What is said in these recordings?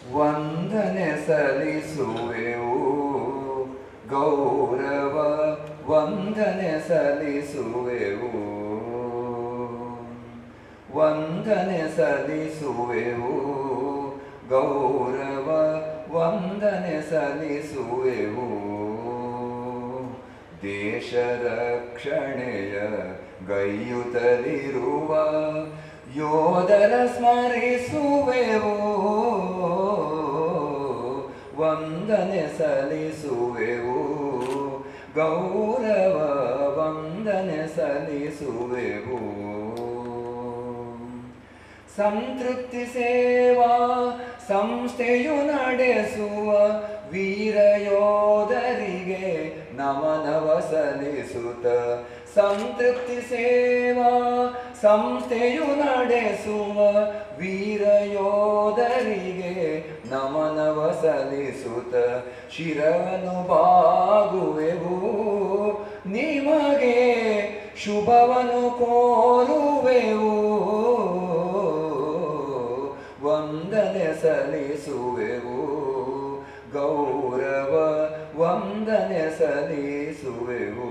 ವಂದನೆ ಸಲ್ಲಿಸುವೆವು ಗೌರವ ವಂದನೆ ಸಲ್ಲಿಸುವೆವು ವಂದನೆ ಸಲ್ಲಿಸುವೆವು ಗೌರವ ವಂದನೆ ಸಲ್ಲಿಸುವೆವು ದೇಶ ರಕ್ಷಣೆಯ ಗೈಯುತ್ತಲಿರುವ ಯೋಧರ ಸ್ಮರಿಸುವೆವು ವಂದನೆ ಸಲ್ಲಿಸುವೆವು ಗೌರವ ವಂದನೆ ಸಲ್ಲಿಸುವೆವು ಸಂತೃಪ್ತಿ ಸೇವಾ ಸಂಸ್ಥೆಯು ನಡೆಸುವ ವೀರ ಯೋಧರಿಗೆ ನಮನವ ಸಲ್ಲಿಸುತ್ತ ಸಂತೃಪ್ತಿ ಸೇವಾ ಸಂಸ್ಥೆಯು ನಡೆಸುವ ವೀರ ಯೋಧರಿಗೆ ನಮನವ ಸಲ್ಲಿಸುತ್ತ ಶಿರವನ್ನು ಬಾಗುವೆವು ನಿಮಗೆ ಶುಭವನ್ನು ಕೋರುವೆವು ವಂದನೆ ಸಲ್ಲಿಸುವೆವು ಗೌರವ ವಂದನೆ ಸಲ್ಲಿಸುವೆವು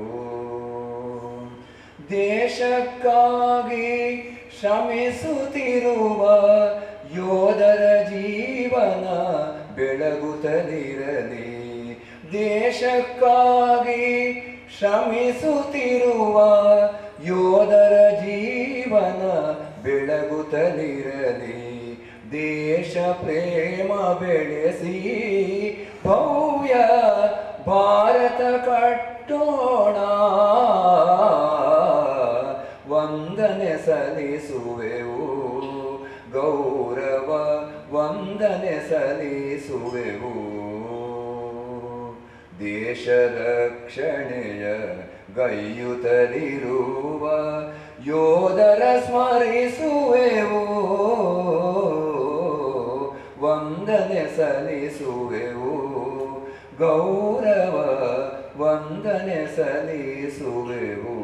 ದೇಶಕ್ಕಾಗಿ ಶ್ರಮಿಸುತ್ತಿರುವ ಯೋಧರ ಜೀವನ ಬೆಳಗುತ್ತಲಿರಲಿ ದೇಶಕ್ಕಾಗಿ ಶ್ರಮಿಸುತ್ತಿರುವ ಯೋಧರ ಜೀವನ ಬೆಳಗುತ್ತಲಿರಲಿ ದೇಶ ಪ್ರೇಮ ಬೆಳೆಸಿ ಭವ್ಯ ಭಾರತ ಕಟ್ಟೋಣ ವಂದನೆ ಸಲ್ಲಿಸುವೆವು ಗೌರವ ವಂದನೆ ಸಲ್ಲಿಸುವೆವು ದೇಶ ರಕ್ಷಣೆಯ ಗೈಯುತ್ತಲಿರುವ ಯೋಧರ ಸ್ಮರಿಸುವೆವು ವಂದನೆ ಸಲ್ಲಿಸುವೆವು ಗೌರವ ವಂದನೆ ಸಲ್ಲಿಸುವೆವು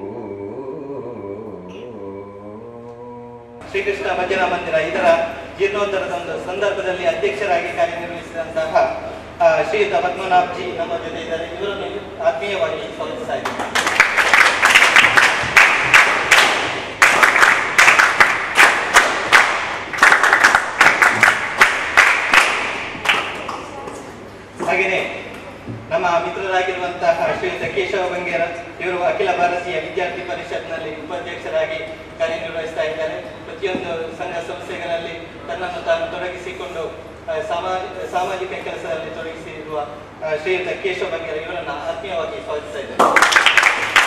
ಶ್ರೀಕೃಷ್ಣ ಭಜನಾ ಮಂದಿರ ಇದರ ಜೀರ್ಣೋದ್ಧರದ ಒಂದು ಸಂದರ್ಭದಲ್ಲಿ ಅಧ್ಯಕ್ಷರಾಗಿ ಕಾರ್ಯನಿರ್ವಹಿಸಿದಂತಹ ಆ, ಶ್ರೀಯುತ ಪದ್ಮನಾಭ್ ಜಿ ನಮ್ಮ ಜೊತೆ ಇದ್ದಾರೆ ಇವರನ್ನು ಆತ್ಮೀಯವಾಗಿ ಸ್ವಾಗತಿಸ್ತಾ ಇದ್ದೀನಿ ಹಾಗೆಯೇ ನಮ್ಮ ಮಿತ್ರರಾಗಿರುವಂತಹ ಶ್ರೀಯುತ ಕೇಶವ ಬಂಗೇರ ಇವರು ಅಖಿಲ ಭಾರತೀಯ ವಿದ್ಯಾರ್ಥಿ ಪರಿಷತ್ನಲ್ಲಿ ಉಪಾಧ್ಯಕ್ಷರಾಗಿ ಕಾರ್ಯನಿರ್ವಹಿಸ್ತಾ ಇದ್ದಾರೆ ಪ್ರತಿಯೊಂದು ಸಂಘ ಸಂಸ್ಥೆಗಳಲ್ಲಿ ತನ್ನನ್ನು ತಾನು ತೊಡಗಿಸಿಕೊಂಡು ಆ, ಸಮಾಜ ಸಾಮಾಜಿಕ ಕೆಲಸದಲ್ಲಿ ತೊಡಗಿಸಿರುವ ಆ, ಶ್ರೀಯುತ ಕೇಶವ ಬಂಗೇರ ಇವರನ್ನು ಆತ್ಮೀಯವಾಗಿ ಸ್ವಾಗತಿಸ್ತಾ ಇದ್ದಾರೆ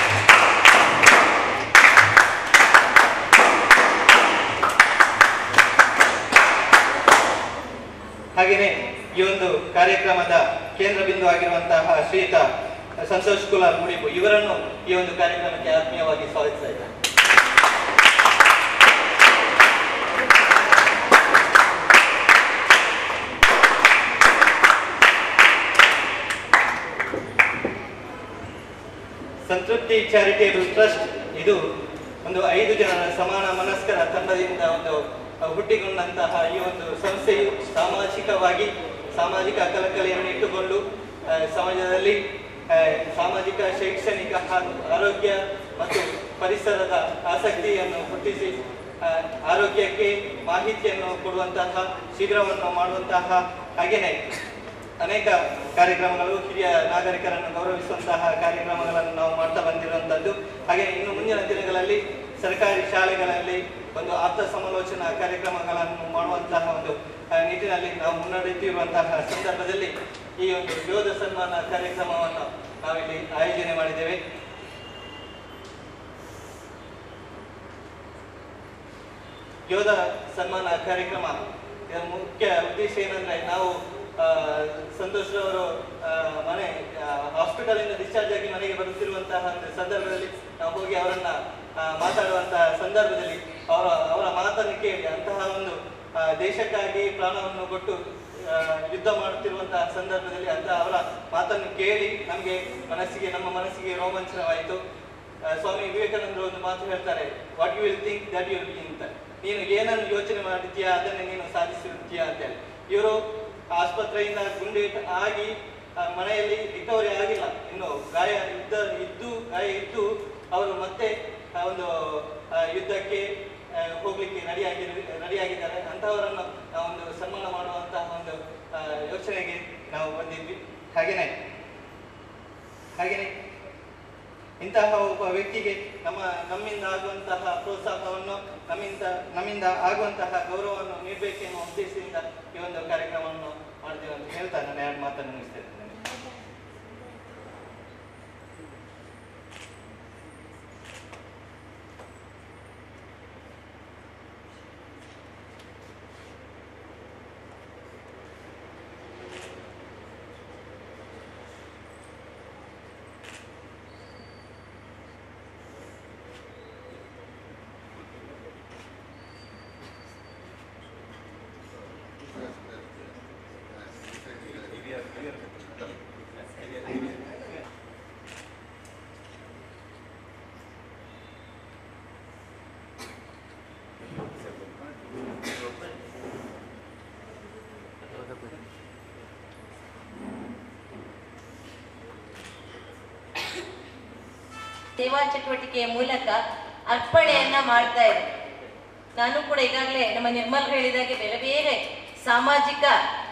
ಹಾಗೆಯೇ ಈ ಒಂದು ಕಾರ್ಯಕ್ರಮದ ಕೇಂದ್ರ ಬಿಂದು ಆಗಿರುವಂತಹ ಶ್ರೀಯುತ ಸಂತೋಷ್ ಕುಲಾರ್ ಮುಡಿಬು ಇವರನ್ನು ಈ ಒಂದು ಕಾರ್ಯಕ್ರಮಕ್ಕೆ ಆತ್ಮೀಯವಾಗಿ ಸ್ವಾಗತಿಸ್ತಾ ಇದ್ದಾರೆ ಸಂತೃಪ್ತಿ ಚಾರಿಟೇಬಲ್ ಟ್ರಸ್ಟ್ ಇದು ಒಂದು ಐದು ಜನರ ಸಮಾನ ಮನಸ್ಕರ ತಂಡದಿಂದ ಒಂದು ಹುಟ್ಟಿಕೊಂಡಂತಹ ಈ ಒಂದು ಸಂಸ್ಥೆಯು ಸಾಮಾಜಿಕವಾಗಿ ಸಾಮಾಜಿಕ ಕಳಕಳಿಯನ್ನು ಇಟ್ಟುಕೊಂಡು ಆ, ಸಮಾಜದಲ್ಲಿ ಆ, ಸಾಮಾಜಿಕ ಶೈಕ್ಷಣಿಕ ಹಾಗೂ ಆರೋಗ್ಯ ಮತ್ತು ಪರಿಸರದ ಆಸಕ್ತಿಯನ್ನು ಹುಟ್ಟಿಸಿ ಆ, ಆರೋಗ್ಯಕ್ಕೆ ಮಾಹಿತಿಯನ್ನು ಕೊಡುವಂತಹ ಶಿಬಿರವನ್ನು ಮಾಡುವಂತಹ ಹಾಗೆಯೇ ಅನೇಕ ಕಾರ್ಯಕ್ರಮಗಳು ಹಿರಿಯ ನಾಗರಿಕರನ್ನು ಗೌರವಿಸುವಂತಹ ಕಾರ್ಯಕ್ರಮಗಳನ್ನು ನಾವು ಮಾಡ್ತಾ ಬಂದಿರುವಂತದ್ದು ಹಾಗೆ ಇನ್ನು ಮುಂದಿನ ದಿನಗಳಲ್ಲಿ ಸರ್ಕಾರಿ ಶಾಲೆಗಳಲ್ಲಿ ಒಂದು ಆಪ್ತ ಸಮಾಲೋಚನಾ ಕಾರ್ಯಕ್ರಮಗಳನ್ನು ಮಾಡುವಂತಹ ಒಂದು ಆ, ನಿಟ್ಟಿನಲ್ಲಿ ನಾವು ಮುನ್ನಡೆಯುತ್ತಿರುವಂತಹ ಸಂದರ್ಭದಲ್ಲಿ ಈ ಒಂದು ಯೋಧ ಸನ್ಮಾನ ಕಾರ್ಯಕ್ರಮವನ್ನು ನಾವಿಲ್ಲಿ ಆಯೋಜನೆ ಮಾಡಿದ್ದೇವೆ ಯೋಧ ಸನ್ಮಾನ ಕಾರ್ಯಕ್ರಮ ಇದರ ಮುಖ್ಯ ಉದ್ದೇಶ ಏನಂದ್ರೆ ನಾವು ಆ, ಸಂತೋಷ್ ರವರು ಆ, ಮನೆ ಹಾಸ್ಪಿಟಲ್ ಇಂದ ಡಿಸ್ಚಾರ್ಜ್ ಆಗಿ ಮನೆಗೆ ಬರುತ್ತಿರುವಂತಹ ಒಂದು ಸಂದರ್ಭದಲ್ಲಿ ನಾವು ಹೋಗಿ ಅವರನ್ನ ಆ, ಮಾತಾಡುವಂತಹ ಸಂದರ್ಭದಲ್ಲಿ ಅವರ ಅವರ ಮಾತನ್ನು ಕೇಳಿ ಅಂತಹ ಒಂದು ಆ, ದೇಶಕ್ಕಾಗಿ ಪ್ರಾಣವನ್ನು ಕೊಟ್ಟು ಆ, ಯುದ್ಧ ಮಾಡುತ್ತಿರುವಂತಹ ಸಂದರ್ಭದಲ್ಲಿ ಅಂತ ಅವರ ಮಾತನ್ನು ಕೇಳಿ ನಮಗೆ ಮನಸ್ಸಿಗೆ ನಮ್ಮ ಮನಸ್ಸಿಗೆ ರೋಮಾಂಚನವಾಯಿತು ಆ, ಸ್ವಾಮಿ ವಿವೇಕಾನಂದರು ಒಂದು ಮಾತು ಹೇಳ್ತಾರೆ what you will think that you will be ಅಂತ ನೀನು ಏನನ್ನು ಯೋಚನೆ ಮಾಡಿದ್ಯಾ ಅದನ್ನೇ ನೀನು ಸಾಧಿಸಿರುತ್ತೀಯಾ ಅಂತೇಳಿ ಇವರು ಆಸ್ಪತ್ರೆಯಿಂದ ಗುಂಡೇಟ್ ಆಗಿ ಆ, ಮನೆಯಲ್ಲಿ ರಿಕವರಿ ಆಗಿಲ್ಲ ಇನ್ನು ಗಾಯ ಇದ್ದ ಇದ್ದು ಗಾಯ ಇದ್ದು ಅವರು ಮತ್ತೆ ಆ ಒಂದು ಆ, ಯುದ್ಧಕ್ಕೆ ಆ, ಹೋಗ್ಲಿಕ್ಕೆ ರೆಡಿಯಾಗಿ ರೆಡಿಯಾಗಿದ್ದಾರೆ ಅಂತಹವರನ್ನು ನಾವು ಒಂದು ಸನ್ಮಾನ ಮಾಡುವಂತಹ ಒಂದು ಆ, ಯೋಚನೆಗೆ ನಾವು ಬಂದಿದ್ವಿ ಹಾಗೇನೆ ಹಾಗೇನೆ ಇಂತಹ ಒಬ್ಬ ವ್ಯಕ್ತಿಗೆ ನಮ್ಮ ನಮ್ಮಿಂದ ಆಗುವಂತಹ ಪ್ರೋತ್ಸಾಹವನ್ನು ನಮ್ಮಿಂದ ನಮ್ಮಿಂದ ಆಗುವಂತಹ ಗೌರವವನ್ನು ನೀಡಬೇಕೆನ್ನುವ ಉದ್ದೇಶದಿಂದ ಈ ಒಂದು ಕಾರ್ಯಕ್ರಮವನ್ನು ಮಾಡ್ತೇವೆ ಅಂತ ಹೇಳ್ತಾ ನಾನು ಎರಡು ಮಾತನ್ನು ಮುಗಿಸ್ತೇನೆ ಸೇವಾ ಚಟುವಟಿಕೆಯ ಮೂಲಕ ಅರ್ಪಣೆಯನ್ನ ಮಾಡ್ತಾ ಇದೆ ನಾನು ಕೂಡ ಈಗಾಗಲೇ ನಮ್ಮ ನಿರ್ಮಲ್ ಹೇಳಿದಾಗೆ ಬೇರೆ ಬೇರೆ ಸಾಮಾಜಿಕ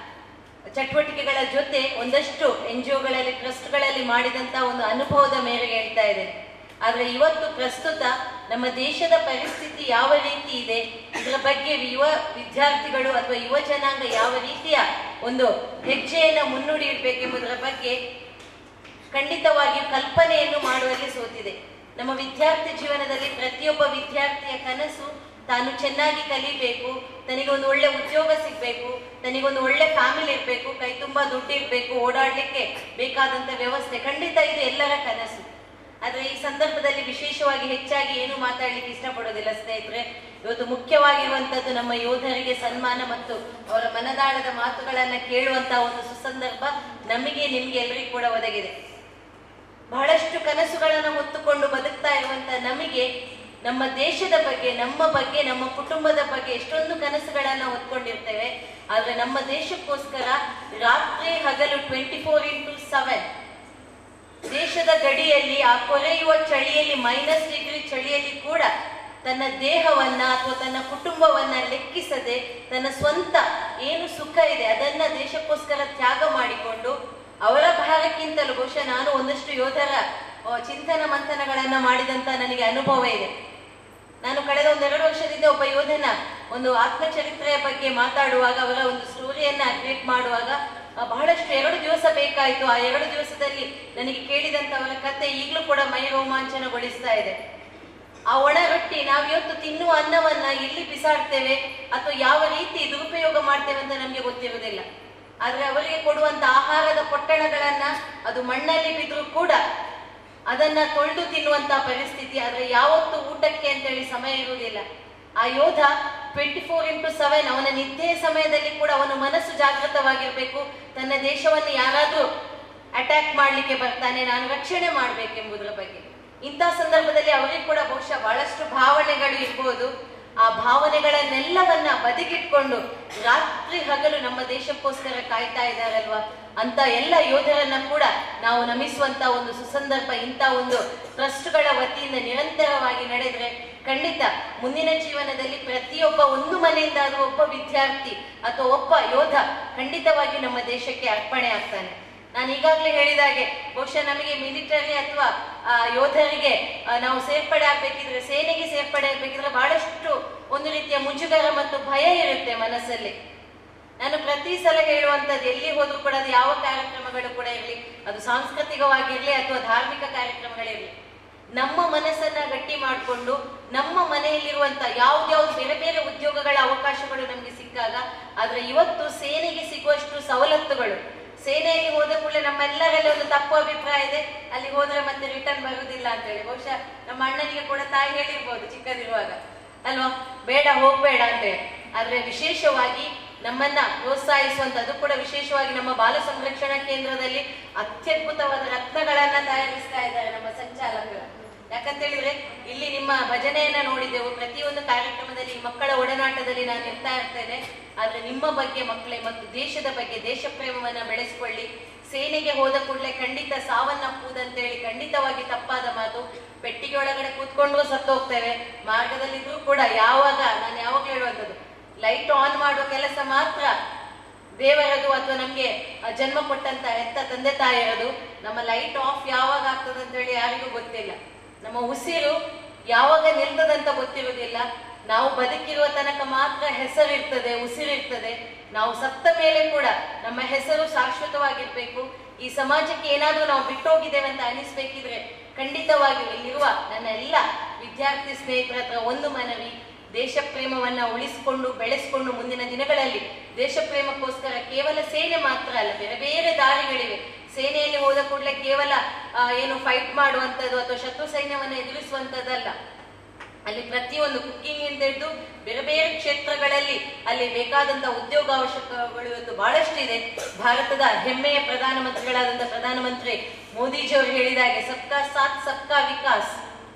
ಚಟುವಟಿಕೆಗಳ ಜೊತೆ ಒಂದಷ್ಟು ಎನ್ ಜಿ ಒಗಳಲ್ಲಿ ಟ್ರಸ್ಟ್ಗಳಲ್ಲಿ ಮಾಡಿದಂತ ಒಂದು ಅನುಭವದ ಮೇರೆಗೆ ಹೇಳ್ತಾ ಇದ್ದೇನೆ ಆದ್ರೆ ಇವತ್ತು ಪ್ರಸ್ತುತ ನಮ್ಮ ದೇಶದ ಪರಿಸ್ಥಿತಿ ಯಾವ ರೀತಿ ಇದೆ ಇದರ ಬಗ್ಗೆ ಯುವ ವಿದ್ಯಾರ್ಥಿಗಳು ಅಥವಾ ಯುವ ಜನಾಂಗ ಯಾವ ರೀತಿಯ ಒಂದು ಹೆಜ್ಜೆಯನ್ನ ಮುನ್ನುಡಿ ಇಡಬೇಕೆಂಬುದರ ಬಗ್ಗೆ ಖಂಡಿತವಾಗಿ ಕಲ್ಪನೆಯನ್ನು ಮಾಡುವಲ್ಲಿ ಸೋತಿದೆ ನಮ್ಮ ವಿದ್ಯಾರ್ಥಿ ಜೀವನದಲ್ಲಿ ಪ್ರತಿಯೊಬ್ಬ ವಿದ್ಯಾರ್ಥಿಯ ಕನಸು ತಾನು ಚೆನ್ನಾಗಿ ಕಲಿಬೇಕು ತನಿಗೊಂದು ಒಳ್ಳೆ ಉದ್ಯೋಗ ಸಿಗ್ಬೇಕು ತನಿಗೊಂದು ಒಳ್ಳೆ ಫ್ಯಾಮಿಲಿ ಇರಬೇಕು ಕೈ ತುಂಬಾ ದುಡ್ಡು ಇರಬೇಕು ಓಡಾಡ್ಲಿಕ್ಕೆ ಬೇಕಾದಂತ ವ್ಯವಸ್ಥೆ ಖಂಡಿತ ಇದು ಎಲ್ಲರ ಕನಸು ಆದ್ರೆ ಈ ಸಂದರ್ಭದಲ್ಲಿ ವಿಶೇಷವಾಗಿ ಹೆಚ್ಚಾಗಿ ಏನು ಮಾತಾಡ್ಲಿಕ್ಕೆ ಇಷ್ಟಪಡೋದಿಲ್ಲ ಸ್ನೇಹಿತರೆ ಇವತ್ತು ಮುಖ್ಯವಾಗಿರುವಂತದ್ದು ನಮ್ಮ ಯೋಧರಿಗೆ ಸನ್ಮಾನ ಮತ್ತು ಅವರ ಮನದಾಳದ ಮಾತುಗಳನ್ನ ಕೇಳುವಂತಹ ಒಂದು ಸುಸಂದರ್ಭ ನಮಗೆ ನಿಮ್ಗೆ ಎಲ್ಲರಿಗೂ ಕೂಡ ಒದಗಿದೆ ಬಹಳಷ್ಟು ಕನಸುಗಳನ್ನು ಹೊತ್ತುಕೊಂಡು ಬದುಕ್ತಾ ಇರುವಂತ ನಮಗೆ ನಮ್ಮ ದೇಶದ ಬಗ್ಗೆ ನಮ್ಮ ಬಗ್ಗೆ ನಮ್ಮ ಕುಟುಂಬದ ಬಗ್ಗೆ ಎಷ್ಟೊಂದು ಕನಸುಗಳನ್ನ ಹೊತ್ಕೊಂಡಿರ್ತೇವೆ ಆದ್ರೆ ನಮ್ಮ ದೇಶಕ್ಕೋಸ್ಕರ ರಾತ್ರಿ ಹಗಲು ಟ್ವೆಂಟಿ ಫೋರ್ ಇಂಟು ಸೆವೆನ್ ದೇಶದ ಗಡಿಯಲ್ಲಿ ಆ ಕೊರೆಯುವ ಚಳಿಯಲ್ಲಿ ಮೈನಸ್ ಡಿಗ್ರಿ ಚಳಿಯಲ್ಲಿ ಕೂಡ ತನ್ನ ದೇಹವನ್ನ ಅಥವಾ ತನ್ನ ಕುಟುಂಬವನ್ನ ಲೆಕ್ಕಿಸದೆ ತನ್ನ ಸ್ವಂತ ಏನು ಸುಖ ಇದೆ ಅದನ್ನ ದೇಶಕ್ಕೋಸ್ಕರ ತ್ಯಾಗ ಮಾಡಿಕೊಂಡು ಅವರ ಭಾರಕ್ಕಿಂತಲೂ ಬಹುಶಃ ನಾನು ಒಂದಷ್ಟು ಯೋಧರ ಆ, ಚಿಂತನ ಮಂಥನಗಳನ್ನ ಮಾಡಿದಂತ ನನಗೆ ಅನುಭವ ಇದೆ ನಾನು ಕಳೆದ ಒಂದೆರಡು ವರ್ಷದಿಂದ ಒಬ್ಬ ಯೋಧನ ಒಂದು ಆತ್ಮಚರಿತ್ರೆಯ ಬಗ್ಗೆ ಮಾತಾಡುವಾಗ ಅವರ ಒಂದು ಸ್ಟೋರಿಯನ್ನ ಕ್ರಿಯೇಟ್ ಮಾಡುವಾಗ ಆ, ಬಹಳಷ್ಟು ಎರಡು ದಿವಸ ಬೇಕಾಯಿತು ಆ ಎರಡು ದಿವಸದಲ್ಲಿ ನನಗೆ ಕೇಳಿದಂತವರ ಕತೆ ಈಗಲೂ ಕೂಡ ಮೈ ರೋಮಾಂಚನಗೊಳಿಸ್ತಾ ಇದೆ ಆ ಒಣ ರೊಟ್ಟಿ ನಾವಿವತ್ತು ತಿನ್ನುವ ಅನ್ನವನ್ನ ಎಲ್ಲಿ ಬಿಸಾಡ್ತೇವೆ ಅಥವಾ ಯಾವ ರೀತಿ ದುರುಪಯೋಗ ಮಾಡ್ತೇವೆ ಅಂತ ನಮ್ಗೆ ಗೊತ್ತಿರುವುದಿಲ್ಲ ಆದ್ರೆ ಅವರಿಗೆ ಕೊಡುವಂತ ಆಹಾರದ ಪೊಟ್ಟಣಗಳನ್ನ ಅದು ಮಣ್ಣಲ್ಲಿ ಬಿದ್ರೂ ಕೂಡ ಅದನ್ನ ತೊಳೆದು ತಿನ್ನುವಂತ ಪರಿಸ್ಥಿತಿ ಆದ್ರೆ ಯಾವತ್ತು ಊಟಕ್ಕೆ ಅಂತೇಳಿ ಸಮಯ ಇರುವುದಿಲ್ಲ ಆ ಯೋಧ ಟ್ವೆಂಟಿ ಫೋರ್ ಇಂಟು ಸೆವೆನ್ ಅವನ ನಿದ್ದೆಯ ಸಮಯದಲ್ಲಿ ಕೂಡ ಅವನ ಮನಸ್ಸು ಜಾಗೃತವಾಗಿರ್ಬೇಕು ತನ್ನ ದೇಶವನ್ನು ಯಾರಾದ್ರೂ ಅಟ್ಯಾಕ್ ಮಾಡ್ಲಿಕ್ಕೆ ಬರ್ತಾನೆ ನಾನು ರಕ್ಷಣೆ ಮಾಡ್ಬೇಕೆಂಬುದರ ಬಗ್ಗೆ ಇಂತಹ ಸಂದರ್ಭದಲ್ಲಿ ಅವರಿಗೆ ಕೂಡ ಬಹುಶಃ ಬಹಳಷ್ಟು ಭಾವನೆಗಳು ಇರ್ಬೋದು ಆ ಭಾವನೆಗಳನ್ನೆಲ್ಲವನ್ನ ಬದಿಗಿಟ್ಕೊಂಡು ರಾತ್ರಿ ಹಗಲು ನಮ್ಮ ದೇಶಕ್ಕೋಸ್ಕರ ಕಾಯ್ತಾ ಇದ್ದಾರಲ್ವಾ ಅಂತ ಎಲ್ಲ ಯೋಧರನ್ನ ಕೂಡ ನಾವು ನಮಿಸುವಂತ ಒಂದು ಸುಸಂದರ್ಭ ಇಂಥ ಒಂದು ಟ್ರಸ್ಟ್ಗಳ ವತಿಯಿಂದ ನಿರಂತರವಾಗಿ ನಡೆದ್ರೆ ಖಂಡಿತ ಮುಂದಿನ ಜೀವನದಲ್ಲಿ ಪ್ರತಿಯೊಬ್ಬ ಒಂದು ಮನೆಯಿಂದಾದ್ರೂ ಒಬ್ಬ ವಿದ್ಯಾರ್ಥಿ ಅಥವಾ ಒಬ್ಬ ಯೋಧ ಖಂಡಿತವಾಗಿ ನಮ್ಮ ದೇಶಕ್ಕೆ ಅರ್ಪಣೆ ಆಗ್ತಾನೆ ನಾನು ಈಗಾಗಲೇ ಹೇಳಿದಾಗೆ ಬಹುಶಃ ನಮಗೆ ಮಿಲಿಟರಿ ಅಥವಾ ಆ, ಯೋಧರಿಗೆ ಆ, ನಾವು ಸೇರ್ಪಡೆ ಆಗ್ಬೇಕಿದ್ರೆ ಸೇನೆಗೆ ಸೇರ್ಪಡೆ ಆಗ್ಬೇಕಿದ್ರೆ ಬಹಳಷ್ಟು ಒಂದು ರೀತಿಯ ಮುಜುಗರ ಮತ್ತು ಭಯ ಇರುತ್ತೆ ಮನಸ್ಸಲ್ಲಿ ನಾನು ಪ್ರತಿ ಸಲ ಹೇಳುವಂತದ್ದು ಎಲ್ಲಿ ಹೋದ್ರೂ ಕೂಡ ಅದು ಯಾವ ಕಾರ್ಯಕ್ರಮಗಳು ಕೂಡ ಇರಲಿ ಅದು ಸಾಂಸ್ಕೃತಿಕವಾಗಿರ್ಲಿ ಅಥವಾ ಧಾರ್ಮಿಕ ಕಾರ್ಯಕ್ರಮಗಳಿರ್ಲಿ ನಮ್ಮ ಮನಸ್ಸನ್ನ ಗಟ್ಟಿ ಮಾಡಿಕೊಂಡು ನಮ್ಮ ಮನೆಯಲ್ಲಿರುವಂತ ಯಾವ್ದ್ಯಾವ್ದು ಬೇರೆ ಬೇರೆ ಉದ್ಯೋಗಗಳ ಅವಕಾಶಗಳು ನಮ್ಗೆ ಸಿಕ್ಕಾಗ ಆದ್ರೆ ಇವತ್ತು ಸೇನೆಗೆ ಸಿಗುವಷ್ಟು ಸವಲತ್ತುಗಳು ಸೇನೆಯಲ್ಲಿ ಹೋದ ಕೂಡಲೇ ನಮ್ಮೆಲ್ಲರಲ್ಲಿ ಒಂದು ತಪ್ಪು ಅಭಿಪ್ರಾಯ ಇದೆ ಅಲ್ಲಿ ಹೋದ್ರೆ ಮತ್ತೆ ರಿಟರ್ನ್ ಬರುವುದಿಲ್ಲ ಅಂತ ಹೇಳಿ ಬಹುಶಃ ನಮ್ಮ ಅಣ್ಣನಿಗೆ ಕೂಡ ತಾಯಿ ಹೇಳಿರ್ಬೋದು ಚಿಕ್ಕದಿರುವಾಗ ಅಲ್ವಾ ಬೇಡ ಹೋಗ್ಬೇಡ ಅಂತ ಹೇಳಿ ಆದ್ರೆ ವಿಶೇಷವಾಗಿ ನಮ್ಮನ್ನ ಪ್ರೋತ್ಸಾಹಿಸುವಂತದ್ದು ಕೂಡ ವಿಶೇಷವಾಗಿ ನಮ್ಮ ಬಾಲ ಸಂರಕ್ಷಣಾ ಕೇಂದ್ರದಲ್ಲಿ ಅತ್ಯದ್ಭುತವಾದ ರತ್ನಗಳನ್ನ ತಯಾರಿಸ್ತಾ ಇದ್ದಾರೆ ನಮ್ಮ ಸಂಚಾಲಕರು ಯಾಕಂತ ಹೇಳಿದ್ರೆ ಇಲ್ಲಿ ನಿಮ್ಮ ಭಜನೆಯನ್ನ ನೋಡಿದೆವು ಪ್ರತಿಯೊಂದು ಕಾರ್ಯಕ್ರಮದಲ್ಲಿ ಈ ಮಕ್ಕಳ ಒಡನಾಟದಲ್ಲಿ ನಾನು ಇರ್ತಾ ಇರ್ತೇನೆ ಆದ್ರೆ ನಿಮ್ಮ ಬಗ್ಗೆ ಮಕ್ಕಳೇ ಮತ್ತು ದೇಶದ ಬಗ್ಗೆ ದೇಶ ಪ್ರೇಮವನ್ನ ಬೆಳೆಸಿಕೊಳ್ಳಿ ಸೇನೆಗೆ ಹೋದ ಕೂಡಲೇ ಖಂಡಿತ ಸಾವನ್ನಪ್ಪುವುದಂತೇಳಿ ಖಂಡಿತವಾಗಿ ತಪ್ಪಾದ ಮಾತು ಪೆಟ್ಟಿಗೆ ಒಳಗಡೆ ಕೂತ್ಕೊಂಡು ಸತ್ತು ಹೋಗ್ತೇವೆ ಮಾರ್ಗದಲ್ಲಿದ್ರೂ ಕೂಡ ಯಾವಾಗ ನಾನು ಯಾವಾಗ ಹೇಳುವಂಥದ್ದು ಲೈಟ್ ಆನ್ ಮಾಡುವ ಕೆಲಸ ಮಾತ್ರ ದೇವರದು ಅಥವಾ ನಮ್ಗೆ ಆ ಜನ್ಮ ಕೊಟ್ಟಂತ ಹೆತ್ತ ತಂದೆ ತಾಯಿಯರದು ನಮ್ಮ ಲೈಟ್ ಆಫ್ ಯಾವಾಗ ಆಗ್ತದೆ ಅಂತ ಹೇಳಿ ಯಾರಿಗೂ ಗೊತ್ತಿಲ್ಲ ನಮ್ಮ ಉಸಿರು ಯಾವಾಗ ನಿಲ್ತದಂತ ಗೊತ್ತಿರುವುದಿಲ್ಲ ನಾವು ಬದುಕಿರುವ ತನಕ ಮಾತ್ರ ಹೆಸರು ಇರ್ತದೆ ಉಸಿರು ಇರ್ತದೆ ನಾವು ಸತ್ತ ಮೇಲೆ ಕೂಡ ನಮ್ಮ ಹೆಸರು ಶಾಶ್ವತವಾಗಿರ್ಬೇಕು ಈ ಸಮಾಜಕ್ಕೆ ಏನಾದ್ರೂ ನಾವು ಬಿಟ್ಟೋಗಿದ್ದೇವೆ ಅಂತ ಅನಿಸ್ಬೇಕಿದ್ರೆ ಖಂಡಿತವಾಗಿಯೂ ಇಲ್ಲಿರುವ ನನ್ನ ಎಲ್ಲ ವಿದ್ಯಾರ್ಥಿ ಸ್ನೇಹಿತರ ಹತ್ರ ಒಂದು ಮನವಿ ದೇಶ ಪ್ರೇಮವನ್ನ ಉಳಿಸಿಕೊಂಡು ಬೆಳೆಸಿಕೊಂಡು ಮುಂದಿನ ದಿನಗಳಲ್ಲಿ ದೇಶ ಪ್ರೇಮಕ್ಕೋಸ್ಕರ ಕೇವಲ ಸೇನೆ ಮಾತ್ರ ಅಲ್ಲ ಬೇರೆ ಬೇರೆ ದಾರಿಗಳಿವೆ ಸೇನೆಯಲ್ಲಿ ಹೋದ ಕೂಡಲೇ ಕೇವಲ ಆ, ಏನು ಫೈಟ್ ಮಾಡುವಂಥದ್ದು ಅಥವಾ ಶತ್ರು ಸೈನ್ಯವನ್ನ ಎದುರಿಸುವಂಥದ್ದಲ್ಲ ಅಲ್ಲಿ ಪ್ರತಿಯೊಂದು ಕುಕ್ಕಿಂಗ್ ಇಂದ ಹಿಡಿದು ಬೇರೆ ಬೇರೆ ಕ್ಷೇತ್ರಗಳಲ್ಲಿ ಅಲ್ಲಿ ಬೇಕಾದಂತ ಉದ್ಯೋಗ ಅವಶ್ಯಕಗಳು ಇವತ್ತು ಬಹಳಷ್ಟು ಇದೆ ಭಾರತದ ಹೆಮ್ಮೆಯ ಪ್ರಧಾನಮಂತ್ರಿಗಳಾದಂತ ಪ್ರಧಾನಮಂತ್ರಿ ಮೋದಿಜಿಯವರು ಹೇಳಿದಾಗೆ ಸಬ್ಕಾ ಸಾಥ್ ಸಬ್ಕಾ ವಿಕಾಸ್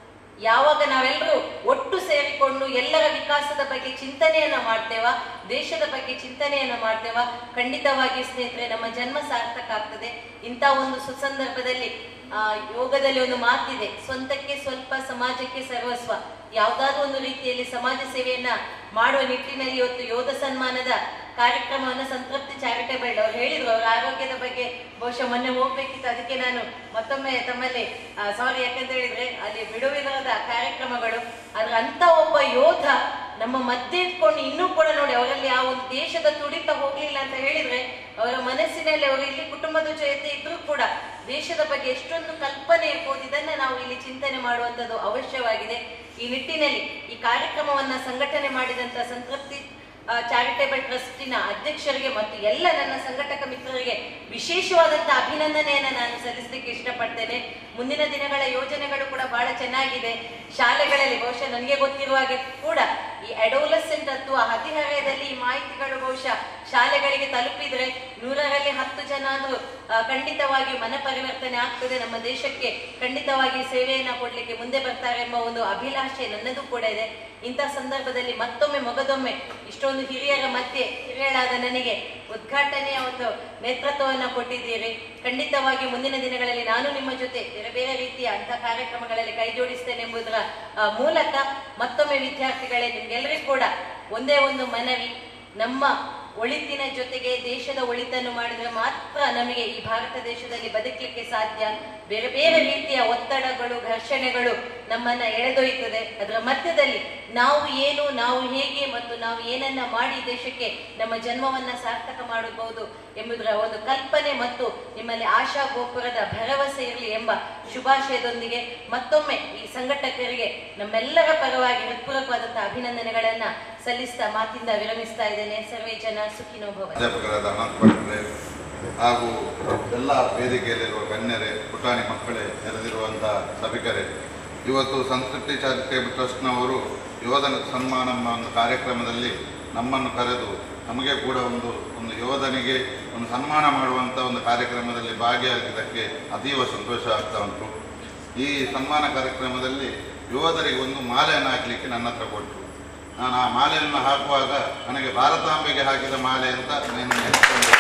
ಯಾವಾಗ ನಾವೆಲ್ಲರೂ ಒಟ್ಟು ಸೇರಿಕೊಂಡು ಎಲ್ಲರ ವಿಕಾಸದ ಬಗ್ಗೆ ಚಿಂತನೆಯನ್ನ ಮಾಡ್ತೇವ ದೇಶದ ಬಗ್ಗೆ ಚಿಂತನೆಯನ್ನ ಮಾಡ್ತೇವ ಖಂಡಿತವಾಗಿ ಸ್ನೇಹಿತರೆ ನಮ್ಮ ಜನ್ಮ ಸಾರ್ಥಕ ಆಗ್ತದೆ ಇಂಥ ಒಂದು ಸುಸಂದರ್ಭದಲ್ಲಿ ಆ ಯೋಗದಲ್ಲಿ ಒಂದು ಮಾತಿದೆ ಸ್ವಂತಕ್ಕೆ ಸ್ವಲ್ಪ ಸಮಾಜಕ್ಕೆ ಸರ್ವಸ್ವ ಯಾವ್ದಾದ್ರು ಒಂದು ರೀತಿಯಲ್ಲಿ ಸಮಾಜ ಸೇವೆಯನ್ನ ಮಾಡುವ ನಿಟ್ಟಿನಲ್ಲಿ ಇವತ್ತು ಯೋಧ ಸನ್ಮಾನದ ಕಾರ್ಯಕ್ರಮವನ್ನು ಸಂತೃಪ್ತಿ ಚಾರಿಟೇಬಲ್ ಅವ್ರು ಹೇಳಿದ್ರು ಅವರ ಆರೋಗ್ಯದ ಬಗ್ಗೆ ಬಹುಶಃ ಮೊನ್ನೆ ಹೋಗ್ಬೇಕಿತ್ತು ಅದಕ್ಕೆ ನಾನು ಮತ್ತೊಮ್ಮೆ ತಮ್ಮಲ್ಲಿ ಸಾರಿ ಯಾಕಂತ ಹೇಳಿದ್ರೆ ಅಲ್ಲಿ ಬಿಡುವಿರದ ಕಾರ್ಯಕ್ರಮಗಳು ಆದ್ರೆ ಅಂತ ಒಬ್ಬ ಯೋಧ ನಮ್ಮ ಮಧ್ಯೆ ಇಟ್ಕೊಂಡು ಇನ್ನೂ ಕೂಡ ನೋಡಿ ಅವರಲ್ಲಿ ಆ ಒಂದು ದೇಶದ ತುಡಿತ ಹೋಗ್ಲಿಲ್ಲ ಅಂತ ಹೇಳಿದ್ರೆ ಅವರ ಮನಸ್ಸಿನಲ್ಲಿ ಅವರು ಇಲ್ಲಿ ಕುಟುಂಬದ ಜೊತೆ ಇದ್ರೂ ಕೂಡ ದೇಶದ ಬಗ್ಗೆ ಎಷ್ಟೊಂದು ಕಲ್ಪನೆ ಇರ್ಬೋದು ಇದನ್ನ ನಾವು ಇಲ್ಲಿ ಚಿಂತನೆ ಮಾಡುವಂತದ್ದು ಅವಶ್ಯವಾಗಿದೆ ಈ ನಿಟ್ಟಿನಲ್ಲಿ ಈ ಕಾರ್ಯಕ್ರಮವನ್ನ ಸಂಘಟನೆ ಮಾಡಿದಂತ ಸಂತೃಪ್ತಿ ಚಾರಿಟೇಬಲ್ ಟ್ರಸ್ಟಿನ ಅಧ್ಯಕ್ಷರಿಗೆ ಮತ್ತು ಎಲ್ಲ ನನ್ನ ಸಂಘಟಕ ಮಿತ್ರರಿಗೆ ವಿಶೇಷವಾದಂತ ಅಭಿನಂದನೆಯನ್ನ ನಾನು ಸಲ್ಲಿಸಲಿಕ್ಕೆ ಇಷ್ಟಪಡ್ತೇನೆ ಮುಂದಿನ ದಿನಗಳ ಯೋಜನೆಗಳು ಕೂಡ ಬಹಳ ಚೆನ್ನಾಗಿದೆ ಶಾಲೆಗಳಲ್ಲಿ ಬಹುಶಃ ನನಗೆ ಗೊತ್ತಿರುವ ಹಾಗೆ ಕೂಡ ಈ ಅಡೋಲಸೆಂಟ್ ಅಥವಾ ಹದಿಹರೆಯದಲ್ಲಿ ಈ ಮಾಹಿತಿಗಳು ಬಹುಶಃ ಶಾಲೆಗಳಿಗೆ ತಲುಪಿದ್ರೆ ನೂರರಲ್ಲಿ ಹತ್ತು ಜನ ಆದ್ರೂ ಆ, ಖಂಡಿತವಾಗಿ ಮನ ಪರಿವರ್ತನೆ ಆಗ್ತದೆ ನಮ್ಮ ದೇಶಕ್ಕೆ ಖಂಡಿತವಾಗಿ ಸೇವೆಯನ್ನ ಕೊಡ್ಲಿಕ್ಕೆ ಮುಂದೆ ಬರ್ತಾರೆ ಎಂಬ ಒಂದು ಅಭಿಲಾಷೆ ನನ್ನದು ಕೂಡ ಇದೆ ಇಂಥ ಸಂದರ್ಭದಲ್ಲಿ ಮತ್ತೊಮ್ಮೆ ಮೊಗದೊಮ್ಮೆ ಇಷ್ಟೊಂದು ಹಿರಿಯರ ಮಧ್ಯೆ ಹಿರಿಯಳಾದ ನನಗೆ ಉದ್ಘಾಟನೆಯ ಒಂದು ನೇತೃತ್ವವನ್ನ ಕೊಟ್ಟಿದ್ದೀರಿ ಖಂಡಿತವಾಗಿ ಮುಂದಿನ ದಿನಗಳಲ್ಲಿ ನಾನು ನಿಮ್ಮ ಜೊತೆ ಬೇರೆ ಬೇರೆ ರೀತಿಯ ಅಂತ ಕಾರ್ಯಕ್ರಮಗಳಲ್ಲಿ ಕೈ ಜೋಡಿಸ್ತೇನೆ ಎಂಬುದರ ಆ, ಮೂಲಕ ಮತ್ತೊಮ್ಮೆ ವಿದ್ಯಾರ್ಥಿಗಳೇ ನಿಮ್ಗೆಲ್ಲರಿಗೂ ಕೂಡ ಒಂದೇ ಒಂದು ಮನವಿ ನಮ್ಮ ಒಳಿತಿನ ಜೊತೆಗೆ ದೇಶದ ಒಳಿತನ್ನು ಮಾಡಿದ್ರೆ ಮಾತ್ರ ನಮಗೆ ಈ ಭಾರತ ದೇಶದಲ್ಲಿ ಬದುಕಲಿಕ್ಕೆ ಸಾಧ್ಯ ಬೇರೆ ಬೇರೆ ರೀತಿಯ ಒತ್ತಡಗಳು ಘರ್ಷಣೆಗಳು ನಮ್ಮನ್ನ ಎಳೆದೊಯ್ಯುತ್ತದೆ ಅದರ ಮಧ್ಯದಲ್ಲಿ ನಾವು ಏನು ನಾವು ಹೇಗೆ ಮತ್ತು ನಾವು ಏನನ್ನ ಮಾಡಿ ದೇಶಕ್ಕೆ ನಮ್ಮ ಜನ್ಮವನ್ನ ಸಾರ್ಥಕ ಮಾಡಬಹುದು ಎಂಬುದರ ಒಂದು ಕಲ್ಪನೆ ಮತ್ತು ನಿಮ್ಮಲ್ಲಿ ಆಶಾ ಗೋಪುರದ ಭರವಸೆ ಇರಲಿ ಎಂಬ ಶುಭಾಶಯದೊಂದಿಗೆ ಮತ್ತೊಮ್ಮೆ ಈ ಸಂಘಟಕರಿಗೆ ನಮ್ಮೆಲ್ಲರ ಪರವಾಗಿ ಹೃತ್ಪೂರ್ವಕವಾದಂತಹ ಅಭಿನಂದನೆಗಳನ್ನ ಸಲ್ಲಿಸ್ತಾ ಮಾತಿಂದ ವಿರಮಿಸ್ತಾ ಇದ್ದೇನೆ ಸರ್ವೇ ಜನ ಸುಖಿನೋ ಭವ ಅಧ್ಯಾಪಕರಾದ ಅನಂತ ಭಟ್ರೆ ಹಾಗೂ ಎಲ್ಲ ವೇದಿಕೆಯಲ್ಲಿರುವ ಗಣ್ಯರೇ ಪುಟಾಣಿ ಮಕ್ಕಳೇ ನೆರೆದಿರುವಂಥ ಸಭಿಕರೇ ಇವತ್ತು ಸಂತೃಪ್ತಿ ಚಾರಿಟೇಬಲ್ ಟ್ರಸ್ಟ್ನವರು ಯೋಧನ ಸನ್ಮಾನ ಎಂಬ ಒಂದು ಕಾರ್ಯಕ್ರಮದಲ್ಲಿ ನಮ್ಮನ್ನು ಕರೆದು ನಮಗೆ ಕೂಡ ಒಂದು ಒಂದು ಯೋಧನಿಗೆ ಒಂದು ಸನ್ಮಾನ ಮಾಡುವಂಥ ಒಂದು ಕಾರ್ಯಕ್ರಮದಲ್ಲಿ ಭಾಗಿಯಾಗಿದ್ದಕ್ಕೆ ಅತೀವ ಸಂತೋಷ ಆಗ್ತಾ ಉಂಟು ಈ ಸನ್ಮಾನ ಕಾರ್ಯಕ್ರಮದಲ್ಲಿ ಯೋಧರಿಗೆ ಒಂದು ಮಾಲೆಯನ್ನು ಹಾಕಲಿಕ್ಕೆ ನನ್ನ ಹತ್ರ ಕೊಟ್ಟರು ನಾನು ಆ ಮಾಲೆಯನ್ನು ಹಾಕುವಾಗ ನನಗೆ ಭಾರತಾಂಬೆಗೆ ಹಾಕಿದ ಮಾಲೆ ಅಂತ ನಾನು ನೆನೆಸ್ಕೊಂಡೆ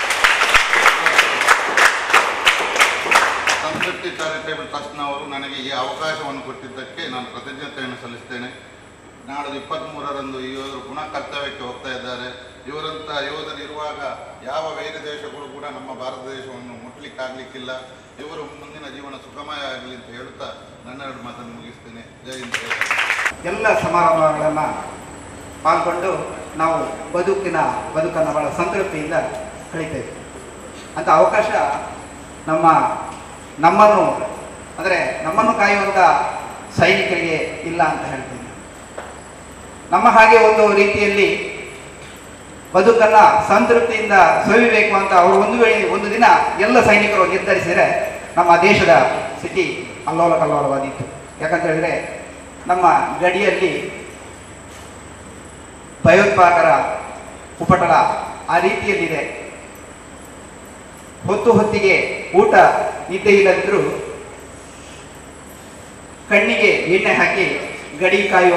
ಸಂತೃಪ್ತಿ ಚಾರಿಟೇಬಲ್ ಟ್ರಸ್ಟ್ನವರು ನನಗೆ ಈ ಅವಕಾಶವನ್ನು ಕೊಟ್ಟಿದ್ದಕ್ಕೆ ನಾನು ಕೃತಜ್ಞತೆಯನ್ನು ಸಲ್ಲಿಸ್ತೇನೆ ನಾಡಿದ್ದು ಇಪ್ಪತ್ತ್ಮೂರರಂದು ಈ ಯೋಧರು ಪುನಃ ಕರ್ತವ್ಯಕ್ಕೆ ಹೋಗ್ತಾ ಇದ್ದಾರೆ ಇವರಂಥ ಯೋಧರು ಇರುವಾಗ ಯಾವ ಬೇರೆ ದೇಶಗಳು ಕೂಡ ನಮ್ಮ ಭಾರತ ದೇಶವನ್ನು ಮುಟ್ಲಿಕ್ಕಾಗಲಿಕ್ಕಿಲ್ಲ ಇವರು ಮುಂದಿನ ಜೀವನ ಸುಖಮಯ ಆಗಲಿ ಅಂತ ಹೇಳುತ್ತಾ ನನ್ನೆರಡು ಮಾತನ್ನು ಮುಗಿಸ್ತೇನೆ ಜೈ ಹಿಂದ್ ಜೈ ಕರ್ನಾಟಕ. ಎಲ್ಲ ಸಮಾರಂಭಗಳನ್ನು ಪಾಲ್ಗೊಂಡು ನಾವು ಬದುಕಿನ ಬದುಕನ್ನು ಬಹಳ ಸಂತೃಪ್ತಿಯಿಂದ ಕಳೀತೇವೆ ಅಂತ ಅವಕಾಶ ನಮ್ಮ ನಮ್ಮನ್ನು ಅಂದರೆ ನಮ್ಮನ್ನು ಕಾಯುವಂಥ ಸೈನಿಕರಿಗೆ ಇಲ್ಲ ಅಂತ ಹೇಳ್ತೀನಿ ನಮ್ಮ ಹಾಗೆ ಒಂದು ರೀತಿಯಲ್ಲಿ ಬದುಕನ್ನು ಸಂತೃಪ್ತಿಯಿಂದ ಸವಿಬೇಕು ಅಂತ ಅವರು ಒಂದು ವೇಳೆ ಒಂದು ದಿನ ಎಲ್ಲ ಸೈನಿಕರು ನಿರ್ಧರಿಸಿದರೆ ನಮ್ಮ ದೇಶದ ಸ್ಥಿತಿ ಅಲ್ಲೋಲ ಕಲ್ಲೋಲವಾದಿತ್ತು ಯಾಕಂತ ಹೇಳಿದ್ರೆ ನಮ್ಮ ಗಡಿಯಲ್ಲಿ ಭಯೋತ್ಪಾದಕರ ಉಪಟಳ ಆ ರೀತಿಯಲ್ಲಿದೆ ಹೊತ್ತು ಹೊತ್ತಿಗೆ ಊಟ ನಿದ್ದೆ ಇಲ್ಲದಿದ್ದರೂ ಕಣ್ಣಿಗೆ ಎಣ್ಣೆ ಹಾಕಿ ಗಡಿ ಕಾಯುವ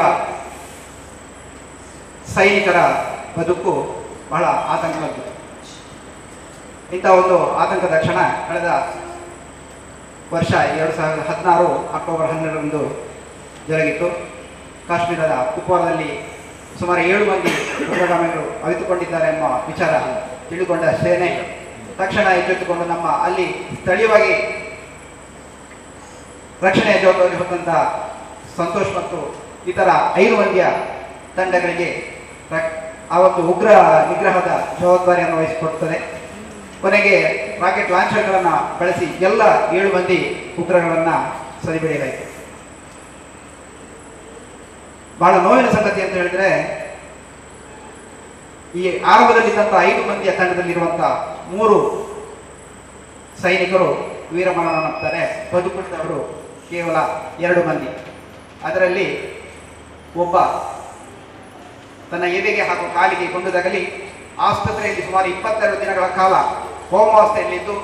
ಸೈನಿಕರ ಬದುಕು ಬಹಳ ಆತಂಕದ್ದು ಇಂಥ ಒಂದು ಆತಂಕದ ಕ್ಷಣ ಕಳೆದ ವರ್ಷ ಎರಡು ಸಾವಿರದ ಹದಿನಾರು ಅಕ್ಟೋಬರ್ ಹನ್ನೆರಡರಂದು ಜರುಗಿತ್ತು ಕಾಶ್ಮೀರದ ಕುಪ್ವಾರದಲ್ಲಿ ಸುಮಾರು ಏಳು ಮಂದಿ ಉಗ್ರಗಾಮಿಗಳು ಅವಿತುಕೊಂಡಿದ್ದಾರೆ ಎಂಬ ವಿಚಾರ ತಿಳಿದುಕೊಂಡ ಸೇನೆ ತಕ್ಷಣ ಎಚ್ಚೆತ್ತುಕೊಂಡು ನಮ್ಮ ಅಲ್ಲಿ ಸ್ಥಳೀಯವಾಗಿ ರಕ್ಷಣೆಯ ಜವಾಬ್ದಾರಿ ಹೊತ್ತಂತ ಸಂತೋಷ್ ಮತ್ತು ಇತರ ಐದು ಮಂದಿಯ ತಂಡಗಳಿಗೆ ರ- ಆ ಒಂದು ಉಗ್ರ ನಿಗ್ರಹದ ಜವಾಬ್ದಾರಿಯನ್ನು ವಹಿಸಿಕೊಡುತ್ತದೆ ಕೊನೆಗೆ ರಾಕೆಟ್ ಲಾಂಚರ್ಗಳನ್ನು ಬಳಸಿ ಎಲ್ಲ ಏಳು ಮಂದಿ ಉಗ್ರಗಳನ್ನು ಸರಿಬಿಡಿಯಲಾಯಿತು ಬಹಳ ನೋವಿನ ಸಂಗತಿ ಅಂತ ಹೇಳಿದ್ರೆ ಈ ಆರಂಭದಲ್ಲಿದ್ದಂಥ ಐದು ಮಂದಿಯ ತಂಡದಲ್ಲಿರುವಂಥ ಮೂರು ಸೈನಿಕರು ವೀರಮರಣಪ್ತಾರೆ ಬದುಕುಳಿದವರು ಕೇವಲ ಎರಡು ಮಂದಿ ಅದರಲ್ಲಿ ಒಬ್ಬ ತನ್ನ ಎದೆಗೆ ಹಾಗೂ ಕಾಲಿಗೆ ಕೊಂಡು ತಗಲಿ ಆಸ್ಪತ್ರೆಯಲ್ಲಿ ಸುಮಾರು ಇಪ್ಪತ್ತೆರಡು ದಿನಗಳ ಕಾಲ ಕೋಮಾವಸ್ಥೆಯಲ್ಲಿದ್ದು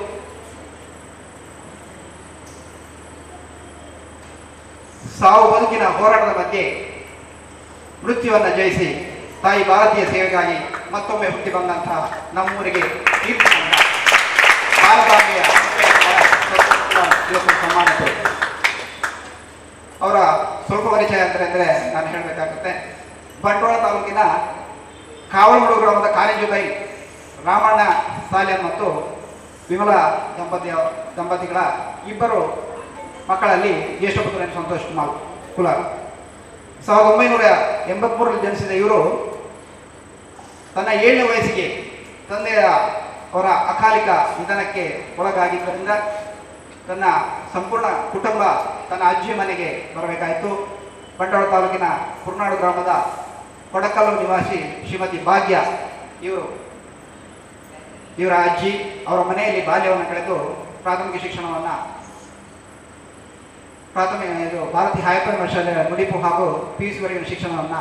ಸಾವು ಬದುಕಿನ ಹೋರಾಟದ ಮಧ್ಯೆ ಮೃತ್ಯುವನ್ನು ಜಯಿಸಿ ತಾಯಿ ಭಾರತೀಯ ಸೇವೆಗಾಗಿ ಮತ್ತೊಮ್ಮೆ ಹುಟ್ಟಿ ಬಂದಂತಹ ನಮ್ಮೂರಿಗೆ ಕೀರ್ತಿ ತಂದ ಬಾಲಭಾಗ್ಯ ಇವತ್ತು ಸನ್ಮಾನಿತು ಅವರ ಸ್ವಲ್ಪ ಪರಿಚಯ ಅಂತ ಅಂದರೆ ನಾನು ಹೇಳಬೇಕಾಗುತ್ತೆ ಬಂಟ್ವಾಳ ತಾಲೂಕಿನ ಕಾವಲಮಡು ಗ್ರಾಮದ ಕಾಲೇಜು ಬೈ ರಾಮಣ್ಣ ಸಾಲ್ಯನ್ ಮತ್ತು ವಿಮಲಾ ದಂಪತಿಯ ದಂಪತಿಗಳ ಇಬ್ಬರು ಮಕ್ಕಳಲ್ಲಿ ಜ್ಯೇಷ್ಠಪುತ್ರ ಸಂತೋಷ್ ಕುಮಾರ್ ಕುಲಾರ್ ಸಾವಿರದ ಒಂಬೈನೂರ ಎಂಬತ್ಮೂರರಲ್ಲಿ ಜನಿಸಿದ ಇವರು ತನ್ನ ಏಳನೇ ವಯಸ್ಸಿಗೆ ತಂದೆಯ ಅವರ ಅಕಾಲಿಕ ನಿಧನಕ್ಕೆ ಒಳಗಾಗಿದ್ದರಿಂದ ತನ್ನ ಸಂಪೂರ್ಣ ಕುಟುಂಬ ತನ್ನ ಅಜ್ಜಿ ಮನೆಗೆ ಬರಬೇಕಾಯಿತು ಬಂಟ್ವಾಳ ತಾಲೂಕಿನ ಕುರ್ನಾಡು ಗ್ರಾಮದ ಕೊಡಕಲ್ಲು ನಿವಾಸಿ ಶ್ರೀಮತಿ ಭಾಗ್ಯ ಇವರು ಇವರ ಅಜ್ಜಿ ಅವರ ಮನೆಯಲ್ಲಿ ಬಾಲ್ಯವನ್ನು ಕಳೆದು ಪ್ರಾಥಮಿಕ ಶಿಕ್ಷಣವನ್ನು ಪ್ರಾಥಮಿಕ ಇದು ಭಾರತೀಯ ಹೈಪ್ರೈಮರಿ ಶಾಲೆಯ ನುಡಿಪು ಹಾಗೂ ಪಿ ಯು ಸಿವರೆಗಿನ ಶಿಕ್ಷಣವನ್ನು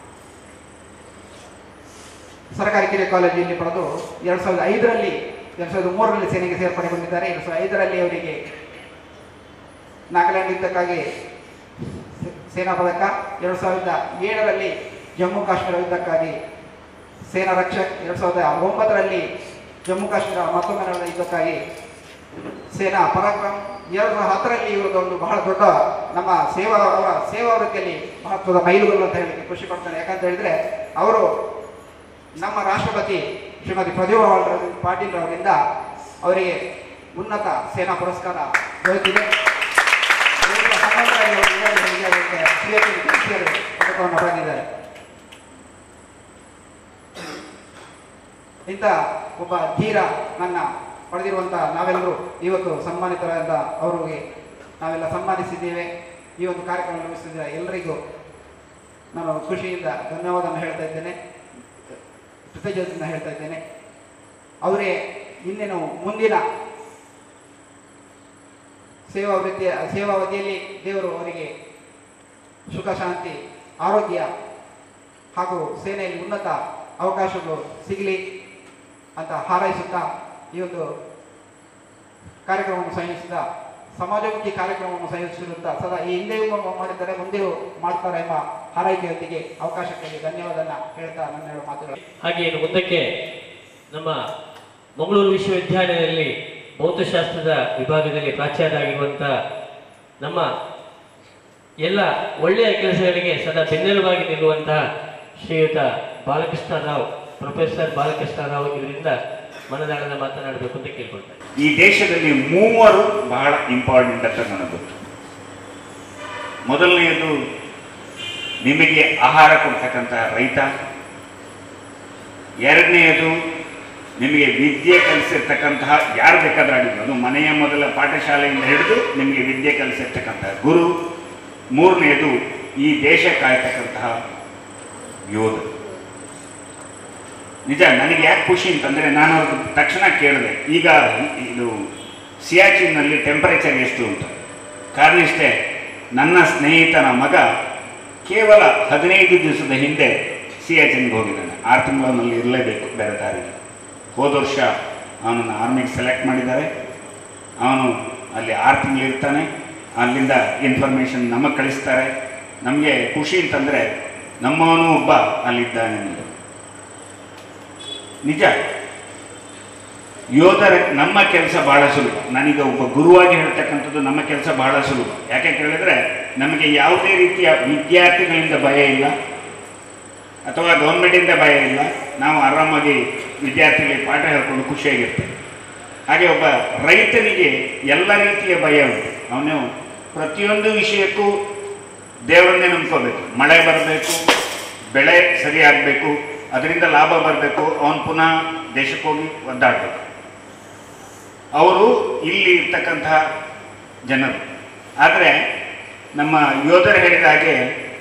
ಸರ್ಕಾರಿ ಕಿರಿಯ ಕಾಲೇಜಿನಲ್ಲಿ ಪಡೆದು ಎರಡು ಸಾವಿರದ ಐದರಲ್ಲಿ ಎರಡು ಸಾವಿರದ ಮೂರರಲ್ಲಿ ಸೇನೆಗೆ ಸೇರ್ಪಡೆಗೊಂಡಿದ್ದಾರೆ ಎರಡು ಸಾವಿರದ ಐದರಲ್ಲಿ ಅವರಿಗೆ ನಾಗಾಲ್ಯಾಂಡ್ ಯುದ್ಧಕ್ಕಾಗಿ ಸೇನಾ ಪದಕ ಎರಡು ಸಾವಿರದ ಏಳರಲ್ಲಿ ಜಮ್ಮು ಕಾಶ್ಮೀರ ಯುದ್ಧಕ್ಕಾಗಿ ಸೇನಾ ರಕ್ಷಕ್ ಎರಡು ಸಾವಿರದ ಒಂಬತ್ತರಲ್ಲಿ ಜಮ್ಮು ಕಾಶ್ಮೀರ ಮತ್ತೊಮ್ಮೆ ನಡೆದ ಯುದ್ಧಕ್ಕಾಗಿ ಸೇನಾ ಪರಾಕ್ರಮ್ ಎರಡು ಸಾವಿರದ ಹತ್ತರಲ್ಲಿ ಇವರದೊಂದು ಬಹಳ ದೊಡ್ಡ ನಮ್ಮ ಸೇವಾ ಅವರ ಸೇವಾ ವೃತ್ತಿಯಲ್ಲಿ ಮಹತ್ವದ ಮೈಲುಗಲ್ಲು ಅಂತ ಹೇಳಲಿಕ್ಕೆ ಖುಷಿ ಪಡ್ತಾರೆ ಯಾಕಂತ ಹೇಳಿದ್ರೆ ಅವರು ನಮ್ಮ ರಾಷ್ಟ್ರಪತಿ ಶ್ರೀಮತಿ ಪ್ರತಿಭಾ ಪಾಟೀಲ್ ಅವರಿಂದ ಅವರಿಗೆ ಉನ್ನತ ಸೇನಾ ಪುರಸ್ಕಾರ ದೊರೆತಿದೆ ಎರಡು ಸಾವಿರದ ಹನ್ನೊಂದರಲ್ಲಿ ಅವರಿಗೆ ಅವರಿಗೆ ಅವರಿಗೆ CHL ಕಿರಿಯರು ಪದಕವನ್ನು ಪಡೆದಿದ್ದಾರೆ ಇಂಥ ಒಬ್ಬ ಧೀರ ನನ್ನ ಪಡೆದಿರುವಂಥ ನಾವೆಲ್ಲರೂ ಇವತ್ತು ಸನ್ಮಾನಿತರಾದ ಅವರಿಗೆ ನಾವೆಲ್ಲ ಸನ್ಮಾನಿಸಿದ್ದೇವೆ ಈ ಒಂದು ಕಾರ್ಯಕ್ರಮ ನಿರ್ವಹಿಸಿದ ಎಲ್ಲರಿಗೂ ನಾನು ಖುಷಿಯಿಂದ ಧನ್ಯವಾದವನ್ನು ಹೇಳ್ತಾ ಇದ್ದೇನೆ ಕೃತಜ್ಞತೆಯಿಂದ ಹೇಳ್ತಾ ಇದ್ದೇನೆ ಅವರೇ ಇನ್ನೇನು ಮುಂದಿನ ಸೇವಾ ವೃತ್ತಿಯ ಸೇವಾವಧಿಯಲ್ಲಿ ದೇವರು ಅವರಿಗೆ ಸುಖ ಶಾಂತಿ ಆರೋಗ್ಯ ಹಾಗೂ ಸೇನೆಯಲ್ಲಿ ಉನ್ನತ ಅವಕಾಶಗಳು ಸಿಗಲಿ ಅಂತ ಹಾರೈಸುತ್ತಾ ಈ ಒಂದು ಕಾರ್ಯಕ್ರಮವನ್ನು ಸಂಯೋಜಿಸಿದ ಸಮಾಜಮುಖಿ ಕಾರ್ಯಕ್ರಮವನ್ನು ಸಂಯೋಜಿಸಿರುತ್ತಾ ಸದಾ ಈ ಹಿಂದೆಯೂ ಮಾಡಿದ್ದಾರೆ ಮುಂದೆಯೂ ಮಾಡ್ತಾರೆ ಎಂಬ ಹಾರೈಕೆಯೊಂದಿಗೆ ಅವಕಾಶಕ್ಕಾಗಿ ಧನ್ಯವಾದನ ಹೇಳ್ತಾ ನನ್ನ ಎರಡು ಮಾತುಗಳು ಹಾಗೆ ಇನ್ನು ಮುಂದಕ್ಕೆ ನಮ್ಮ ಮಂಗಳೂರು ವಿಶ್ವವಿದ್ಯಾಲಯದಲ್ಲಿ ಭೌತಶಾಸ್ತ್ರದ ವಿಭಾಗದಲ್ಲಿ ಪ್ರಾಚಾರ್ಯರಾಗಿರುವಂಥ ನಮ್ಮ ಎಲ್ಲ ಒಳ್ಳೆಯ ಕೆಲಸಗಳಿಗೆ ಸದಾ ಬೆನ್ನೆಲುಬಾಗಿ ನಿಲ್ಲುವಂತಹ ಶ್ರೀಯುತ ಬಾಲಕೃಷ್ಣ ರಾವ್ ಪ್ರೊಫೆಸರ್ ಬಾಲಕೃಷ್ಣ ರಾವ್ ಇವರಿಂದ ಮನದಾಳದ ಮಾತನಾಡಬೇಕು ಅಂತ ಕೇಳ್ಕೊಳ್ತಾರೆ ಈ ದೇಶದಲ್ಲಿ ಮೂವರು ಬಹಳ ಇಂಪಾರ್ಟೆಂಟ್ ಅಂತ ನನಗೆ ಗೊತ್ತು ಮೊದಲನೆಯದು ನಿಮಗೆ ಆಹಾರ ಕೊಡ್ತಕ್ಕಂಥ ರೈತ ಎರಡನೆಯದು ನಿಮಗೆ ವಿದ್ಯೆ ಕಲಿಸಿರ್ತಕ್ಕಂತಹ ಯಾರು ಬೇಕಾದ್ರೂ ಆಗಿದ್ರು ಅದು ಮನೆಯ ಮೊದಲ ಪಾಠಶಾಲೆಯಿಂದ ಹಿಡಿದು ನಿಮಗೆ ವಿದ್ಯೆ ಕಲಿಸಿರ್ತಕ್ಕಂತಹ ಗುರು ಮೂರನೆಯದು ಈ ದೇಶ ಕಾಯ್ತಕ್ಕಂತಹ ಯೋಧ ನಿಜ ನನಗೆ ಯಾಕೆ ಖುಷಿ ಅಂತಂದರೆ ನಾನು ಅವ್ರಿಗೆ ತಕ್ಷಣ ಕೇಳಿದೆ ಈಗ ಇದು ಸಿಯಾಚಿನ್ನಲ್ಲಿ ಟೆಂಪರೇಚರ್ ಎಷ್ಟು ಅಂತ ಕಾರಣ ಇಷ್ಟೇ ನನ್ನ ಸ್ನೇಹಿತನ ಮಗ ಕೇವಲ ಹದಿನೈದು ದಿವಸದ ಹಿಂದೆ ಸಿಯಾಚಿನ್ಗೆ ಹೋಗಿದ್ದಾನೆ ಆರು ತಿಂಗಳಲ್ಲಿ ಇರಲೇಬೇಕು ಬೇರೆ ದಾರಿಗೆ ಹೋದ ವರ್ಷ ಅವನನ್ನು ಆರ್ಮಿಗೆ ಸೆಲೆಕ್ಟ್ ಮಾಡಿದ್ದಾರೆ ಅವನು ಅಲ್ಲಿ ಆರು ತಿಂಗಳು ಇರ್ತಾನೆ ಅಲ್ಲಿಂದ ಇನ್ಫಾರ್ಮೇಷನ್ ನಮಗೆ ಕಳಿಸ್ತಾರೆ ನಮಗೆ ಖುಷಿ ಅಂತಂದರೆ ನಮ್ಮವನು ಒಬ್ಬ ಅಲ್ಲಿದ್ದಾನೆ ಅನ್ನೋದು. ನಿಜ ಯೋಧರ ನಮ್ಮ ಕೆಲಸ ಬಹಳ ಸುಲಭ ನಾನೀಗ ಒಬ್ಬ ಗುರುವಾಗಿ ಹೇಳ್ತಕ್ಕಂಥದ್ದು ನಮ್ಮ ಕೆಲಸ ಬಹಳ ಸುಲಭ ಯಾಕೆ ಕೇಳಿದ್ರೆ ನಮಗೆ ಯಾವುದೇ ರೀತಿಯ ವಿದ್ಯಾರ್ಥಿಗಳಿಂದ ಭಯ ಇಲ್ಲ ಅಥವಾ ಗೌರ್ಮೆಂಟಿಂದ ಭಯ ಇಲ್ಲ ನಾವು ಆರಾಮಾಗಿ ವಿದ್ಯಾರ್ಥಿಗಳಿಗೆ ಪಾಠ ಹೇಳ್ಕೊಂಡು ಖುಷಿಯಾಗಿರ್ತೇವೆ ಹಾಗೆ ಒಬ್ಬ ರೈತನಿಗೆ ಎಲ್ಲ ರೀತಿಯ ಭಯ ಉಂಟು ಅವನು ಪ್ರತಿಯೊಂದು ವಿಷಯಕ್ಕೂ ದೇವರನ್ನೇ ನಂಬ್ಕೋಬೇಕು ಮಳೆ ಬರಬೇಕು ಬೆಳೆ ಸರಿಯಾಗಬೇಕು ಅದರಿಂದ ಲಾಭ ಬರಬೇಕು ಅವನು ಪುನಃ ದೇಶಕ್ಕೆ ಹೋಗಿ ಒದ್ದಾಡಬೇಕು ಅವರು ಇಲ್ಲಿ ಇರ್ತಕ್ಕಂತಹ ಜನರು ಆದರೆ ನಮ್ಮ ಯೋಧರು ಹೇಳಿದ ಹಾಗೆ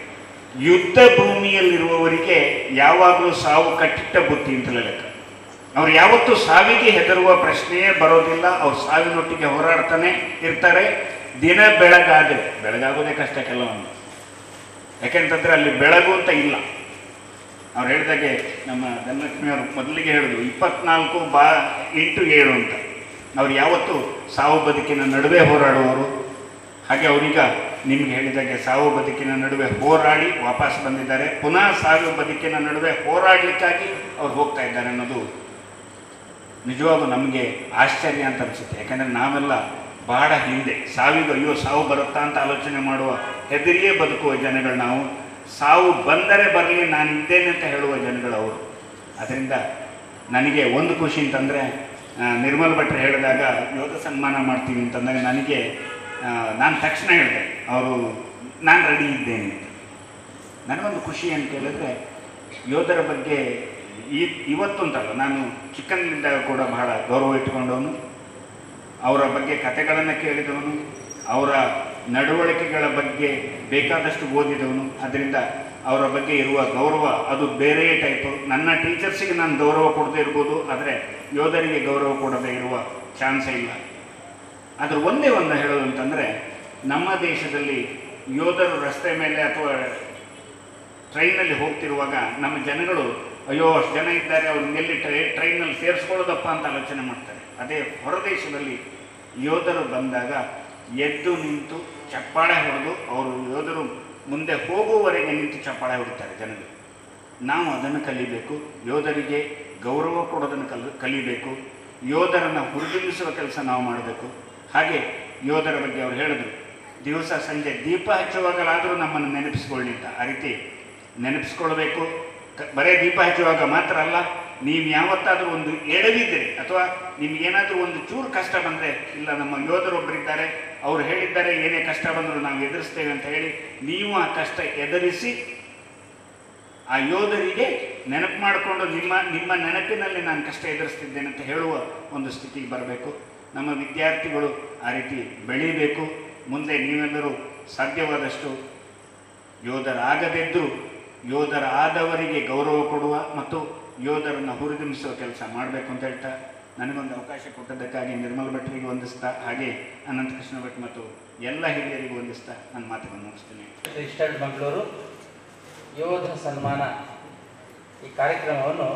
ಯುದ್ಧ ಭೂಮಿಯಲ್ಲಿರುವವರಿಗೆ ಯಾವಾಗಲೂ ಸಾವು ಕಟ್ಟಿಟ್ಟ ಬುದ್ಧಿ ಅಂತಲೇ ಲೆಕ್ಕ ಅವ್ರು ಯಾವತ್ತೂ ಸಾವಿಗೆ ಹೆದರುವ ಪ್ರಶ್ನೆಯೇ ಬರೋದಿಲ್ಲ ಅವ್ರು ಸಾವಿನೊಟ್ಟಿಗೆ ಹೋರಾಡ್ತಾನೆ ಇರ್ತಾರೆ ದಿನ ಬೆಳಗಾದ್ರೆ ಬೆಳಗಾಗೋದೇ ಕಷ್ಟ ಕೆಲವೊಂದು ಯಾಕೆಂತಂದ್ರೆ ಅಲ್ಲಿ ಬೆಳಗು ಅಂತ ಇಲ್ಲ ಅವ್ರು ಹೇಳಿದಾಗೆ ನಮ್ಮ ಧನಲಕ್ಷ್ಮಿಯವರು ಮೊದಲಿಗೆ ಹೇಳಿದ್ರು ಇಪ್ಪತ್ನಾಲ್ಕು ಬಾ ಇಂಟು ಏಳು ಅಂತ ಅವ್ರು ಯಾವತ್ತೂ ಸಾವು ಬದುಕಿನ ನಡುವೆ ಹೋರಾಡುವವರು ಹಾಗೆ ಅವರೀಗ ನಿಮ್ಗೆ ಹೇಳಿದಾಗೆ ಸಾವು ಬದುಕಿನ ನಡುವೆ ಹೋರಾಡಿ ವಾಪಸ್ ಬಂದಿದ್ದಾರೆ ಪುನಃ ಸಾವು ಬದುಕಿನ ನಡುವೆ ಹೋರಾಡಲಿಕ್ಕಾಗಿ ಅವ್ರು ಹೋಗ್ತಾ ಇದ್ದಾರೆ ಅನ್ನೋದು ನಿಜವಾಗೂ ನಮಗೆ ಆಶ್ಚರ್ಯ ಅಂತ ಅನಿಸುತ್ತೆ ಯಾಕಂದರೆ ನಾವೆಲ್ಲ ಬಹಳ ಹಿಂದೆ ಸಾವಿಗೆ ಅಯ್ಯೋ ಸಾವು ಬರುತ್ತಾ ಅಂತ ಆಲೋಚನೆ ಮಾಡುವ ಹೆದರಿಯೇ ಬದುಕುವ ಜನಗಳು ನಾವು ಸಾವು ಬಂದರೆ ಬರಲಿ ನಾನು ಇದ್ದೇನೆ ಅಂತ ಹೇಳುವ ಜನಗಳು ಅವರು ಅದರಿಂದ ನನಗೆ ಒಂದು ಖುಷಿ ಅಂತಂದರೆ ನಿರ್ಮಲ್ ಭಟ್ರು ಹೇಳಿದಾಗ ಯೋಧ ಸನ್ಮಾನ ಮಾಡ್ತೀವಿ ಅಂತಂದಾಗ ನನಗೆ ಆ, ನಾನು ತಕ್ಷಣ ಹೇಳಿದೆ ಅವರು ನಾನು ರೆಡಿ ಇದ್ದೇನೆ ಅಂತ ನನಗೊಂದು ಖುಷಿ ಅಂತ ಕೇಳಿದ್ರೆ ಯೋಧರ ಬಗ್ಗೆ ಈ ಇವತ್ತು ಅಂತಲ್ಲ ನಾನು ಚಿಕ್ಕಂದಿನಿಂದ ಕೂಡ ಬಹಳ ಗೌರವ ಇಟ್ಟುಕೊಂಡವನು ಅವರ ಬಗ್ಗೆ ಕಥೆಗಳನ್ನು ಕೇಳಿದವನು ಅವರ ನಡವಳಿಕೆಗಳ ಬಗ್ಗೆ ಬೇಕಾದಷ್ಟು ಓದಿದವನು ಅದರಿಂದ ಅವರ ಬಗ್ಗೆ ಇರುವ ಗೌರವ ಅದು ಬೇರೆ ಟೈಪು ನನ್ನ ಟೀಚರ್ಸಿಗೆ ನಾನು ಗೌರವ ಕೊಡದೇ ಇರ್ಬೋದು ಆದರೆ ಯೋಧರಿಗೆ ಗೌರವ ಕೊಡದೇ ಇರುವ ಚಾನ್ಸೇ ಇಲ್ಲ ಅದ್ರ ಒಂದೇ ಒಂದು ಹೇಳೋದು ಅಂತಂದರೆ ನಮ್ಮ ದೇಶದಲ್ಲಿ ಯೋಧರು ರಸ್ತೆ ಮೇಲೆ ಅಥವಾ ಟ್ರೈನಲ್ಲಿ ಹೋಗ್ತಿರುವಾಗ ನಮ್ಮ ಜನಗಳು ಅಯ್ಯೋ ಅಷ್ಟು ಜನ ಇದ್ದಾರೆ ಅವ್ರನ್ನ ಎಲ್ಲಿ ಟ್ರೈ ಟ್ರೈನಲ್ಲಿ ಸೇರಿಸ್ಕೊಳ್ಳೋದಪ್ಪ ಅಂತ ಆಲೋಚನೆ ಮಾಡ್ತಾರೆ ಅದೇ ಹೊರದೇಶದಲ್ಲಿ ಯೋಧರು ಬಂದಾಗ ಎದ್ದು ನಿಂತು ಚಪ್ಪಾಳೆ ಹೊಡೆದು ಅವರು ಯೋಧರು ಮುಂದೆ ಹೋಗುವವರೆಗೆ ನಿಂತು ಚಪ್ಪಾಳೆ ಹೊಡಿತಾರೆ ಜನಗಳು ನಾವು ಅದನ್ನು ಕಲಿಬೇಕು ಯೋಧರಿಗೆ ಗೌರವ ಕೊಡೋದನ್ನು ಕಲ್ ಕಲಿಬೇಕು ಯೋಧರನ್ನು ಹುರಿದುಂಬಿಸುವ ಕೆಲಸ ನಾವು ಮಾಡಬೇಕು ಹಾಗೆ ಯೋಧರ ಬಗ್ಗೆ ಅವ್ರು ಹೇಳಿದ್ರು ದಿವಸ ಸಂಜೆ ದೀಪ ಹಚ್ಚುವಾಗಲಾದರೂ ನಮ್ಮನ್ನು ನೆನಪಿಸ್ಕೊಳ್ಳಿ ಅಂತ ಆ ರೀತಿ ನೆನಪಿಸ್ಕೊಳ್ಬೇಕು ಕ- ಬರೇ ದೀಪ ಹಚ್ಚುವಾಗ ಮಾತ್ರ ಅಲ್ಲ ನೀವು ಯಾವತ್ತಾದರೂ ಒಂದು ಎಡವಿದ್ರೆ ಅಥವಾ ನಿಮ್ಗೇನಾದರೂ ಒಂದು ಚೂರು ಕಷ್ಟ ಬಂದರೆ ಇಲ್ಲ ನಮ್ಮ ಯೋಧರೊಬ್ಬರಿದ್ದಾರೆ ಅವ್ರು ಹೇಳಿದ್ದಾರೆ ಏನೇ ಕಷ್ಟ ಬಂದರೂ ನಾವು ಎದುರಿಸ್ತೇವೆ ಅಂತ ಹೇಳಿ ನೀವು ಆ ಕಷ್ಟ ಎದುರಿಸಿ ಆ ಯೋಧರಿಗೆ ನೆನಪು ಮಾಡಿಕೊಂಡು ನಿಮ್ಮ ನಿಮ್ಮ ನೆನಪಿನಲ್ಲಿ ನಾನು ಕಷ್ಟ ಎದುರಿಸ್ತಿದ್ದೇನೆ ಅಂತ ಹೇಳುವ ಒಂದು ಸ್ಥಿತಿಗೆ ಬರಬೇಕು ನಮ್ಮ ವಿದ್ಯಾರ್ಥಿಗಳು ಆ ರೀತಿ ಬೆಳೀಬೇಕು ಮುಂದೆ ನೀವೆಲ್ಲರೂ ಸಾಧ್ಯವಾದಷ್ಟು ಯೋಧರಾಗದಿದ್ದರೂ ಯೋಧರ ಆದವರಿಗೆ ಗೌರವ ಕೊಡುವ ಮತ್ತು ಯೋಧರನ್ನು ಹುರಿದುಂಬಿಸುವ ಕೆಲಸ ಮಾಡಬೇಕು ಅಂತ ಹೇಳ್ತಾ ನನಗೊಂದು ಅವಕಾಶ ಕೊಟ್ಟದ್ದಕ್ಕಾಗಿ ನಿರ್ಮಲ್ ಭಟ್ರಿಗೆ ವಂದಿಸ್ತಾ ಹಾಗೆ ಅನಂತ ಕೃಷ್ಣ ಭಟ್ ಮತ್ತು ಎಲ್ಲ ಹಿರಿಯರಿಗೂ ವಂದಿಸ್ತಾ ನನ್ನ ಮಾತುಗಳನ್ನು ಮುಗಿಸ್ತೀನಿ ರಿಜಿಸ್ಟರ್ಡ್ ಮಂಗಳೂರು ಯೋಧ ಸನ್ಮಾನ ಈ ಕಾರ್ಯಕ್ರಮವನ್ನು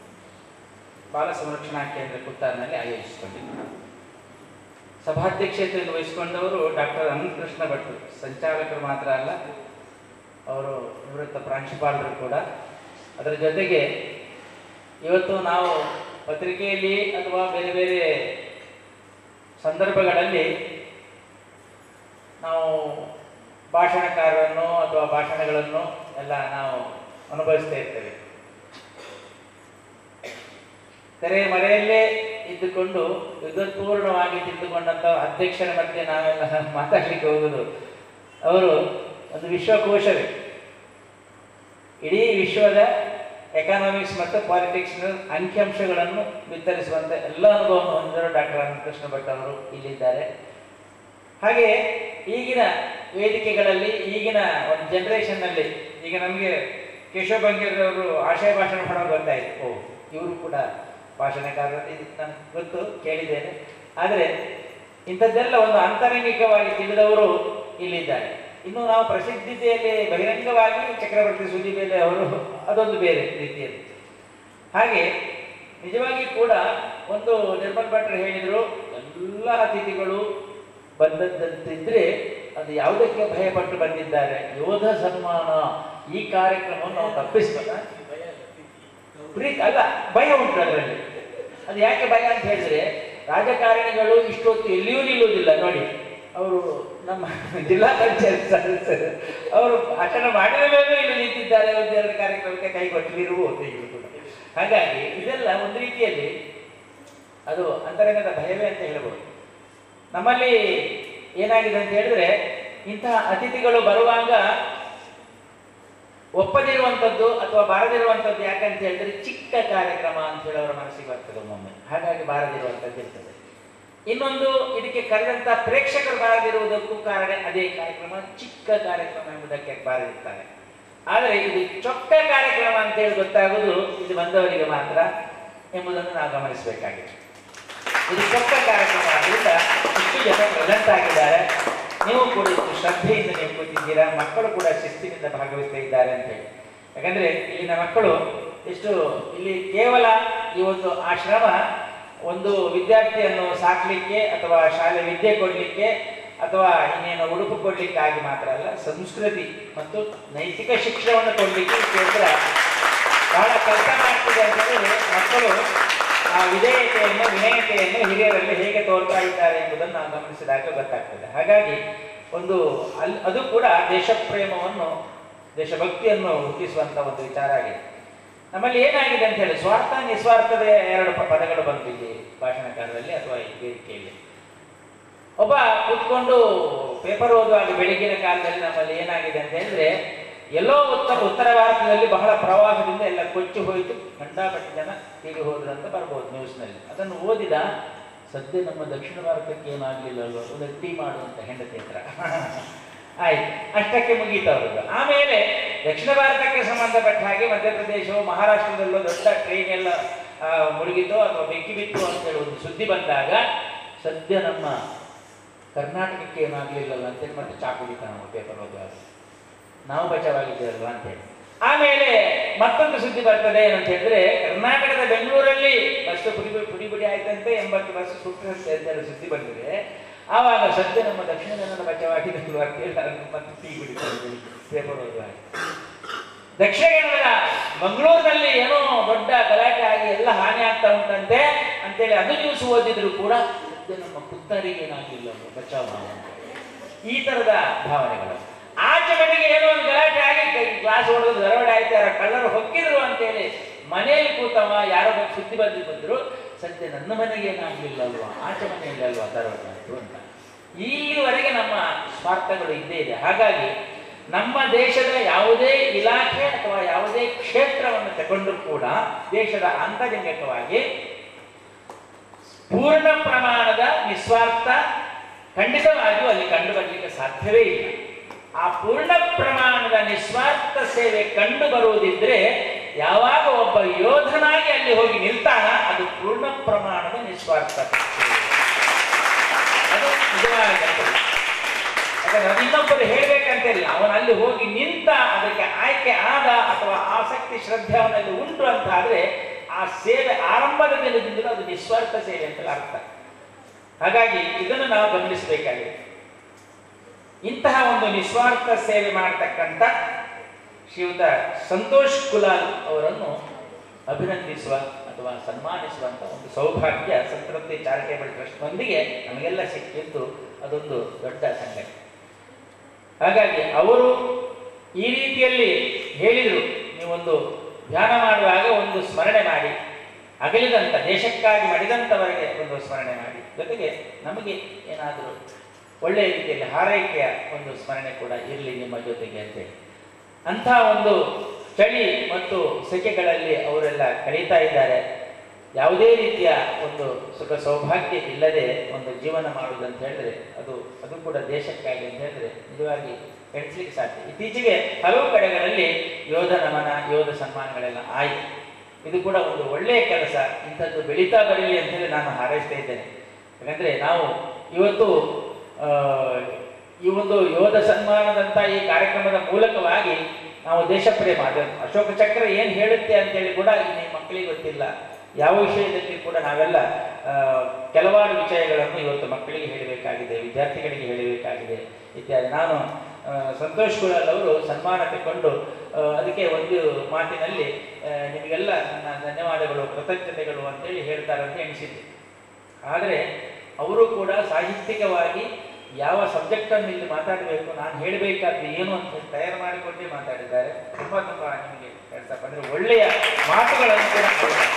ಬಾಲ ಸಂರಕ್ಷಣಾ ಕೇಂದ್ರ ಕುತ್ತಾರ್ನಲ್ಲಿ ಆಯೋಜಿಸಿಕೊಂಡಿದ್ದರು ಸಭಾಧ್ಯಕ್ಷತೆಯನ್ನು ವಹಿಸಿಕೊಂಡವರು ಡಾಕ್ಟರ್ ಅನಂತಕೃಷ್ಣ ಭಟ್ರು ಸಂಚಾಲಕರು ಮಾತ್ರ ಅಲ್ಲ ಅವರು ನಿವೃತ್ತ ಪ್ರಾಂಶುಪಾಲರು ಕೂಡ ಅದರ ಜೊತೆಗೆ ಇವತ್ತು ನಾವು ಪತ್ರಿಕೆಯಲ್ಲಿ ಅಥವಾ ಬೇರೆ ಬೇರೆ ಸಂದರ್ಭಗಳಲ್ಲಿ ನಾವು ಭಾಷಣಕಾರರನ್ನು ಅಥವಾ ಭಾಷಣಗಳನ್ನು ಎಲ್ಲ ನಾವು ಅನುಭವಿಸ್ತಾ ಇರ್ತೇವೆ ತೆರೆಯ ಮರೆಯಲ್ಲೇ ಇದ್ದುಕೊಂಡು ವಿದ್ವತ್ಪೂರ್ಣವಾಗಿ ತಿದ್ದುಕೊಂಡಂತ ಅಧ್ಯಕ್ಷರ ಮಧ್ಯೆ ನಾವೆಲ್ಲ ಮಾತಾಡ್ಲಿಕ್ಕೆ ಹೋಗುದು ಅವರು ಒಂದು ವಿಶ್ವಕೋಶವೇ ಇಡೀ ವಿಶ್ವದ ಎಕನಾಮಿಕ್ಸ್ ಮತ್ತು ಪಾಲಿಟಿಕ್ಸ್ ಅಂಕಿಅಂಶಗಳನ್ನು ವಿತರಿಸುವಂತ ಎಲ್ಲ ಅನುಭವವನ್ನು ಹೊಂದಿರುವ ಡಾಕ್ಟರ್ ಅನಂತಕೃಷ್ಣ ಭಟ್ ಅವರು ಇಲ್ಲಿದ್ದಾರೆ ಹಾಗೆ ಈಗಿನ ವೇದಿಕೆಗಳಲ್ಲಿ ಈಗಿನ ಒಂದು ಜನರೇಷನ್ನಲ್ಲಿ ಈಗ ನಮಗೆ ಕೇಶವ ಬಂಗೇರವರು ಆಶಯ ಭಾಷಣ ಮಾಡೋದು ಗೊತ್ತಾಯ್ತು ಓ ಇವರು ಕೂಡ ಭಾಷಣಕಾರರು ಇದು ನನಗೆ ಗೊತ್ತು ಕೇಳಿದ್ದೇನೆ ಆದರೆ ಇಂಥದ್ದೆಲ್ಲ ಒಂದು ಅಂತರಂಗಿಕವಾಗಿ ತಿಳಿದವರು ಇಲ್ಲಿದ್ದಾರೆ ಇನ್ನು ನಾವು ಪ್ರಸಿದ್ಧತೆಯಲ್ಲಿ ಬಹಿರಂಗವಾಗಿ ಚಕ್ರವರ್ತಿ ಸುದ್ದಿಬೇಲೆ ಅವರು ಅದೊಂದು ಬೇರೆ ರೀತಿಯಲ್ಲಿ ಹಾಗೆ ನಿಜವಾಗಿ ಕೂಡ ಒಂದು ನಿರ್ಮಲ್ ಭಟ್ರು ಹೇಳಿದರು ಎಲ್ಲ ಅತಿಥಿಗಳು ಬಂದದ್ದಂತಿದ್ರೆ ಅದು ಯಾವುದಕ್ಕೆ ಭಯಪಟ್ಟು ಬಂದಿದ್ದಾರೆ ಯೋಧ ಸನ್ಮಾನ ಈ ಕಾರ್ಯಕ್ರಮವನ್ನು ನಾವು ತಪ್ಪಿಸ್ಬೇಕ ಪ್ರೀತಿ ಅಲ್ಲ ಭಯ ಉಂಟು ಅದರಲ್ಲಿ ಅದು ಯಾಕೆ ಭಯ ಅಂತ ಹೇಳಿದ್ರೆ ರಾಜಕಾರಣಿಗಳು ಇಷ್ಟೊತ್ತು ಎಲ್ಲಿಯೂ ನಿಲ್ಲುವುದಿಲ್ಲ ನೋಡಿ ಅವರು ನಮ್ಮ ಜಿಲ್ಲಾ ಪಂಚಾಯತ್ ಸದಸ್ಯರು ಅವರು ಭಾಷಣ ಮಾಡಿದ ಮೇಲೂ ಇಲ್ಲಿ ನಿಂತಿದ್ದಾರೆ ಒಂದೆರಡು ಕಾರ್ಯಕ್ರಮಕ್ಕೆ ಕೈಗೊಟ್ಟಲಿರುವುದು ಈಗಲೂ ಕೂಡ ಹಾಗಾಗಿ ಇದೆಲ್ಲ ಒಂದು ರೀತಿಯಲ್ಲಿ ಅದು ಅಂತರಂಗದ ಭಯವೇ ಅಂತ ಹೇಳ್ಬೋದು ನಮ್ಮಲ್ಲಿ ಏನಾಗಿದೆ ಅಂತ ಹೇಳಿದ್ರೆ ಇಂತಹ ಅತಿಥಿಗಳು ಬರುವಾಗ ಒಪ್ಪದಿರುವಂಥದ್ದು ಅಥವಾ ಬಾರದಿರುವಂಥದ್ದು ಯಾಕಂತ ಹೇಳಿದ್ರೆ ಚಿಕ್ಕ ಕಾರ್ಯಕ್ರಮ ಅಂತ ಹೇಳಿ ಅವರ ಮನಸ್ಸಿಗೆ ಬರ್ತದೆ ಒಮ್ಮೊಮ್ಮೆ ಹಾಗಾಗಿ ಬಾರದಿರುವಂಥದ್ದು ಇರ್ತದೆ ಇನ್ನೊಂದು ಇದಕ್ಕೆ ಕರೆದಂತ ಪ್ರೇಕ್ಷಕರು ಬಾರದಿರುವುದಕ್ಕೂ ಕಾರಣ ಅದೇ ಕಾರ್ಯಕ್ರಮ ಚಿಕ್ಕ ಕಾರ್ಯಕ್ರಮ ಎಂಬುದಕ್ಕೆ ಬಾರದಿರ್ತಾರೆ ಆದರೆ ಇದು ಚೊಕ್ಕ ಕಾರ್ಯಕ್ರಮ ಅಂತ ಹೇಳಿ ಗೊತ್ತಾಗುವುದು ಇದು ಬಂದವರಿಗೆ ಮಾತ್ರ ಎಂಬುದನ್ನು ನಾವು ಗಮನಿಸಬೇಕಾಗಿದೆ ಇದು ಚೊಕ್ಕ ಕಾರ್ಯಕ್ರಮ ಆದ್ರಿಂದ ಇಷ್ಟು ಜನ ಪ್ರೆಸೆಂಟ್ ಆಗಿದ್ದಾರೆ ನೀವು ಕೂಡ ಇಷ್ಟು ಶ್ರದ್ಧೆಯಿಂದ ನೀವು ಕೂತಿದ್ದೀರಾ ಮಕ್ಕಳು ಕೂಡ ಶಿಸ್ತಿನಿಂದ ಭಾಗವಹಿಸ್ತಾ ಇದ್ದಾರೆ ಅಂತ ಹೇಳಿ ಯಾಕಂದ್ರೆ ಇಲ್ಲಿನ ಮಕ್ಕಳು ಎಷ್ಟು ಇಲ್ಲಿ ಕೇವಲ ಈ ಒಂದು ಆಶ್ರಮ ಒಂದು ವಿದ್ಯಾರ್ಥಿಯನ್ನು ಸಾಕ್ಲಿಕ್ಕೆ ಅಥವಾ ಶಾಲೆ ವಿದ್ಯೆ ಕೊಡ್ಲಿಕ್ಕೆ ಅಥವಾ ಇನ್ನೇನು ಉಡುಪು ಕೊಡ್ಲಿಕ್ಕಾಗಿ ಮಾತ್ರ ಅಲ್ಲ ಸಂಸ್ಕೃತಿ ಮತ್ತು ನೈತಿಕ ಶಿಕ್ಷಣವನ್ನು ಕೊಡ್ಲಿಕ್ಕೆ ಈ ಕೇಂದ್ರ ಬಹಳ ಕೆಲಸ ಮಾಡ್ತಿದೆ ಅಂತ ಹೇಳಿದ್ರೆ ಮಕ್ಕಳು ಆ ವಿಧೇಯತೆಯನ್ನು ವಿನಯತೆಯನ್ನು ಹಿರಿಯರಲ್ಲಿ ಹೇಗೆ ತೋರ್ತಾ ಇದ್ದಾರೆ ಎಂಬುದನ್ನು ನಾವು ಗಮನಿಸಿದಾಗ ಗೊತ್ತಾಗ್ತದೆ ಹಾಗಾಗಿ ಒಂದು ಅಲ್ಲಿ ಅದು ಕೂಡ ದೇಶಪ್ರೇಮವನ್ನು ದೇಶಭಕ್ತಿಯನ್ನು ಹುಟ್ಟಿಸುವಂತ ಒಂದು ವಿಚಾರ ಆಗಿದೆ ನಮ್ಮಲ್ಲಿ ಏನಾಗಿದೆ ಅಂತ ಹೇಳಿ ಸ್ವಾರ್ಥ ನಿಸ್ವಾರ್ಥದ ಎರಡು ಪ- ಪದಗಳು ಬಂತು ಇಲ್ಲಿ ಭಾಷಣಕಾರರಲ್ಲಿ ಅಥವಾ ಈ ವೇದಿಕೆಯಲ್ಲಿ ಒಬ್ಬ ಕೂತ್ಕೊಂಡು ಪೇಪರ್ ಓದುವಾಗ ಬೆಳಗಿನ ಕಾಲದಲ್ಲಿ ನಮ್ಮಲ್ಲಿ ಏನಾಗಿದೆ ಅಂತ ಹೇಳಿದ್ರೆ ಎಲ್ಲೋ ಉತ್ತರ ಉತ್ತರ ಭಾರತದಲ್ಲಿ ಬಹಳ ಪ್ರವಾಹದಿಂದ ಎಲ್ಲ ಕೊಚ್ಚಿ ಹೋಯಿತು ಗಂಡಾಪಟ್ಟಿ ಜನ ತೀರಿ ಹೋದ್ರು ಅಂತ ಬರ್ಬೋದು ನ್ಯೂಸ್ನಲ್ಲಿ ಅದನ್ನು ಓದಿದ ಸದ್ಯ ನಮ್ಮ ದಕ್ಷಿಣ ಭಾರತಕ್ಕೆ ಏನಾಗಲಿಲ್ಲ ಅಲ್ವಾ ಒಂದು ಟೀ ಮಾಡುವಂತ ಹೆಂಡತಿ ಹತ್ರ ಆಯ್ತು ಅಷ್ಟಕ್ಕೆ ಮುಗೀತು ಅವ್ರದ್ದು ಆಮೇಲೆ ದಕ್ಷಿಣ ಭಾರತಕ್ಕೆ ಸಂಬಂಧಪಟ್ಟ ಹಾಗೆ ಮಧ್ಯಪ್ರದೇಶವು ಮಹಾರಾಷ್ಟ್ರದಲ್ಲೋ ದೊಡ್ಡ ಟ್ರೈನ್ ಎಲ್ಲ ಆ, ಮುಳುಗಿತು ಅಥವಾ ಬೆಂಕಿ ಬಿತ್ತು ಅಂತ ಹೇಳಿ ಒಂದು ಸುದ್ದಿ ಬಂದಾಗ ಸದ್ಯ ನಮ್ಮ ಕರ್ನಾಟಕಕ್ಕೆ ಏನಾಗ್ಲಿಲ್ಲಲ್ಲ ಅಂತೇಳಿ ಮತ್ತೆ ಚಾಕು ಬಿಟ್ಟ ನಾವು ಪೇಪರ್ ಓದುವಾಗ ನಾವು ಬಚಾವಾಗಿದ್ದೇವಲ್ವಾ ಅಂತೇಳಿ ಆಮೇಲೆ ಮತ್ತೊಂದು ಸುದ್ದಿ ಬರ್ತದೆ ಏನಂತ ಹೇಳಿದ್ರೆ ಕರ್ನಾಟಕದ ಬೆಂಗಳೂರಲ್ಲಿ ಬಸ್ ಪುಡಿ ಪುಡಿ- ಪುಡಿ ಪುಡಿ ಆಯ್ತಂತೆ ಎಂಬತ್ತು ಬಸ್ ಸುಟ್ಟಂತೆ ಅಂತೇಳಿ ಸುದ್ದಿ ಬಂದಿದೆ ಆವಾಗ ಸದ್ಯ ನಮ್ಮ ದಕ್ಷಿಣ ಕನ್ನಡ ಬಚಾವಾಗಿದ್ದಲ್ವಾ ಅಂತೇಳಿ ಅದನ್ನು ಮತ್ತೆ ಟೀ ಕುಡಿತಾರೆ ಪೇಪರ್ ಓದುವಾಗ ದಕ್ಷಿಣ ಕನ್ನಡ ಮಂಗಳೂರಿನಲ್ಲಿ ಏನೋ ದೊಡ್ಡ ಗಲಾಟೆ ಆಗಿ ಎಲ್ಲ ಹಾನಿ ಆಗ್ತಾ ಉಂಟಂತೆ ಅಂತೇಳಿ ಅದು ನ್ಯೂಸ್ ಓದಿದ್ರು ಕೂಡ ಸದ್ಯ ನಮ್ಮ ಪುತ್ತರಿಗೆ ಏನಾಗಲಿಲ್ಲ ಬಚಾವ್ ನಾವು ಅಂತ. ಈ ತರದ ಭಾವನೆಗಳು ಆಚೆ ಮನೆಗೆ ಏನೋ ಒಂದು ಗಲಾಟೆ ಆಗಿ ಕ್ಲಾಸ್ ಹೊಡೆದು ದರವಡೆ ಆಯ್ತು ಯಾರ ಕಳ್ಳರು ಹೊಕ್ಕಿದ್ರು ಅಂತೇಳಿ ಮನೆಯಲ್ಲಿ ಕೂತವ ಯಾರೋ ಒಬ್ಬ ಸುದ್ದಿ ಬಂದು ಬಂದ್ರು ಸದ್ಯ ನನ್ನ ಮನೆಗೆ ಏನಾಗ್ಲಿಲ್ಲ ಅಲ್ವಾ ಆಚೆ ಮನೆಯಲ್ಲಿ ಅಲ್ವಾ ದರವಡೆ ಆಯ್ತು ಅಂತ ಇಲ್ಲಿವರೆಗೆ ನಮ್ಮ ಸ್ವಾರ್ಥಗಳು ಇದ್ದೇ ಇದೆ ಹಾಗಾಗಿ ನಮ್ಮ ದೇಶದ ಯಾವುದೇ ಇಲಾಖೆ ಅಥವಾ ಯಾವುದೇ ಕ್ಷೇತ್ರವನ್ನು ತಗೊಂಡ್ರು ಕೂಡ ದೇಶದ ಅಂತರ್ಗತವಾಗಿ ಪೂರ್ಣ ಪ್ರಮಾಣದ ನಿಸ್ವಾರ್ಥ ಖಂಡಿತವಾಗಿಯೂ ಅಲ್ಲಿ ಕಂಡು ಬರಲಿಕ್ಕೆ ಸಾಧ್ಯವೇ ಇಲ್ಲ ಆ ಪೂರ್ಣ ಪ್ರಮಾಣದ ನಿಸ್ವಾರ್ಥ ಸೇವೆ ಕಂಡು ಬರುವುದಿದ್ರೆ ಯಾವಾಗ ಒಬ್ಬ ಯೋಧನಾಗಿ ಅಲ್ಲಿ ಹೋಗಿ ನಿಲ್ತಾನ ಅದು ಪೂರ್ಣ ಪ್ರಮಾಣದ ನಿಸ್ವಾರ್ಥ ಸೇವೆ. ಅದು ನಿಜವಾದ ಯಾಕಂದ್ರೆ ಅದು ಇನ್ನೊಬ್ಬರು ಹೇಳ್ಬೇಕಂತಿಲ್ಲ ಅವನು ಅಲ್ಲಿ ಹೋಗಿ ನಿಂತ ಅದಕ್ಕೆ ಆಯ್ಕೆ ಆದ ಅಥವಾ ಆಸಕ್ತಿ ಶ್ರದ್ಧೆ ಅವನಲ್ಲಿ ಉಂಟು ಅಂತ ಆದ್ರೆ ಆ ಸೇವೆ ಆರಂಭದ ದಿನದಿಂದಲೂ ಅದು ನಿಸ್ವಾರ್ಥ ಸೇವೆ ಅಂತ ಅರ್ಥ ಹಾಗಾಗಿ ಇದನ್ನು ನಾವು ಗಮನಿಸಬೇಕಾಗಿದೆ ಇಂತಹ ಒಂದು ನಿಸ್ವಾರ್ಥ ಸೇವೆ ಮಾಡತಕ್ಕಂಥ ಶ್ರೀಯುತ ಸಂತೋಷ್ ಕುಲಾಲ್ ಅವರನ್ನು ಅಭಿನಂದಿಸುವ ಅಥವಾ ಸನ್ಮಾನಿಸುವಂತ ಒಂದು ಸೌಭಾಗ್ಯ ಸಂತೃಪ್ತಿ ಚಾರಿಟೇಬಲ್ ಟ್ರಸ್ಟ್ನೊಂದಿಗೆ ನಮಗೆಲ್ಲ ಸಿಕ್ಕಿದ್ದು ಅದೊಂದು ದೊಡ್ಡ ಸಂಗತಿ ಹಾಗಾಗಿ ಅವರು ಈ ರೀತಿಯಲ್ಲಿ ಹೇಳಿದರು ನೀವೊಂದು ಧ್ಯಾನ ಮಾಡುವಾಗ ಒಂದು ಸ್ಮರಣೆ ಮಾಡಿ ಅಗಲಿದಂಥ ದೇಶಕ್ಕಾಗಿ ಮಡಿದಂಥವರಿಗೆ ಒಂದು ಸ್ಮರಣೆ ಮಾಡಿ ಜೊತೆಗೆ ನಮಗೆ ಏನಾದರೂ ಒಳ್ಳೆಯ ರೀತಿಯಲ್ಲಿ ಹಾರೈಕೆಯ ಒಂದು ಸ್ಮರಣೆ ಕೂಡ ಇರಲಿ ನಿಮ್ಮ ಜೊತೆಗೆ ಅಂತೇಳಿ ಅಂಥ ಒಂದು ಚಳಿ ಮತ್ತು ಸೆಕೆಗಳಲ್ಲಿ ಅವರೆಲ್ಲ ಕಳೀತಾ ಇದ್ದಾರೆ ಯಾವುದೇ ರೀತಿಯ ಒಂದು ಸುಖ ಸೌಭಾಗ್ಯ ಇಲ್ಲದೆ ಒಂದು ಜೀವನ ಮಾಡುವುದಂತ ಹೇಳಿದ್ರೆ ಅದು ಅದು ಕೂಡ ದೇಶಕ್ಕಾಗಿ ಅಂತ ಹೇಳಿದ್ರೆ ನಿಜವಾಗಿ ಎಣಿಸ್ಲಿಕ್ಕೆ ಸಾಧ್ಯ ಇತ್ತೀಚೆಗೆ ಹಲವು ಕಡೆಗಳಲ್ಲಿ ಯೋಧ ನಮನ ಯೋಧ ಸನ್ಮಾನಗಳೆಲ್ಲ ಆಯಿತು ಇದು ಕೂಡ ಒಂದು ಒಳ್ಳೆಯ ಕೆಲಸ ಇಂಥದ್ದು ಬೆಳೀತಾ ಬರಲಿ ಅಂತ ಹೇಳಿ ನಾನು ಹಾರೈಸ್ತಾ ಇದ್ದೇನೆ ಯಾಕಂದ್ರೆ ನಾವು ಇವತ್ತು ಆ, ಈ ಒಂದು ಯೋಧ ಸನ್ಮಾನದಂತ ಈ ಕಾರ್ಯಕ್ರಮದ ಮೂಲಕವಾಗಿ ನಾವು ದೇಶ ಪ್ರೇಮ ಅದು ಅಶೋಕ ಚಕ್ರ ಏನ್ ಹೇಳುತ್ತೆ ಅಂತೇಳಿ ಕೂಡ ಈ ಮಕ್ಕಳಿಗೆ ಗೊತ್ತಿಲ್ಲ ಯಾವ ವಿಷಯದಲ್ಲಿ ಕೂಡ ನಾವೆಲ್ಲ ಆ, ಕೆಲವಾರು ವಿಷಯಗಳನ್ನು ಇವತ್ತು ಮಕ್ಕಳಿಗೆ ಹೇಳಬೇಕಾಗಿದೆ ವಿದ್ಯಾರ್ಥಿಗಳಿಗೆ ಹೇಳಬೇಕಾಗಿದೆ ಇತ್ಯಾದಿ ನಾನು ಆ, ಸಂತೋಷ್ ಕುಳಲ್ ಅವರು ಸನ್ಮಾನ ತಗೊಂಡು ಆ, ಅದಕ್ಕೆ ಒಂದು ಮಾತಿನಲ್ಲಿ ಆ, ನಿಮಗೆಲ್ಲ ನನ್ನ ಧನ್ಯವಾದಗಳು ಕೃತಜ್ಞತೆಗಳು ಅಂತೇಳಿ ಹೇಳ್ತಾರೆ ಅಂತ ಎಣಿಸಿದ್ದೆ ಆದರೆ ಅವರು ಕೂಡ ಸಾಹಿತ್ಯಿಕವಾಗಿ ಯಾವ ಸಬ್ಜೆಕ್ಟನ್ನು ಇಲ್ಲಿ ಮಾತಾಡಬೇಕು ನಾನು ಹೇಳಬೇಕಾದ್ದು ಏನು ಅಂತ ಹೇಳಿ ತಯಾರು ಮಾಡಿಕೊಂಡೇ ಮಾತಾಡಿದ್ದಾರೆ ತುಂಬ ತುಂಬ ನಿಮಗೆ ಕೆಲಸ ಅಂದರೆ ಒಳ್ಳೆಯ ಮಾತುಗಳನ್ನು ಕೂಡ ಹೇಳಿದ್ದಾರೆ.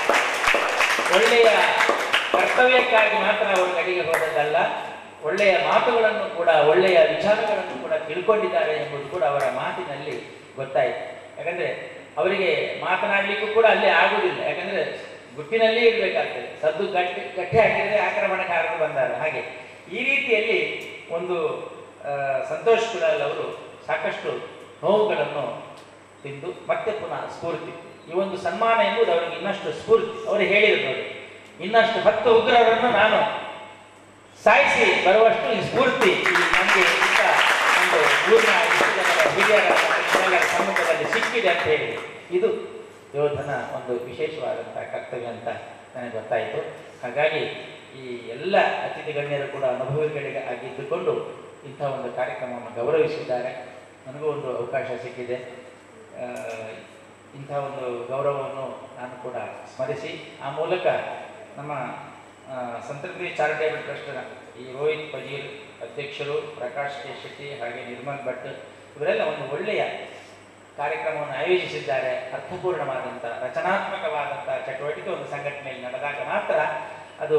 ಒಳ್ಳೆಯ ಕರ್ತವ್ಯಕ್ಕಾಗಿ ಮಾತ್ರ ಅವರು ಕಡೆಗೆ ಹೋದದ್ದಲ್ಲ ಒಳ್ಳೆಯ ಮಾತುಗಳನ್ನು ಕೂಡ ಒಳ್ಳೆಯ ವಿಚಾರಗಳನ್ನು ಕೂಡ ತಿಳ್ಕೊಂಡಿದ್ದಾರೆ ಎಂಬುದು ಕೂಡ ಅವರ ಮಾತಿನಲ್ಲಿ ಗೊತ್ತಾಯಿತು ಯಾಕಂದ್ರೆ ಅವರಿಗೆ ಮಾತನಾಡಲಿಕ್ಕೂ ಕೂಡ ಅಲ್ಲಿ ಆಗುವುದಿಲ್ಲ ಯಾಕಂದ್ರೆ ಗುಟ್ಟಿನಲ್ಲೇ ಇರಬೇಕಾಗ್ತದೆ ಸದ್ದು ಗಟ್ಟಿ ಗಟ್ಟಿ ಹಾಕಿದರೆ ಆಕ್ರಮಣಕಾರರು ಬಂದಾರೆ ಹಾಗೆ ಈ ರೀತಿಯಲ್ಲಿ ಒಂದು ಆ, ಸಂತೋಷ್ ಕುಲಾಲ್ ಅವರು ಸಾಕಷ್ಟು ನೋವುಗಳನ್ನು ತಿಂದು ಮತ್ತೆ ಪುನಃ ಸ್ಫೂರ್ತಿ ಈ ಒಂದು ಸನ್ಮಾನ ಎಂಬುದು ಅವರಿಗೆ ಇನ್ನಷ್ಟು ಸ್ಫೂರ್ತಿ ಅವರು ಹೇಳಿದ್ರು ನೋಡಿ ಇನ್ನಷ್ಟು ಹತ್ತು ಉಗ್ರರನ್ನು ನಾನು ಸಾಯಿಸಿ ಬರುವಷ್ಟು ಈ ಸ್ಫೂರ್ತಿ ಈ ನಮಗೆ ಇಂಥ ಒಂದು ಊರಿನ ಇಷ್ಟು ಜನರ ಹಿರಿಯರ ಮತ್ತು ನಿಮ್ಮೆಲ್ಲರ ಸಮ್ಮುಖದಲ್ಲಿ ಸಿಕ್ಕಿದೆ ಅಂತ ಹೇಳಿ ಇದು ಯೋಧನ ಒಂದು ವಿಶೇಷವಾದಂತಹ ಕರ್ತವ್ಯ ಅಂತ ನನಗೆ ಗೊತ್ತಾಯಿತು ಹಾಗಾಗಿ ಈ ಎಲ್ಲ ಅತಿಥಿ ಗಣ್ಯರು ಕೂಡ ಅನುಭವಿಗಳಿಗೆ ಆಗಿದ್ದುಕೊಂಡು ಇಂಥ ಒಂದು ಕಾರ್ಯಕ್ರಮವನ್ನು ಗೌರವಿಸಿದ್ದಾರೆ ನನಗೂ ಒಂದು ಅವಕಾಶ ಸಿಕ್ಕಿದೆ ಆ, ಇಂಥ ಒಂದು ಗೌರವವನ್ನು ನಾನು ಕೂಡ ಸ್ಮರಿಸಿ ಆ ಮೂಲಕ ನಮ್ಮ ಆ, ಸಂತೃಪ್ತಿ ಚಾರಿಟೇಬಲ್ ಟ್ರಸ್ಟ್ನ ಈ ರೋಹಿತ್ ಪಜೀರ್ ಅಧ್ಯಕ್ಷರು ಪ್ರಕಾಶ್ ಕೆ ಶೆಟ್ಟಿ ಹಾಗೆ ನಿರ್ಮಲ್ ಭಟ್ ಇವರೆಲ್ಲ ಒಂದು ಒಳ್ಳೆಯ ಕಾರ್ಯಕ್ರಮವನ್ನು ಆಯೋಜಿಸಿದ್ದಾರೆ ಅರ್ಥಪೂರ್ಣವಾದಂಥ ರಚನಾತ್ಮಕವಾದಂಥ ಚಟುವಟಿಕೆ ಒಂದು ಸಂಘಟನೆಯಲ್ಲಿ ನಡೆದಾಗ ಮಾತ್ರ ಅದು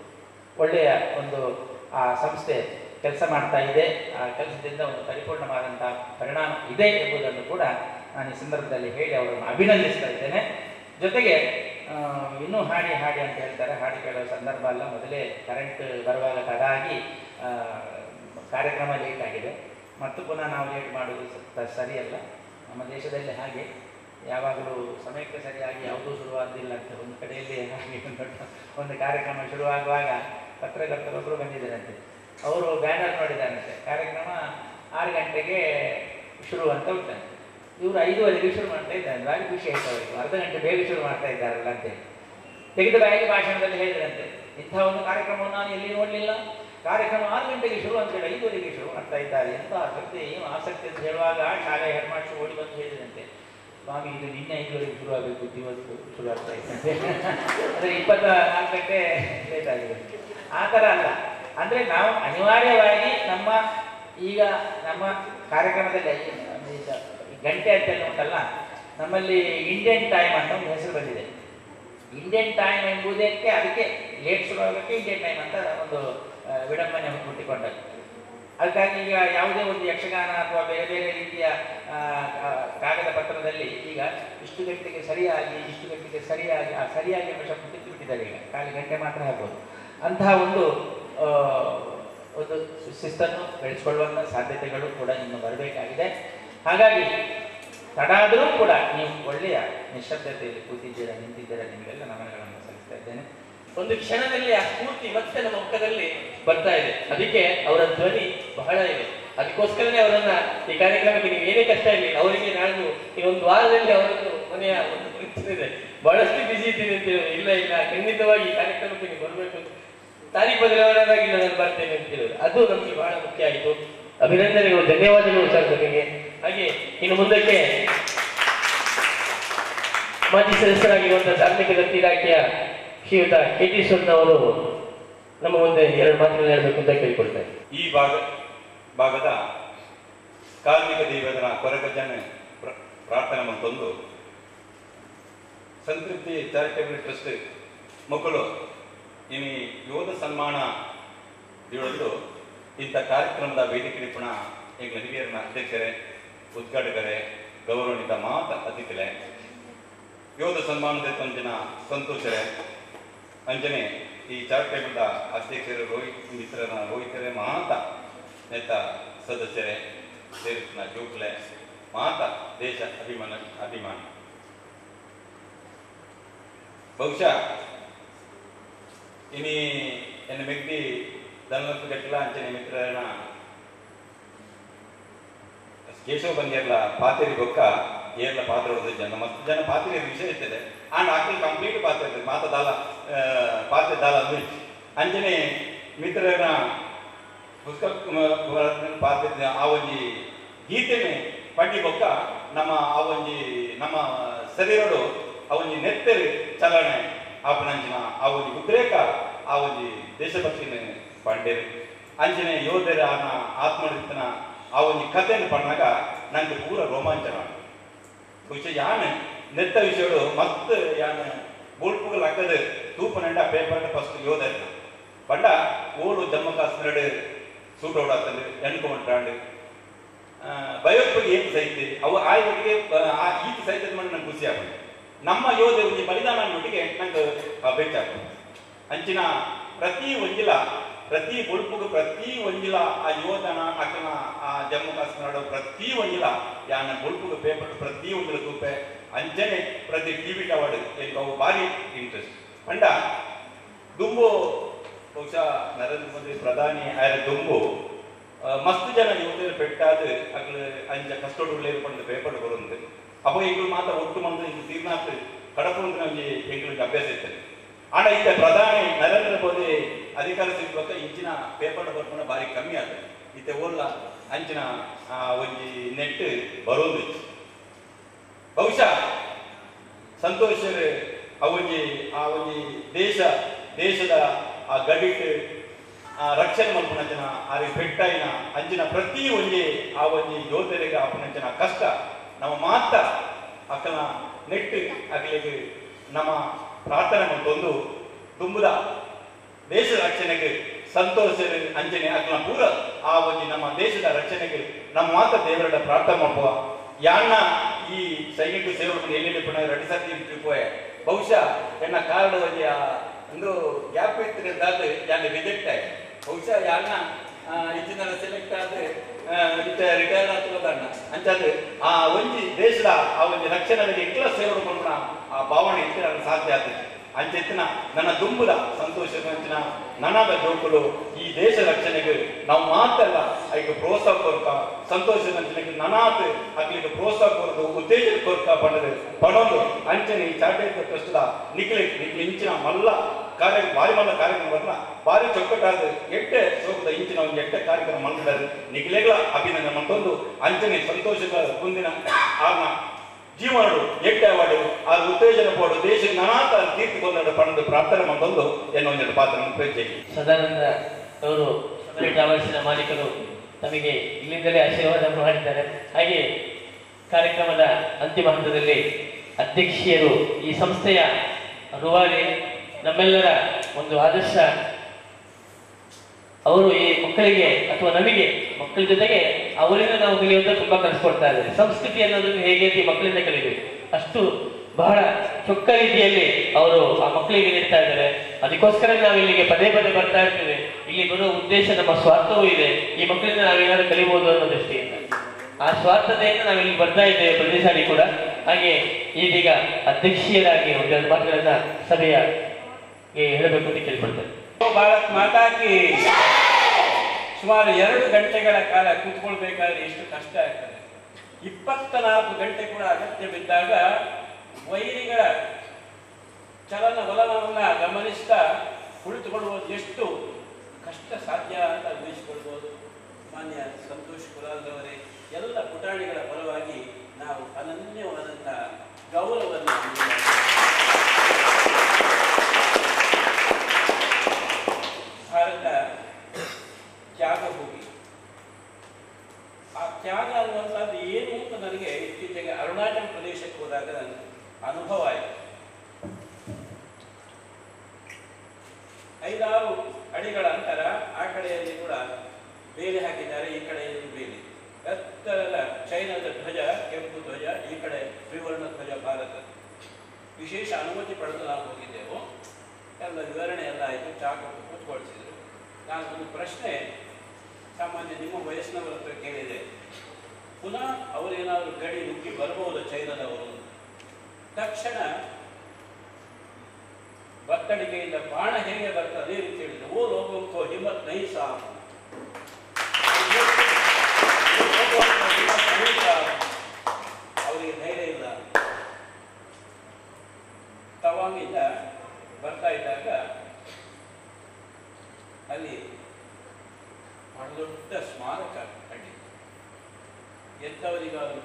ಒಳ್ಳೆಯ ಒಂದು ಆ ಸಂಸ್ಥೆ ಕೆಲಸ ಮಾಡ್ತಾ ಇದೆ ಆ ಕೆಲಸದಿಂದ ಒಂದು ಪರಿಪೂರ್ಣವಾದಂಥ ಪರಿಣಾಮ ಇದೆ ಎಂಬುದನ್ನು ಕೂಡ ನಾನು ಈ ಸಂದರ್ಭದಲ್ಲಿ ಹೇಳಿ ಅವರನ್ನು ಅಭಿನಂದಿಸ್ತಾ ಇದ್ದೇನೆ ಜೊತೆಗೆ ಆ, ಇನ್ನೂ ಹಾಡಿ ಹಾಡಿ ಅಂತ ಹೇಳ್ತಾರೆ ಹಾಡಿ ಕೇಳುವ ಸಂದರ್ಭ ಅಲ್ಲ ಮೊದಲೇ ಕರೆಂಟ್ ಬರುವಾಗ ತಡ ಆಗಿ ಆ, ಕಾರ್ಯಕ್ರಮ ಲೇಟ್ ಆಗಿದೆ ಮತ್ತು ಪುನಃ ನಾವು ಲೇಟ್ ಮಾಡೋದು ಸ- ಸರಿಯಲ್ಲ ನಮ್ಮ ದೇಶದಲ್ಲಿ ಹಾಗೆ ಯಾವಾಗಲೂ ಸಮಯಕ್ಕೆ ಸರಿಯಾಗಿ ಯಾವುದೂ ಶುರುವಾಗಲಿಲ್ಲ ಅಂತ ಒಂದು ಕಡೆಯಲ್ಲಿ ಹಾಗೆ ಒಂದು ಒಂದು ಕಾರ್ಯಕ್ರಮ ಶುರುವಾಗುವಾಗ ಪತ್ರಕರ್ತರೊಬ್ಬರು ಬಂದಿದ್ದಾರಂತೆ ಅವರು ಬ್ಯಾನರ್ ನೋಡಿದಾರಂತೆ ಕಾರ್ಯಕ್ರಮ ಆರು ಗಂಟೆಗೆ ಶುರು ಅಂತ ಉಂಟಂತೆ ಇವರು ಐದುವರೆಗೆ ಶುರು ಮಾಡ್ತಾ ಇದ್ದಾರೆ ಭಾರಿ ಖುಷಿ ಆಯ್ತು ಅವರಿಗೆ ಅರ್ಧ ಗಂಟೆ ಬೇಗ ಶುರು ಮಾಡ್ತಾ ಇದ್ದಾರಲ್ಲ ಅಂತೇಳಿ ತೆಗೆದ ಬಾಯಿಗೆ ಭಾಷಣದಲ್ಲಿ ಹೇಳಿದ್ರಂತೆ ಇಂಥ ಒಂದು ಕಾರ್ಯಕ್ರಮವನ್ನು ನಾನು ಎಲ್ಲಿ ನೋಡಲಿಲ್ಲ ಕಾರ್ಯಕ್ರಮ ಆರು ಗಂಟೆಗೆ ಶುರು ಅಂತೇಳಿ ಐದುವರೆಗೆ ಶುರು ಮಾಡ್ತಾ ಇದ್ದಾರೆ ಎಂತ ಆಸಕ್ತಿ ಏನು ಆಸಕ್ತಿ ಅಂತ ಹೇಳುವಾಗ ಶಾಲೆ ಹೆಡ್ ಮಾಸ್ಟರ್ ಓಡಿ ಬಂದು ಹೇಳಿದಂತೆ ಸ್ವಾಮಿ ಇದು ನಿನ್ನೆ ಐದುವರೆಗೆ ಶುರು ಆಗಬೇಕು ಇವತ್ತು ಶುರು ಆಗ್ತಾ ಇದ್ದಂತೆ ಅಂದರೆ ಇಪ್ಪತ್ತ ನಾಲ್ಕು ಗಂಟೆ ಲೇಟ್ ಆಗಿದೆ ಆ ಥರ ಅಲ್ಲ ಅಂದರೆ ನಾವು ಅನಿವಾರ್ಯವಾಗಿ ನಮ್ಮ ಈಗ ನಮ್ಮ ಕಾರ್ಯಕ್ರಮದಲ್ಲಿ ಈಗ ಗಂಟೆ ಅಂತೆಲ್ಲ ಉಂಟಲ್ಲ ನಮ್ಮಲ್ಲಿ ಇಂಡಿಯನ್ ಟೈಮ್ ಅಂತ ಒಂದು ಹೆಸರು ಬಂದಿದೆ ಇಂಡಿಯನ್ ಟೈಮ್ ಎಂಬುದಕ್ಕೆ ಅದಕ್ಕೆ ಲೇಟ್ ಶುರುವಾಗಕ್ಕೆ ಇಂಡಿಯನ್ ಟೈಮ್ ಅಂತ ಒಂದು ಆ, ವಿಡಂಬನೆ ಹುಟ್ಟಿಕೊಂಡದ್ದು ಅದಕ್ಕಾಗಿ ಈಗ ಯಾವುದೇ ಒಂದು ಯಕ್ಷಗಾನ ಅಥವಾ ಬೇರೆ ಬೇರೆ ರೀತಿಯ ಆ, ಆ, ಕಾಗದ ಪತ್ರದಲ್ಲಿ ಈಗ ಇಷ್ಟು ಗಂಟೆಗೆ ಸರಿಯಾಗಿ ಇಷ್ಟು ಗಂಟೆಗೆ ಸರಿಯಾಗಿ ಆ ಸರಿಯಾಗಿ ಎಂಬ ಶಬ್ದ ತೆಗೆದು ಬಿಟ್ಟಿದ್ದಾರೆ ಈಗ ಖಾಲಿ ಗಂಟೆ ಮಾತ್ರ ಹಾಕೋದು ಅಂತಹ ಒಂದು ಆ, ಒಂದು ಶಿಸ್ತನ್ನು ಬೆಳೆಸ್ಕೊಳ್ಳುವಂಥ ಸಾಧ್ಯತೆಗಳು ಕೂಡ ಇನ್ನು ಬರಬೇಕಾಗಿದೆ ಹಾಗಾಗಿ ತಡ ಆದರೂ ಕೂಡ ನೀವು ಒಳ್ಳೆಯ ನಿಶ್ಶಬ್ದತೆಯಲ್ಲಿ ಕೂತಿದ್ದೀರಾ ನಿಂತಿದ್ದೀರಾ ನಿಮಗೆಲ್ಲ ನಮನಗಳನ್ನು ಸಲ್ಲಿಸ್ತಾ ಇದ್ದೇನೆ ಒಂದು ಕ್ಷಣದಲ್ಲಿ ಆ ಸ್ಫೂರ್ತಿ ಮತ್ತೆ ನಮ್ಮ ಮುಖದಲ್ಲಿ ಬರ್ತಾ ಇದೆ ಅದಕ್ಕೆ ಅವರ ಧ್ವನಿ ಬಹಳ ಇದೆ ಅದಕ್ಕೋಸ್ಕರನೇ ಅವರನ್ನ ಈ ಕಾರ್ಯಕ್ರಮಕ್ಕೆ ನೀವು ಏನೇ ಕಷ್ಟ ಇರಲಿ ಅವರಿಗೆ ನಾನು ಈ ಒಂದು ವಾರದಲ್ಲಿ ಅವರದ್ದು ಮನೆಯ ಒಂದು ಪರಿಸ್ಥಿತಿ ಇದೆ ಬಹಳಷ್ಟು ಬಿಸಿ ಇದ್ದೀನಿ ಅಂತ ಹೇಳಿ ಇಲ್ಲ ಇಲ್ಲ ಖಂಡಿತವಾಗಿ ಈ ಕಾರ್ಯಕ್ರಮಕ್ಕೆ ನೀವು ಬರಬೇಕು ಅಂತ ತಾರೀಖು ಬದಲಾವಣೆಯಾಗಿ ನಾನು ಬರ್ತೇನೆ ಅಂತ ಹೇಳೋದು ಅದು ನಮಗೆ ಬಹಳ ಮುಖ್ಯ ಆಯಿತು ಅಭಿನಂದನೆಗಳು ಧನ್ಯವಾದಗಳು ಸರ್ ನಿಮಗೆ ಹಾಗೆ ಇನ್ನು ಮುಂದಕ್ಕೆ ಮಾಜಿ ಸದಸ್ಯರಾಗಿರುವಂತಹ ಧಾರ್ಮಿಕ ದತ್ತಿ ಇಲಾಖೆಯ ಶ್ರೀಯುತ ಕೆ ಟಿ ಅವರು ನಮ್ಮ ಮುಂದೆ ಎರಡು ಮಾತುಗಳನ್ನು ಹೇಳಬೇಕು ಅಂತ ಕೇಳಿಕೊಳ್ತಾರೆ ಈ ಭಾಗ ಭಾಗದ ಕಾರ್ಮಿಕ ದೈವದನ ಕೊರಗಜ್ಜನ ಪ್ರ- ಪ್ರಾರ್ಥನೆ ಮತ್ತೊಂದು ಸಂತೃಪ್ತಿ ಚಾರಿಟೇಬಲ್ ಟ್ರಸ್ಟ್ ಮಕ್ಕಳು ಇನಿ ಯೋಧ ಸನ್ಮಾನ ಇವತ್ತು ಇಂಥ ಕಾರ್ಯಕ್ರಮದ ವೇದಿಕೆ ನಿಪುಣ ಈಗ ಹಿರಿಯರನ್ನ ಅಧ್ಯಕ್ಷರೇ ಉದ್ಘಾಟಕರೇ ಗೌರವಾನ್ವಿತ ಮಾತ ಅತಿಥಿಗಳೇ ಯೋಧ ಸನ್ಮಾನದ ಅಂಜನ ಸಂತೋಷರೇ ಅಂಜನೆ ಈ ಚಾರಿಟೇಬಲ್ದ ಅಧ್ಯಕ್ಷರು ರೋಹಿತ್ ಮಿತ್ರರ ರೋಹಿತರೇ ಮಾತ ನೇತ ಸದಸ್ಯರೇ ಸೇರಿಸಿನ ಜೋಕ್ಲೆ ಮಾತ ದೇಶ ಅಭಿಮಾನ ಅಭಿಮಾನ ಬಹುಶಃ ಇನಿ ಎನ್ನ ವ್ಯಕ್ತಿ ಧನಲಕ್ಷ್ಮಿ ಗಟ್ಟಿಲ ಅಂಚನೆ ಮಿತ್ರರನ್ನ ಕೇಶವ ಬಂದಿಯರ್ಲ ಪಾತೇರಿ ಬೊಕ್ಕ ಏರ್ಲ ಪಾತ್ರ ಹೊಡೆದ ಜನ ಮಸ್ತ್ ಜನ ಪಾತೇರಿ ವಿಷಯ ಇರ್ತದೆ ಆಂಡ್ ಆಕಲ್ ಕಂಪ್ಲೀಟ್ ಪಾತ್ರ ಮಾತ ದಾಲ ಪಾತ್ರ ದಾಲ ಮಿರ್ಚ್ ಅಂಚನೆ ಮಿತ್ರನ ಪುಸ್ತಕ ಪಾತ್ರ ಆ ಒಂಜಿ ಗೀತೆನೆ ಪಂಡಿ ಬೊಕ್ಕ ನಮ್ಮ ಆ ಒಂಜಿ ನಮ್ಮ ಶರೀರಡು ಆ ಒಂಜಿ ನೆತ್ತರು ಚಲನೆ ಆಪನಂಚಿನ ಆ ಒಂಜಿ ಉದ್ರೇಕ ಆ ಒಂಜಿ ದೇಶಭಕ್ತಿನ ಪಂಡೇರು ಅಂಚನೆ ಯೋಧರ ಆನ ಆತ್ಮನಿರ್ತನ ಆ ಒಂಜಿ ಕಥೆಯನ್ನು ಪಣ್ಣಾಗ ನಂಗೆ ಪೂರ ರೋಮಾಂಚನ ವಿಷಯ ಯಾನ್ ನೆತ್ತ ವಿಷಯಗಳು ಮತ್ತೆ ಯಾನ್ ಬುಲ್ಪುಗಳು ಹಾಕದು ತೂಪನಂಡ ಪೇಪರ್ ಫಸ್ಟ್ ಯೋಧರ್ ಪಂಡ ಓಡು ಜಮ್ಮು ಕಾಶ್ಮೀರ ಸೂಟ್ ಔಟ್ ಆಗ್ತದೆ ಎನ್ಕೊಂಡ್ರಾಂಡ್ ಭಯೋತ್ಪಗೆ ಏನು ಸಹಿತ ಅವು ಆಯ್ಕೆ ಆ ಈತ ಸಹಿತದ ಮಾಡಿ ನಂಗೆ ಖುಷಿ ಆಗ್ತದೆ ನಮ್ಮ ಯೋಧರು ಈ ಬಲಿದಾನ ಅನ್ನೋಟಿಗೆ ನಂಗೆ ಬೆಚ್ಚಾಗ್ತದೆ ಅಂಚಿನ ಪ್ರತಿ ಒಂಜಿಲ ಪ್ರತಿ ಬುಲ್ಪುಗು ಪ್ರತಿ ಒಂಜಿಲ ಆ ಯೋಧನ ಅಕನ ಆ ಜಮ್ಮು ಕಾಶ್ಮೀರ ಪ್ರತಿ ಒಂಜಿಲ ಯಾನ ಬುಲ್ಪುಗು ಪೇಪರ್ ಪ್ರತಿ ಒಂಜಿಲ ತೂಪೆ ಅಂಚನೆ ಪ್ರತಿ ಟಿವಿ ಟವಾರ್ಡ್ ಏನು ಅವು ಭಾರಿ ಇಂಟ್ರೆಸ್ಟ್ ಪಂಡ ದುಂಬು ಬಹುಶಃ ನರೇಂದ್ರ ಮೋದಿ ಪ್ರಧಾನಿ ಆಯ್ರ ದುಂಬು ಆ, ಮಸ್ತ್ ಜನ ಯುವತಿಯರು ಪೆಟ್ಟಾದ ಅಕ್ಲು ಅಂಚ ಕಷ್ಟೊಡುಳ್ಳೇರು ಪಂಡ ಪೇಪರ್ ಬರುಂದು ಅಪ್ಪ ಈಗಲು ಮಾತ ಒಟ್ಟು ಮಂದು ಈಗ ತೀರ್ನಾಥ್ ಕಡಪುಂದು ನಮಗೆ ಎಂಗಳಿಗೆ ಅಭ್ಯಾಸ ಇರ್ತದೆ ಆಂಡ ಈಗ ಪ್ರಧಾನಿ ನರೇಂದ್ರ ಮೋದಿ ಅಧಿಕಾರ ಸಿಗ್ಬೇಕ ಇಂಚಿನ ಪೇಪರ್ ಬರ್ಕೊಂಡು ಭಾರಿ ಕಮ್ಮಿ ಆಗ್ತದೆ ಇತ್ತೆ ಓಲ್ಲ ಅಂಚಿನ ಆ, ಒಂಜಿ ನೆಟ್ ಬರೋದು ಬಹುಶಃ ಸಂತೋಷ್ ಆ ಒಂಜಿ ಆ ಒಂಜಿ ದೇಶ ದೇಶದ ಆ ಗಡಿಟ್ ಆ ರಕ್ಷಣೆ ಮಲ್ಪನಂಚಿನ ಆರಿ ಬೆಟ್ಟೈನ ಅಂಚಿನ ಪ್ರತಿ ಒಂಜಿ ಆ ಒಂಜಿ ಯೋಧರಿಗೆ ಆಪನಂಚಿನ ಕಷ್ಟ ನಮ್ಮ ಮಾತ ಅಕ್ಕನ ನೆಟ್ ಅಗಲಿಗೆ ನಮ್ಮ ಪ್ರಾರ್ಥನೆ ಮತ್ತೊಂದು ತುಂಬುದ ದೇಶದ ರಕ್ಷಣೆಗೆ ಸಂತೋಷ ಅಂಜನೆ ಅಕ್ಕನ ಪೂರ ಆ ಒಂಜಿ ನಮ್ಮ ದೇಶದ ರಕ್ಷಣೆಗೆ ನಮ್ಮ ಮಾತ ದೇವರ ಪ್ರಾರ್ಥನೆ ಮಾಡುವ ಯಾಣ್ಣ ಈ ಸೈನಿಕ ಸೇವೆ ಎಲ್ಲಿ ಪುನಃ ರೆಡಿ ಸರ್ತಿ ತಿಳ್ಕೋಯ ಬಹುಶಃ ಎನ್ನ ಕಾರಣ ಒಂಜಿ ಆ ಒಂದು ಗ್ಯಾಪ್ ಇತ್ತಿರದಾದ ಯಾನ್ ರಿಜೆಕ್ಟ್ ಆಯ್ತು ಬಹುಶಃ ಯಾಣ್ಣ ಇಂಜಿನ ಸೆಲೆಕ್ಟ್ ಆದ್ರೆ ರಿಟೈರ್ ಆಗ್ತದಣ್ಣ ಅಂಚಾದ್ರೆ ಆ ಒಂಜಿ ದೇಶದ ಆ ಒಂಜಿ ರಕ್ಷಣೆಗೆ ಇಟ್ಲ ಸೇವೆ ಮಾಡ್ಕೊಂಡ ಆ ಭಾವನೆ ಇತ್ತು ನನಗೆ ಸಾಧ್ಯ ಆಗ್ತದೆ ಅಂಚೆತ್ತಿನ ನನ್ನ ದುಂಬುದ ಸಂತೋಷ ಅಂಚಿನ ನನಗ ಜೋಕುಲು ಈ ದೇಶ ರಕ್ಷಣೆಗೆ ನಾವು ಮಾತಲ್ಲ ಅದಕ್ಕೆ ಪ್ರೋತ್ಸಾಹ ಕೊರ್ಕ ಸಂತೋಷ ಅಂಚನೆಗೆ ನನಾತ್ ಅಕ್ಲಿಗೆ ಪ್ರೋತ್ಸಾಹ ಕೊರದು ಉತ್ತೇಜನ ಕೊರ್ಕ ಪಂಡದು ಪಡೋದು ಅಂಚನೆ ಈ ಚಾಟೇತ ಟ್ರಸ್ಟ್ದ ನಿಕ್ಲೆ ನಿಕ್ಲೆ ಇಂಚಿನ ಮಲ್ಲ ಕಾರ್ಯ ಭಾರಿ ಮಲ್ಲ ಕಾರ್ಯಕ್ರಮ ಬರ್ನ ಭಾರಿ ಚೊಕ್ಕಟಾದ ಎಟ್ಟೆ ಸೋಕದ ಇಂಚಿನ ಒಂದು ಎಟ್ಟೆ ಕಾರ್ಯಕ್ರಮ ಮಂಡಳರು ನಿಕ್ಲೆಗಳ ಅಭಿನಂದನೆ ಮಂತೊಂದು ಅಂಚನೆ ಸಂತೋಷದ ಮುಂದಿನ ಆರ್ನ ಜೀವನಡು ಎಟ್ಟೆ ಅವಾಡು ಆ ಉತ್ತೇಜನ ಪೋಡು ದೇಶ ನನಾತ ಕೀರ್ತಿ ಕೊಂದಡು ಪಣದು ಪ್ರಾರ್ಥನೆ ಮಂದೊಂದು ಎನ್ನುವಂಜನ ಪಾತ್ರ ಪ್ರತ್ಯೇಕಿ ಸದಾನಂದ ಅವರು ಸದರಿ ಟ್ರಾವೆಲ್ಸಿನ ಮಾಲೀಕರು ನಮಗೆ ಇಲ್ಲಿಂದಲೇ ಆಶೀರ್ವಾದ ಮಾಡಿದ್ದಾರೆ ಹಾಗೆ ಕಾರ್ಯಕ್ರಮದ ಅಂತಿಮ ಹಂತದಲ್ಲಿ ಅಧ್ಯಕ್ಷೀಯರು ಈ ಸಂಸ್ಥೆಯ ರುವಾರಿ ನಮ್ಮೆಲ್ಲರ ಒಂದು ಆದರ್ಶ ಅವರು ಈ ಮಕ್ಕಳಿಗೆ ಅಥವಾ ನಮಗೆ ಮಕ್ಕಳ ಜೊತೆಗೆ ಅವರಿಂದ ನಾವು ಕಲಿಯುವಂತ ತುಂಬಾ ಕಲಿಸ್ಕೊಡ್ತಾ ಇದ್ದಾರೆ ಸಂಸ್ಕೃತಿ ಅನ್ನೋದನ್ನು ಹೇಗೆ ಅಂತ ಈ ಮಕ್ಕಳಿಂದ ಕಲಿಬೇಕು ಅಷ್ಟು ಬಹಳ ಚೊಕ್ಕ ರೀತಿಯಲ್ಲಿ ಅವರು ಆ ಮಕ್ಕಳಿಗೆ ನೀಡ್ತಾ ಇದ್ದಾರೆ ಅದಕ್ಕೋಸ್ಕರ ನಾವು ಇಲ್ಲಿಗೆ ಪದೇ ಪದೇ ಬರ್ತಾ ಇರ್ತೇವೆ ಇಲ್ಲಿ ಬರುವ ಉದ್ದೇಶ ನಮ್ಮ ಸ್ವಾರ್ಥವೂ ಇದೆ ಈ ಮಕ್ಕಳಿಂದ ನಾವೇನಾದ್ರೂ ಕಲಿಬಹುದು ಅನ್ನೋ ದೃಷ್ಟಿಯಿಂದ ಆ ಸ್ವಾರ್ಥತೆಯಿಂದ ನಾವು ಇಲ್ಲಿ ಬರ್ತಾ ಇದ್ದೇವೆ ಪ್ರತಿ ಸಾರಿ ಕೂಡ ಹಾಗೆ ಇದೀಗ ಅಧ್ಯಕ್ಷೀಯರಾಗಿ ಒಂದೆರಡು ಮಾತುಗಳನ್ನ ಸಭೆಯ ಗೆ ಹೇಳಬೇಕು ಅಂತ ಕೇಳ್ಕೊಳ್ತೇನೆ ಭಾರತ್ ಮಾತಾ ಕಿ ಸುಮಾರು ಎರಡು ಗಂಟೆಗಳ ಕಾಲ ಕೂತ್ಕೊಳ್ಬೇಕಾದ್ರೆ ಎಷ್ಟು ಕಷ್ಟ ಆಗ್ತದೆ ಇಪ್ಪತ್ತ ನಾಲ್ಕು ಗಂಟೆ ಕೂಡ ಅಗತ್ಯ ಬಿದ್ದಾಗ ವೈರಿಗಳ ಚಲನ ವಲನವನ್ನ ಗಮನಿಸ್ತಾ ಕುಳಿತುಕೊಳ್ಳುವುದು ಎಷ್ಟು ಕಷ್ಟ ಸಾಧ್ಯ ಅಂತ ಊಹಿಸಿಕೊಳ್ಬೋದು ಮಾನ್ಯ ಸಂತೋಷ್ ಕುಲಾಲ್ರವರೇ ಎಲ್ಲ ಪುಟಾಣಿಗಳ ಪರವಾಗಿ ನಾವು ಅನನ್ಯವಾದಂಥ ಗೌರವವನ್ನು ನೀಡಬೇಕು. ಭಾರತ ತ್ಯಾಗ ಹೋಗಿ ಆ ತ್ಯಾಗ ಅನ್ನುವಂಥದ್ದು ಏನು ಅಂತ ನನಗೆ ಇತ್ತೀಚೆಗೆ ಅರುಣಾಚಲ ಪ್ರದೇಶಕ್ಕೆ ಹೋದಾಗ ನನ್ನ ಅನುಭವ ಆಯಿತು ಐದಾರು ಅಡಿಗಳ ಅಂತರ ಆ ಕಡೆಯಲ್ಲಿ ಕೂಡ ಬೇಲಿ ಹಾಕಿದ್ದಾರೆ ಈ ಕಡೆಯಲ್ಲಿ ಬೇಲಿ ಎತ್ತರದ ಚೈನಾದ ಧ್ವಜ ಕೆಂಪು ಧ್ವಜ ಈ ಕಡೆ ತ್ರಿವರ್ಣ ಧ್ವಜ ಭಾರತ ವಿಶೇಷ ಅನುಮತಿ ಪಡೆದು ನಾವು ಹೋಗಿದ್ದೆವು ಎಲ್ಲ ವಿವರಣೆ ಎಲ್ಲ ಆಯಿತು ಚಾ ಕೊಟ್ಟು ಕೂತ್ಕೊಳ್ಸಿದ್ರು ನಾನು ಒಂದು ಪ್ರಶ್ನೆ ಸಾಮಾನ್ಯ ನಿಮ್ಮ ವಯಸ್ಸಿನವರ ಹತ್ರ ಕೇಳಿದೆ ಪುನಃ ಅವರೇನಾದರೂ ಗಡಿ ನುಗ್ಗಿ ಬರಬಹುದು ಚೈನಾದವರು ತಕ್ಷಣ ಬತ್ತಡಿಗೆಯಿಂದ ಬಾಣ ಹೇಗೆ ಬರ್ತದೆ ಅದೇ ರೀತಿ ಹೇಳಿದ್ರು ಓ ಲೋಕೋ ಹಿಮ್ಮತ್ ನೈ ಸಾಬ್ ಅವರಿಗೆ ಧೈರ್ಯ ಇಲ್ಲ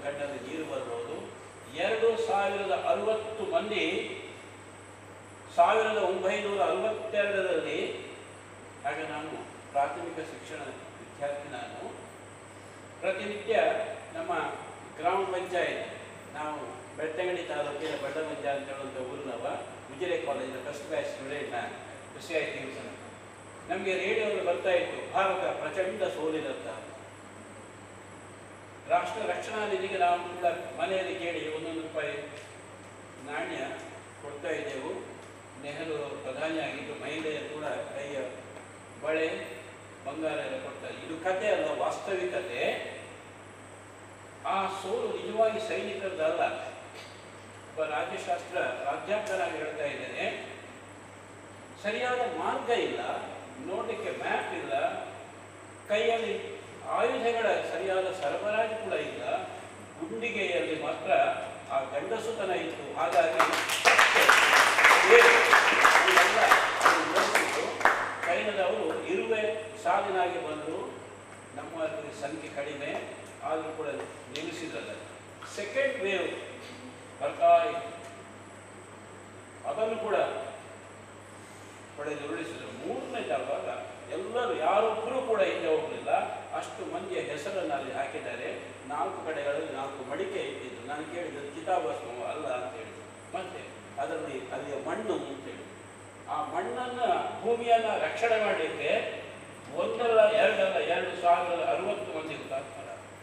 ಕಣ್ಣಲ್ಲಿ ನೀರು ಬರ್ಬೋದು ಎರಡು ಸಾವಿರದ ಅರವತ್ತು ಮಂದಿ ಸಾವಿರದ ಒಂಬೈನೂರ ಅರವತ್ತೆರಡರಲ್ಲಿ ಆಗ ನಾನು ಪ್ರಾಥಮಿಕ ಶಿಕ್ಷಣ ವಿದ್ಯಾರ್ಥಿ ನಾನು ಪ್ರತಿನಿತ್ಯ ನಮ್ಮ ಗ್ರಾಮ ಪಂಚಾಯತ್ ನಾವು ಬೆಳ್ತಂಗಡಿ ತಾಲೂಕಿನ ಬಡ್ಡಮಂಜ ಅಂತ ಹೇಳುವಂಥ ಊರಿನವ ಉಜಿರೆ ಕಾಲೇಜಿನ ಫಸ್ಟ್ ಬ್ಯಾಚ್ ಸ್ಟೂಡೆಂಟ್ ನಾನು ಖುಷಿ ಆಯ್ತು ದಿವಸ ನಮಗೆ ರೇಡಿಯೋದಲ್ಲಿ ಬರ್ತಾ ಇತ್ತು ಭಾರತ ಪ್ರಚಂಡ ಸೋಲಿನಂತ ರಾಷ್ಟ್ರ ರಕ್ಷಣಾ ನಿಧಿಗೆ ನಾವು ಕೂಡ ಮನೆಯಲ್ಲಿ ಕೇಳಿ ಒಂದೊಂದು ರೂಪಾಯಿ ನಾಣ್ಯ ಕೊಡ್ತಾ ಇದ್ದೆವು ನೆಹರು ಅವರು ಪ್ರಧಾನಿಯಾಗಿದ್ದು ಮಹಿಳೆಯರು ಕೂಡ ಕೈಯ ಬಳೆ ಬಂಗಾರ ಎಲ್ಲ ಕೊಡ್ತಾರೆ ಇದು ಕತೆ ಅಲ್ಲ ವಾಸ್ತವಿಕತೆ ಆ ಸೋಲು ನಿಜವಾಗಿ ಸೈನಿಕರದಲ್ಲ ಒಬ್ಬ ರಾಜ್ಯಶಾಸ್ತ್ರ ಪ್ರಾಧ್ಯಾಪಕರಾಗಿ ಹೇಳ್ತಾ ಇದ್ದೇನೆ ಸರಿಯಾದ ಮಾರ್ಗ ಇಲ್ಲ ನೋಡಲಿಕ್ಕೆ ಮ್ಯಾಪ್ ಇಲ್ಲ ಕೈಯಲ್ಲಿ ಆಯುಧಗಳ ಸರಿಯಾದ ಸರಬರಾಜು ಕೂಡ ಇಲ್ಲ ಗುಂಡಿಗೆಯಲ್ಲಿ ಮಾತ್ರ ಆ ಗಂಡಸುತನ ಇತ್ತು ಹಾಗಾಗಿ ಏನು? ಇವೆಲ್ಲ ಅವ್ರು ನೋಡ್ಬಿಟ್ಟು ಚೈನಾದವರು ಇರುವೆ ಸಾಲಿನಾಗಿ ಬಂದರು ನಮ್ಮ ಸಂಖ್ಯೆ ಕಡಿಮೆ ಆದರೂ ಕೂಡ ನಿಲ್ಲಿಸಿದ್ರಲ್ಲ ಸೆಕೆಂಡ್ ವೇವ್ ಬರ್ತಾ ಇತ್ತು ಅದನ್ನು ಕೂಡ ಹೊಡೆದು ಉರುಳಿಸಿದ್ರು ಮೂರನೇ ತರುವಾಗ ಎಲ್ಲರೂ ಯಾರೊಬ್ಬರೂ ಕೂಡ ಹಿಂದೆ ಹೋಗಲಿಲ್ಲ ಅಷ್ಟು ಮಂದಿಯ ಹೆಸರನ್ನು ಅಲ್ಲಿ ಹಾಕಿದ್ದಾರೆ ನಾಲ್ಕು ಕಡೆಗಳಲ್ಲಿ ನಾಲ್ಕು ಮಡಿಕೆ ಇಟ್ಟಿದ್ದು ನಾನು ಕೇಳಿದ್ದು ಚಿತಾಭಸ್ಮ ಅಲ್ಲ ಅಂತ ಹೇಳಿದ್ರು ಮತ್ತೆ ಅದರಲ್ಲಿ ಅಲ್ಲಿಯ ಮಣ್ಣು ಅಂತೇಳಿ ಆ ಮಣ್ಣನ್ನು ಭೂಮಿಯನ್ನು ರಕ್ಷಣೆ ಮಾಡಲಿಕ್ಕೆ ಒಂದಲ್ಲ ಎರಡಲ್ಲ ಎರಡು ಸಾವಿರದ ಅರವತ್ತು ಮಂದಿ ಹುತಾತ್ಮರ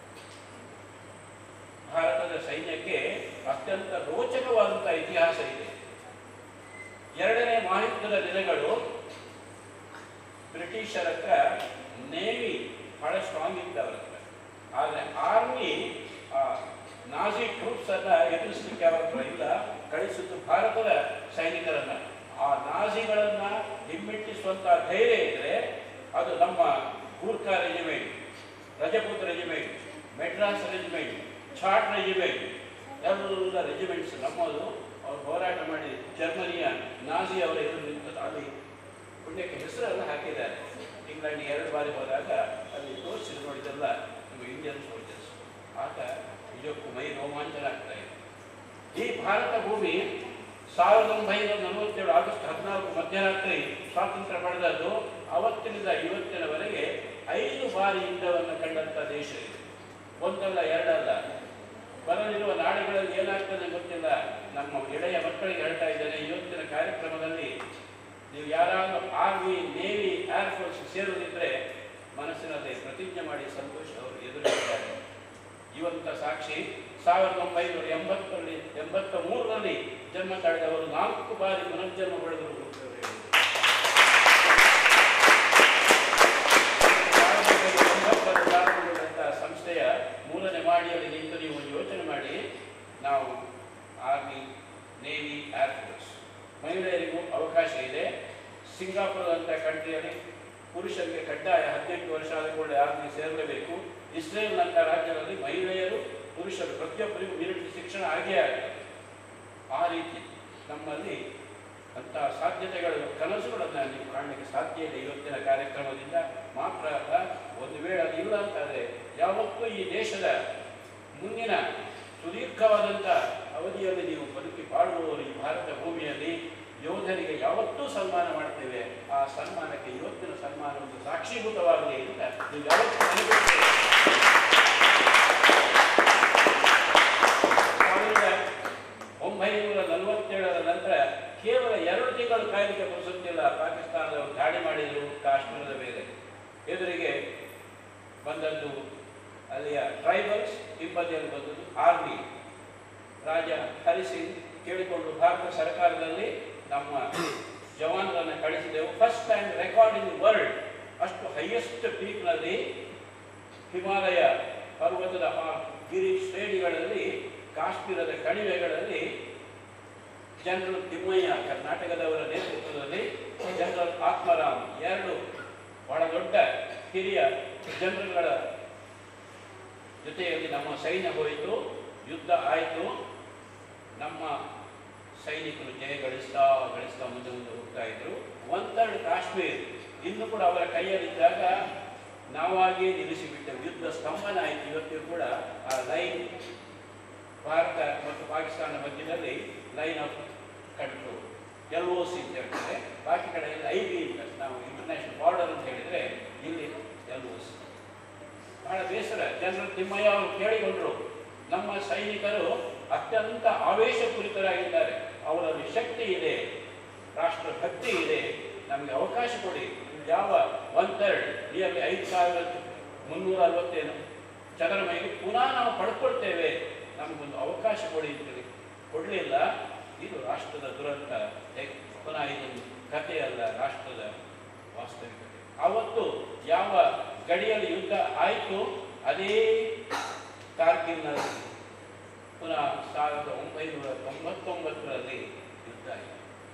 ಭಾರತದ ಸೈನ್ಯಕ್ಕೆ ಅತ್ಯಂತ ರೋಚಕವಾದಂತಹ ಇತಿಹಾಸ ಇದೆ ಎರಡನೇ ಮಹಾಯುದ್ಧದ ದಿನಗಳು ಬ್ರಿಟಿಷರ ಹತ್ರ ನೇವಿ ಬಹಳ ಸ್ಟ್ರಾಂಗ್ ಇತ್ತು ಅವ್ರ ಹತ್ರ ಆದರೆ ಆರ್ಮಿ ನಾಜಿ ಟ್ರೂಪ್ಸ್ ಅನ್ನ ಎದುರಿಸಲಿಕ್ಕೆ ಅವ್ರ ಹತ್ರ ಇಲ್ಲ ಕಳಿಸಿದ್ದು ಭಾರತದ ಸೈನಿಕರನ್ನ ಆ ನಾಜಿಗಳನ್ನ ಹಿಮ್ಮೆಟ್ಟಿಸುವಂತಹ ಧೈರ್ಯ ಇದ್ರೆ ಅದು ನಮ್ಮ Gurkha regiment Rajput regiment Madras regiment Jat regiment ಎಲ್ಲ ರೆಜಿಮೆಂಟ್ಸ್ ನಮ್ಮದು ಅವ್ರು ಹೋರಾಟ ಮಾಡಿ ಜರ್ಮನಿಯ ನಾಜಿ ಅವರ ಎದುರು ನಿಂತದ್ದು ಅಲ್ಲಿ ಪುಣ್ಯಕ್ಕೆ ಹೆಸರೆಲ್ಲ ಹಾಕಿದ್ದಾರೆ ಇಂಗ್ಲೆಂಡ್ಗೆ ಎರಡು ಬಾರಿ ಹೋದಾಗ ಅಲ್ಲಿ ತೋರಿಸಿ ನೋಡಿದೆಲ್ಲ ನಮ್ಮ ಇಂಡಿಯನ್ ಸೋಲ್ಜರ್ಸ್ ಆಗ ನಿಜಕ್ಕೂ ಮೈ ರೋಮಾಂಚನ ಆಗ್ತಾ ಇದೆ ಈ ಭಾರತ ಭೂಮಿ ಸಾವಿರದ ಒಂಬೈನೂರ ನಲವತ್ತೇಳು ಆಗಸ್ಟ್ ಹದಿನಾಲ್ಕು ಮಧ್ಯರಾತ್ರಿ ಸ್ವಾತಂತ್ರ್ಯ ಪಡೆದದ್ದು ಅವತ್ತಿನಿಂದ ಇವತ್ತಿನವರೆಗೆ ಐದು ಬಾರಿ ಯುದ್ಧವನ್ನು ಕಂಡಂಥ ದೇಶ ಇದು ಒಂದಲ್ಲ ಎರಡಲ್ಲ ಬರಲಿರುವ ನಾಡುಗಳಲ್ಲಿ ಏನಾಗ್ತದೆ ಗೊತ್ತಿಲ್ಲ ನಮ್ಮ ಗೆಳೆಯ ಮಕ್ಕಳಿಗೆ ಹೇಳ್ತಾ ಇದ್ದೇನೆ ಇವತ್ತಿನ ಕಾರ್ಯಕ್ರಮದಲ್ಲಿ ನೀವು ಯಾರಾದರೂ ಆರ್ಮಿ ನೇವಿ ಏರ್ ಫೋರ್ಸ್ ಸೇರುವುದಿದ್ರೆ ಮನಸ್ಸಿನಲ್ಲಿ ಪ್ರತಿಜ್ಞೆ ಮಾಡಿ ಸಂತೋಷ ಅವರು ಎದುರಿಸಿದ್ದಾರೆ ಇವಂತ ಸಾಕ್ಷಿ ಸಾವಿರದ ಒಂಬೈನೂರ ಎಂಬತ್ತರಲ್ಲಿ ಎಂಬತ್ತ ಮೂರರಲ್ಲಿ ಜನ್ಮ ತಾಳಿದವರು ನಾಲ್ಕು ಬಾರಿ ಪುನರ್ಜನ್ಮ ಪಡೆದರು ಪ್ರಾರಂಭಗೊಂಡಂತಹ ಸಂಸ್ಥೆಯ ಮೂರನೇ ಮಾಡಿಯಲ್ಲಿ ನಿಂತು ನೀವು ಯೋಚನೆ ಮಾಡಿ ನಾವು ಆರ್ಮಿ ನೇವಿ ಏರ್ ಫೋರ್ಸ್ ಮಹಿಳೆಯರಿಗೂ ಅವಕಾಶ ಇದೆ ಸಿಂಗಾಪುರದಂಥ ಕಂಟ್ರಿಯಲ್ಲಿ ಪುರುಷರಿಗೆ ಕಡ್ಡಾಯ ಹದಿನೆಂಟು ವರ್ಷ ಆದ ಕೂಡಲೇ ಆರ್ಮಿ ಸೇರಲೇಬೇಕು ಇಸ್ರೇಲ್ನಂಥ ರಾಜ್ಯದಲ್ಲಿ ಮಹಿಳೆಯರು ಪುರುಷರು ಪ್ರತಿಯೊಬ್ಬರಿಗೂ ಮಿಲಿಟರಿ ಶಿಕ್ಷಣ ಆಗೇ ಆಗಿದೆ ಆ ರೀತಿ ನಮ್ಮಲ್ಲಿ ಅಂಥ ಸಾಧ್ಯತೆಗಳು ಕನಸುಗಳನ್ನು ನೀವು ಕಾಣಲಿಕ್ಕೆ ಸಾಧ್ಯ ಇದೆ ಇವತ್ತಿನ ಕಾರ್ಯಕ್ರಮದಿಂದ ಮಾತ್ರ ಅಲ್ಲ ಒಂದು ವೇಳೆ ಅದು ಇಲ್ಲ ಅಂತಾದರೆ ಯಾವತ್ತೂ ಈ ದೇಶದ ಮುಂದಿನ ಸುದೀರ್ಘವಾದಂಥ ಅವಧಿಯಲ್ಲಿ ನೀವು ಬದುಕಿ ಬಾಳುವವರು ಈ ಭಾರತ ಭೂಮಿಯಲ್ಲಿ ಯೋಧರಿಗೆ ಯಾವತ್ತೂ ಸನ್ಮಾನ ಮಾಡ್ತೇವೆ ಆ ಸನ್ಮಾನಕ್ಕೆ ಇವತ್ತಿನ ಸನ್ಮಾನ ಒಂದು ಸಾಕ್ಷೀಭೂತವಾಗಲಿ ಅಂತ ನೀವು ಯಾವತ್ತೂ ನೆನಪಿಡ್ತೇವೆ ಸಾವಿರದ ಒಂಬೈನೂರ ನಲವತ್ತೇಳರ ನಂತರ ಕೇವಲ ಎರಡು ತಿಂಗಳು ಕಾಯಲಿಕ್ಕೆ ಪುರುಸುತ್ತಿಲ್ಲ ಪಾಕಿಸ್ತಾನದವರು ದಾಳಿ ಮಾಡಿದರು ಕಾಶ್ಮೀರದ ಮೇಲೆ ಎದುರಿಗೆ ಬಂದದ್ದು ಅಲ್ಲಿಯ ಟ್ರೈಬಲ್ಸ್ ಹಿಂಬದಿಯಲ್ಲಿ ಬಂದದ್ದು ಆರ್ಮಿ ರಾಜ ಹರಿಸಿಂಗ್ ಕೇಳಿಕೊಂಡು ಭಾರತ ಸರ್ಕಾರದಲ್ಲಿ ನಮ್ಮ ಜವಾನರನ್ನು ಕಳಿಸಿದೆವು first time record in world ಅಷ್ಟು ಹೈಯೆಸ್ಟ್ ಪೀಕ್ನಲ್ಲಿ ಹಿಮಾಲಯ ಪರ್ವತದ ಆ ಗಿರಿ ಶ್ರೇಣಿಗಳಲ್ಲಿ ಕಾಶ್ಮೀರದ ಕಣಿವೆಗಳಲ್ಲಿ ಜನರಲ್ ತಿಮ್ಮಯ್ಯ ಕರ್ನಾಟಕದವರ ನೇತೃತ್ವದಲ್ಲಿ ಜನರಲ್ ಆತ್ಮರಾಮ್ ಎರಡು ಬಹಳ ದೊಡ್ಡ ಹಿರಿಯ ಜನರುಗಳ ಜೊತೆಯಲ್ಲಿ ನಮ್ಮ ಸೈನ್ಯ ಹೋಯಿತು ಯುದ್ಧ ಆಯಿತು ನಮ್ಮ ಸೈನಿಕರು ಜಯ ಗಳಿಸ್ತಾ ಗಳಿಸ್ತಾ ಮುಂದೆ ಮುಂದೆ ಹೋಗ್ತಾ ಇದ್ರು ಒನ್ ಥರ್ಡ್ ಕಾಶ್ಮೀರ್ ಇನ್ನು ಕೂಡ ಅವರ ಕೈಯಲ್ಲಿದ್ದಾಗ ನಾವಾಗಿಯೇ ನಿಲ್ಲಿಸಿಬಿಟ್ಟೆವು ಯುದ್ಧ ಸ್ತಂಭನ ಆಯಿತು ಇವತ್ತಿಗೂ ಕೂಡ ಆ ಲೈನ್ ಭಾರತ ಮತ್ತು ಪಾಕಿಸ್ತಾನ ಮಧ್ಯದಲ್ಲಿ line of control L O C ಅಂತ ಹೇಳ್ತಾರೆ ಬಾಕಿ ಕಡೆ ಎಲ್ಲ ಐ ಬಿ ಅಂತ ನಾವು ಇಂಟರ್ನ್ಯಾಷನಲ್ ಬಾರ್ಡರ್ ಅಂತ ಹೇಳಿದರೆ ಇಲ್ಲಿ ಎಲ್ ಒ ಸಿ ಬಹಳ ಬೇಸರ ಜನರಲ್ ತಿಮ್ಮಯ್ಯ ಅವರು ಕೇಳಿಕೊಂಡ್ರು ನಮ್ಮ ಸೈನಿಕರು ಅತ್ಯಂತ ಆವೇಶಪೂರಿತರಾಗಿದ್ದಾರೆ ಅವರಲ್ಲಿ ಶಕ್ತಿ ಇದೆ ರಾಷ್ಟ್ರಭಕ್ತಿ ಇದೆ ನಮಗೆ ಅವಕಾಶ ಕೊಡಿ ಯಾವ ಒನ್ ಥರ್ಡ್ ನಿಯರ್ಲಿ ಐದು ಸಾವಿರ ಮುನ್ನೂರ ಅರವತ್ತೇನು ಚದರ ಮೈಲಿ ಪುನಃ ನಾವು ಪಡ್ಕೊಳ್ತೇವೆ ನಮಗೊಂದು ಅವಕಾಶ ಕೊಡಿ ಅಂತೇಳಿ ಕೊಡಲಿಲ್ಲ ಇದು ರಾಷ್ಟ್ರದ ದುರಂತ ಏಕ್- ಪುನಃ ಇದು ಕಥೆಯಲ್ಲ ರಾಷ್ಟ್ರದ ವಾಸ್ತವಿಕತೆ ಆವತ್ತು ಯಾವ ಗಡಿಯಲ್ಲಿ ಯುದ್ಧ ಆಯಿತು ಅದೇ ಕಾರ್ಗಿಲ್ನಲ್ಲಿ ಪುನಃ ಸಾವಿರದ ಒಂಬೈನೂರ ತೊಂಬತ್ತೊಂಬತ್ತರಲ್ಲಿ ಯುದ್ಧ ಆಯಿತು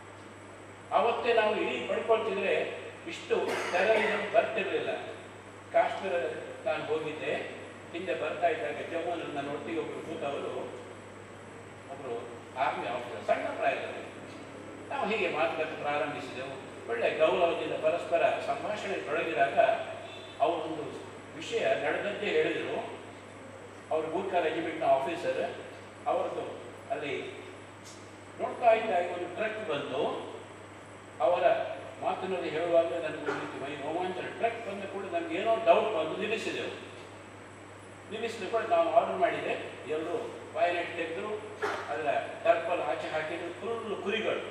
ಆವತ್ತೇ ನಾವು ಇಡೀ ಪಡ್ಕೊಳ್ತಿದ್ರೆ ಇಷ್ಟು ಟೆರರಿಸಮ್ ಬರ್ತಿರ್ಲಿಲ್ಲ ಕಾಶ್ಮೀರ ನಾನು ಹೋಗಿದ್ದೆ ಹಿಂದೆ ಬರ್ತಾ ಇದ್ದಾಗ ಜಮ್ಮುನಲ್ಲಿ ನನ್ನ ಒಟ್ಟಿಗೆ ಒಬ್ಬರು ಕೂತವರು ಒಬ್ಬರು ಆರ್ಮಿ ಆಫೀಸರ್ ಸಣ್ಣ ಪ್ರಾಯದಲ್ಲಿ ನಾವು ಹೀಗೆ ಮಾತುಕತೆ ಪ್ರಾರಂಭಿಸಿದೆವು ಒಳ್ಳೆ ಗೌರವದಿಂದ ಪರಸ್ಪರ ಸಂಭಾಷಣೆ ತೊಡಗಿದಾಗ ಅವರೊಂದು ವಿಷಯ ನಡೆದಂತೆ ಹೇಳಿದರು ಅವರು ಗೂರ್ಖಾ ರೆಜಿಮೆಂಟ್ನ ಆಫೀಸರ್ ಅವರದ್ದು ಅಲ್ಲಿ ನೋಡ್ತಾ ಇದ್ದಾಗ ಒಂದು ಟ್ರಕ್ ಬಂದು ಅವರ ಮಾತಿನಲ್ಲಿ ಹೇಳುವಾಗ ನನಗೆ ಒಂದು ರೀತಿ ಮೈ ರೋಮಾಂಚನ ಟ್ರಕ್ ಬಂದ ಕೂಡ ನಮ್ಗೆ ಏನೋ ಡೌಟ್ ಬಂದು ನಿಲ್ಲಿಸಿದೆವು ನಿಲ್ಲಿಸಿದ ಕೂಡ ನಾವು ಆರ್ಡರ್ ಮಾಡಿದೆ ಎಲ್ಲರೂ ವೈಲೆಟ್ ತೆಗೆದು ಅದರ ಟರ್ಪಲ್ ಆಚೆ ಹಾಕಿದ್ರು ಫುಲ್ ಕುರಿಗಳು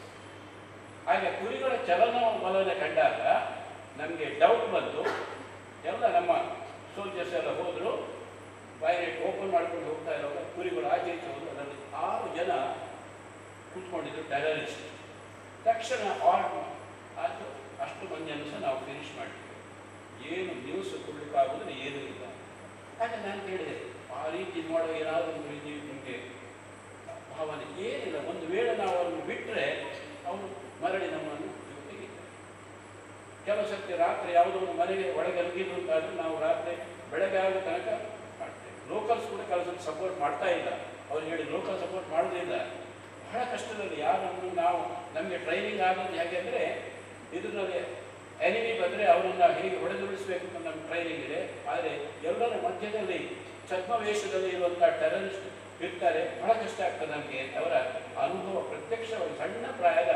ಹಾಗೆ ಕುರಿಗಳ ಚಲನವಲನ ಕಂಡಾಗ ನಮಗೆ ಡೌಟ್ ಬಂತು ಎಲ್ಲ ನಮ್ಮ ಸೋಲ್ಜರ್ಸ್ ಎಲ್ಲ ಹೋದರು ವೈಲೆಟ್ ಓಪನ್ ಮಾಡ್ಕೊಂಡು ಹೋಗ್ತಾ ಇರುವಾಗ ಕುರಿಗಳು ಆಚೆ ಈಚೆ ಹೋದ್ರು ಅದರಲ್ಲಿ ಆರು ಜನ ಕೂತ್ಕೊಂಡಿದ್ರು ಟೆರರಿಸ್ಟ್ ತಕ್ಷಣ ಆರ್ಡ್ ಆಯಿತು ಅಷ್ಟು ಮಂದಿಯನ್ನು ಸಹ ನಾವು ಫಿನಿಶ್ ಮಾಡಿದ್ವಿ ಏನು ನ್ಯೂಸ್ ಕೊಡಲಿಕ್ಕಾಗೋದ್ರೆ ಏನೂ ಇಲ್ಲ ಹಾಗೆ ನಾನು ಕೇಳಿದೆ ಆ ರೀತಿ ಮಾಡೋ ಏನಾದರೂ ಒಂದು ರೀತಿ ನಿಮಗೆ ಭಾವನೆ ಏನಿಲ್ಲ ಒಂದು ವೇಳೆ ನಾವು ಅವ್ರನ್ನು ಬಿಟ್ಟರೆ ಅವರು ಮರಳಿ ನಮ್ಮನ್ನು ಜೊತೆಗೆ ಕೆಲವು ಸರ್ತಿ ರಾತ್ರಿ ಯಾವುದೋ ಒಂದು ಮನೆಗೆ ಒಳಗೆ ಅಲಗಿದ್ರು ಅಂತಾದ್ರೆ ನಾವು ರಾತ್ರಿ ಬೆಳಗ್ಗೆ ಆಗೋ ತನಕ ಮಾಡ್ತೇವೆ ಲೋಕಲ್ಸ್ ಕೂಡ ಕೆಲಸ ಸಪೋರ್ಟ್ ಮಾಡ್ತಾ ಇಲ್ಲ ಅವ್ರು ಹೇಳಿ ಲೋಕಲ್ ಸಪೋರ್ಟ್ ಮಾಡೋದಿಲ್ಲ ಬಹಳ ಕಷ್ಟದಲ್ಲಿ ಯಾರನ್ನು ನಾವು ನಮಗೆ ಟ್ರೈನಿಂಗ್ ಆಗೋದು ಹೇಗೆ ಅಂದರೆ ಇದರಲ್ಲಿ ಎನಿಮಿ ಬಂದರೆ ಅವರನ್ನು ಹೇಗೆ ಹೊಡೆದುರುಳಿಸಬೇಕು ಅಂತ ನಮ್ಗೆ ಟ್ರೈನಿಂಗ್ ಇದೆ ಆದರೆ ಎಲ್ಲರ ಮಧ್ಯದಲ್ಲಿ ಛದ್ಮವೇಷದಲ್ಲಿ ಇರುವಂಥ ಟೆರರಿಸ್ಟ್ ಇರ್ತಾರೆ ಬಹಳ ಕಷ್ಟ ಆಗ್ತದೆ ನಮಗೆ ಅವರ ಅನುಭವ ಪ್ರತ್ಯಕ್ಷ ಒಂದು ಸಣ್ಣ ಪ್ರಾಯದ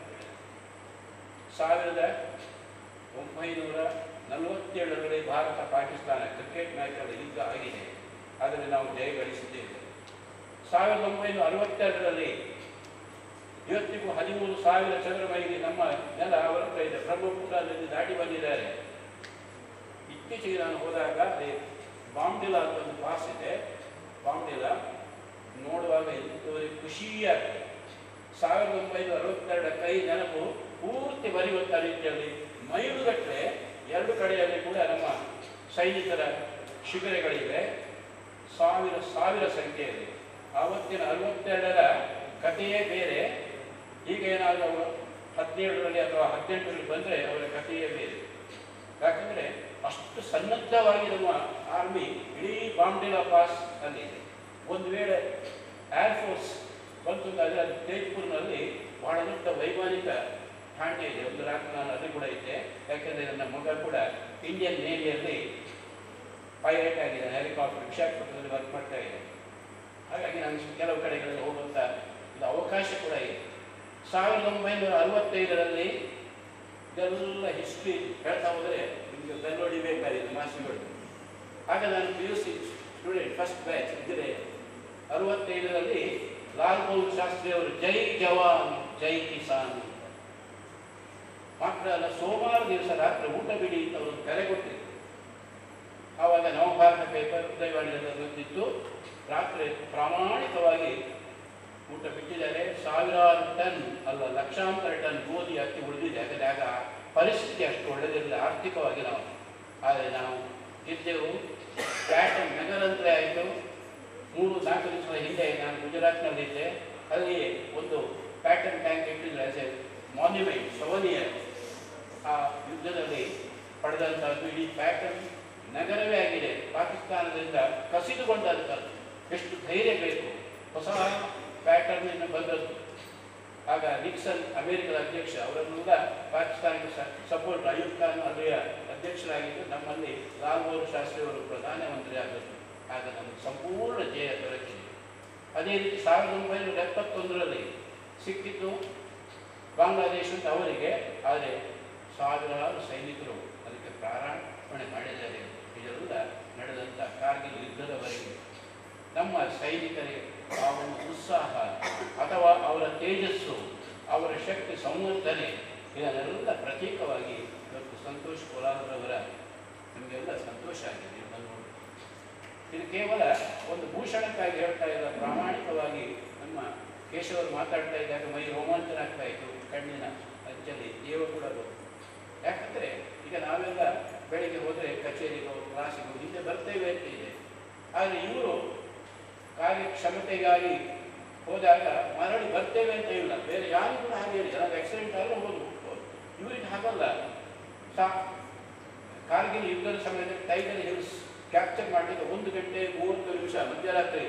ಸಾವಿರದ ಒಂಬೈನೂರ ನಲವತ್ತೇಳರಲ್ಲಿ ಭಾರತ ಪಾಕಿಸ್ತಾನ ಕ್ರಿಕೆಟ್ ಮ್ಯಾಚ್ಗಳ ಯುದ್ಧ ಆಗಿದೆ ಆದರೆ ನಾವು ಜಯ ಗಳಿಸಿದ್ದೇವೆ ಸಾವಿರದ ಒಂಬೈನೂರ ಅರವತ್ತೆರಡರಲ್ಲಿ ಇವತ್ತಿಗೂ ಹದಿಮೂರು ಸಾವಿರ ಚದರ ಮೈಲಿ ನಮ್ಮ ನೆಲ ಅವರ ಹತ್ರ ಇದೆ ಬ್ರಹ್ಮಪುತ್ರ ನದಿ ದಾಟಿ ಬಂದಿದ್ದಾರೆ ಇತ್ತೀಚೆಗೆ ನಾನು ಹೋದಾಗ ಅಲ್ಲಿ ಬಾಂಬ್ಡಿಲ ಅಂತ ಒಂದು ಪಾಸ್ ಇದೆ ಬಾಂಬ್ಡಿಲ ನೋಡುವಾಗ ಎಂತೂ ಖುಷಿಯಾಗ್ತದೆ ಸಾವಿರದ ಒಂಬೈನೂರ ಅರವತ್ತೆರಡರ ಕೈ ನೆನಪು ಪೂರ್ತಿ ಬರೆಯುವಂಥ ರೀತಿಯಲ್ಲಿ ಮೈಲುಗಟ್ಟಲೆ ಎರಡು ಕಡೆಯಲ್ಲಿ ಕೂಡ ನಮ್ಮ ಸೈನಿಕರ ಶಿಬಿರಗಳಿವೆ ಸಾವಿರ ಸಾವಿರ ಸಂಖ್ಯೆಯಲ್ಲಿ ಆವತ್ತಿನ ಅರವತ್ತೆರಡರ ಕಥೆಯೇ ಬೇರೆ ಈಗ ಏನಾದರೂ ಅವರು ಹದಿನೇಳರಲ್ಲಿ ಅಥವಾ ಹದಿನೆಂಟರಲ್ಲಿ ಬಂದರೆ ಅವರ ಕಥೆಯೇ ಬೇರೆ ಯಾಕಂದರೆ ಅಷ್ಟು ಸನ್ನದ್ಧವಾಗಿ ನಮ್ಮ ಆರ್ಮಿ ಇಡೀ ಬಾಂಬ್ಡಿಲಾ ಪಾಸ್ ಅಲ್ಲಿ ಇದೆ ಒಂದು ವೇಳೆ ಏರ್ ಫೋರ್ಸ್ ಬಂತು ಅಂತಾದರೆ ಅದು ತೇಜ್ಪುರ್ನಲ್ಲಿ ಬಹಳ ದೊಡ್ಡ ವೈಮಾನಿಕ ಠಾಣೆ ಇದೆ ಒಂದು ರಾತ್ರಿ ನಾನು ಅಲ್ಲಿ ಕೂಡ ಇದ್ದೆ ಯಾಕೆಂದರೆ ನನ್ನ ಮಗ ಕೂಡ ಇಂಡಿಯನ್ ನೇವಿಯಲ್ಲಿ ಪೈಲಟ್ ಆಗಿದೆ ಹೆಲಿಕಾಪ್ಟರ್ ವಿಶಾಖಪಟ್ಟಣದಲ್ಲಿ ವರ್ಕ್ ಮಾಡ್ತಾ ಇದೆ ಹಾಗಾಗಿ ನಾನು ಕೆಲವು ಕಡೆಗಳಲ್ಲಿ ಹೋಗುವಂಥ ಒಂದು ಅವಕಾಶ ಕೂಡ ಇದೆ ಸಾವಿರದ ಒಂಬೈನೂರ ಅರವತ್ತೈದರಲ್ಲಿ ಇದೆಲ್ಲ ಹಿಸ್ಟ್ರಿ ಹೇಳ್ತಾ ಹೋದರೆ ನಿಮಗೆ ಬೆಲ್ಲೋಡಿ ಬೇಕಾಗಿದೆ ಮಾಸಿಗಳು ಆಗ ನಾನು P U C student first batch ಇದ್ದರೆ ಅರವತ್ತೈದರಲ್ಲಿ ಲಾಲ್ ಬಹದ್ದೂರ್ ಶಾಸ್ತ್ರಿ ಅವರು ಜೈ ಜವಾನ್ ಜೈ ಕಿಸಾನ್ ಮಾತ್ರ ಅಲ್ಲ ಸೋಮವಾರ ದಿವಸ ರಾತ್ರಿ ಊಟ ಬಿಡಿ ಅಂತ ಅವರು ಕರೆ ಕೊಟ್ಟಿದ್ರು ಆವಾಗ ನವಭಾರತ ಪೇಪರ್ ಉದಯವಾಣಿಯಲ್ಲಿ ಬಂದಿತ್ತು ರಾತ್ರಿ ಪ್ರಾಮಾಣಿಕವಾಗಿ ಊಟ ಬಿಟ್ಟಿದ್ದಾರೆ ಸಾವಿರಾರು ಟನ್ ಅಲ್ಲ ಲಕ್ಷಾಂತರ ಟನ್ ಗೋಧಿ ಅಕ್ಕಿ ಉಳಿದಿದೆ ಯಾಕಂದರೆ ಆಗ ಪರಿಸ್ಥಿತಿ ಅಷ್ಟು ಒಳ್ಳೆದಿರಲಿಲ್ಲ ಆರ್ಥಿಕವಾಗಿ ನಾವು ಆದರೆ ನಾವು ಇದ್ದೆವು ಪ್ಯಾಟರ್ನ್ ನಗರಂತರೇ ಆಯಿತು ಮೂರು ನಾಲ್ಕು ದಿವಸದ ಹಿಂದೆ ನಾನು ಗುಜರಾತ್ನಲ್ಲಿದ್ದೆ ಅಲ್ಲಿ ಒಂದು ಪ್ಯಾಟರ್ನ್ ಟ್ಯಾಂಕ್ ಇಟ್ಟಿದ್ರೆ ಆಸ್ ಎ ಮಾನ್ಯುಮೆಂಟ್ ಸವನಿಯರ್ ಆ ಯುದ್ಧದಲ್ಲಿ ಪಡೆದಂಥದ್ದು ಇಡೀ ಪ್ಯಾಟರ್ನ್ ನಗರವೇ ಆಗಿದೆ ಪಾಕಿಸ್ತಾನದಿಂದ ಕಸಿದುಕೊಂಡಂಥದ್ದು ಎಷ್ಟು ಧೈರ್ಯ ಬೇಕು ಹೊಸ ಪ್ಯಾಟರ್ನ್ ಬಂದದ್ದು ಆಗ ನಿಕ್ಸನ್ ಅಮೆರಿಕದ ಅಧ್ಯಕ್ಷ ಅವರನ್ನೆಲ್ಲ ಪಾಕಿಸ್ತಾನಕ್ಕೆ ಸಪೋರ್ಟ್ ಅಯೂಬ್ ಖಾನ್ ಅಲ್ಲಿಯ ಅಧ್ಯಕ್ಷರಾಗಿದ್ದು ನಮ್ಮಲ್ಲಿ ಲಾಲ್ ಬಹದ್ದೂರ್ ಶಾಸ್ತ್ರಿ ಅವರು ಪ್ರಧಾನಮಂತ್ರಿ ಆದದ್ದು ಆಗ ನಮಗೆ ಸಂಪೂರ್ಣ ಜಯ ದೊರಕಿದೆ ಅದೇ ರೀತಿ ಸಾವಿರದ ಒಂಬೈನೂರ ಎಪ್ಪತ್ತೊಂದರಲ್ಲಿ ಸಿಕ್ಕಿದ್ದು ಬಾಂಗ್ಲಾದೇಶದ ಅವರಿಗೆ ಆದರೆ ಸಾವಿರಾರು ಸೈನಿಕರು ಅದಕ್ಕೆ ಪ್ರಾರಂಭಣೆ ಮಾಡಿದ್ದಾರೆ ಇದೆಲ್ಲ ನಡೆದಂಥ ಕಾರ್ಗಿಲ್ ಯುದ್ಧದವರೆಗೆ ನಮ್ಮ ಸೈನಿಕರಿಗೆ ಆ ಒಂದು ಉತ್ಸಾಹ ಅಥವಾ ಅವರ ತೇಜಸ್ಸು ಅವರ ಶಕ್ತಿ ಸಂವರ್ಧನೆ ಇದನ್ನೆಲ್ಲ ಪ್ರತೀಕವಾಗಿ ಇವತ್ತು ಸಂತೋಷ್ ಕೋಲಾರವರ ನಮಗೆಲ್ಲ ಸಂತೋಷ ಆಗಿದೆ ಇದನ್ನು ನೋಡಿ ಇದು ಕೇವಲ ಒಂದು ಭೂಷಣಕ್ಕಾಗಿ ಹೇಳ್ತಾ ಇಲ್ಲ ಪ್ರಾಮಾಣಿಕವಾಗಿ ನಮ್ಮ ಕೇಶವರು ಮಾತಾಡ್ತಾ ಇದ್ದಾಗ ಮೈ ರೋಮಾಂಚನ ಆಗ್ತಾ ಇತ್ತು ಕಣ್ಣಿನ ಅಂಚಲ್ಲಿ ಜೀವ ಕೂಡ ಬಂತು. ಯಾಕಂದ್ರೆ ಈಗ ನಾವೆಲ್ಲ ಬೆಳಿಗ್ಗೆ ಹೋದರೆ ಕಚೇರಿಗೋ ಕ್ಲಾಸಿಗೋ ಹಿಂದೆ ಬರ್ತೇವೆ ಅಂತ ಇದೆ ಆದರೆ ಇವರು ಕಾರ್ಯಕ್ಷಮತೆಗಾಗಿ ಹೋದಾಗ ಮರಳಿ ಬರ್ತೇವೆ ಅಂತ ಇಲ್ಲ ಬೇರೆ ಯಾರು ಕೂಡ ಹಾಗೆ ಹೇಳಿ ಏನಾದ್ರು ಆಕ್ಸಿಡೆಂಟ್ ಆದ್ರೆ ಹೋಗೋದು ಇವರಿಗೆ ಹಾಗಲ್ಲ ಸಾ ಕಾರ್ಗಿಲ್ ಯುದ್ಧದ ಸಮಯದಲ್ಲಿ ಟೈಗರ್ ಹಿಲ್ಸ್ ಕ್ಯಾಪ್ಚರ್ ಮಾಡಲಿಕ್ಕೆ ಒಂದು ಗಂಟೆ ಮೂವತ್ತು ನಿಮಿಷ ಮಧ್ಯರಾತ್ರಿ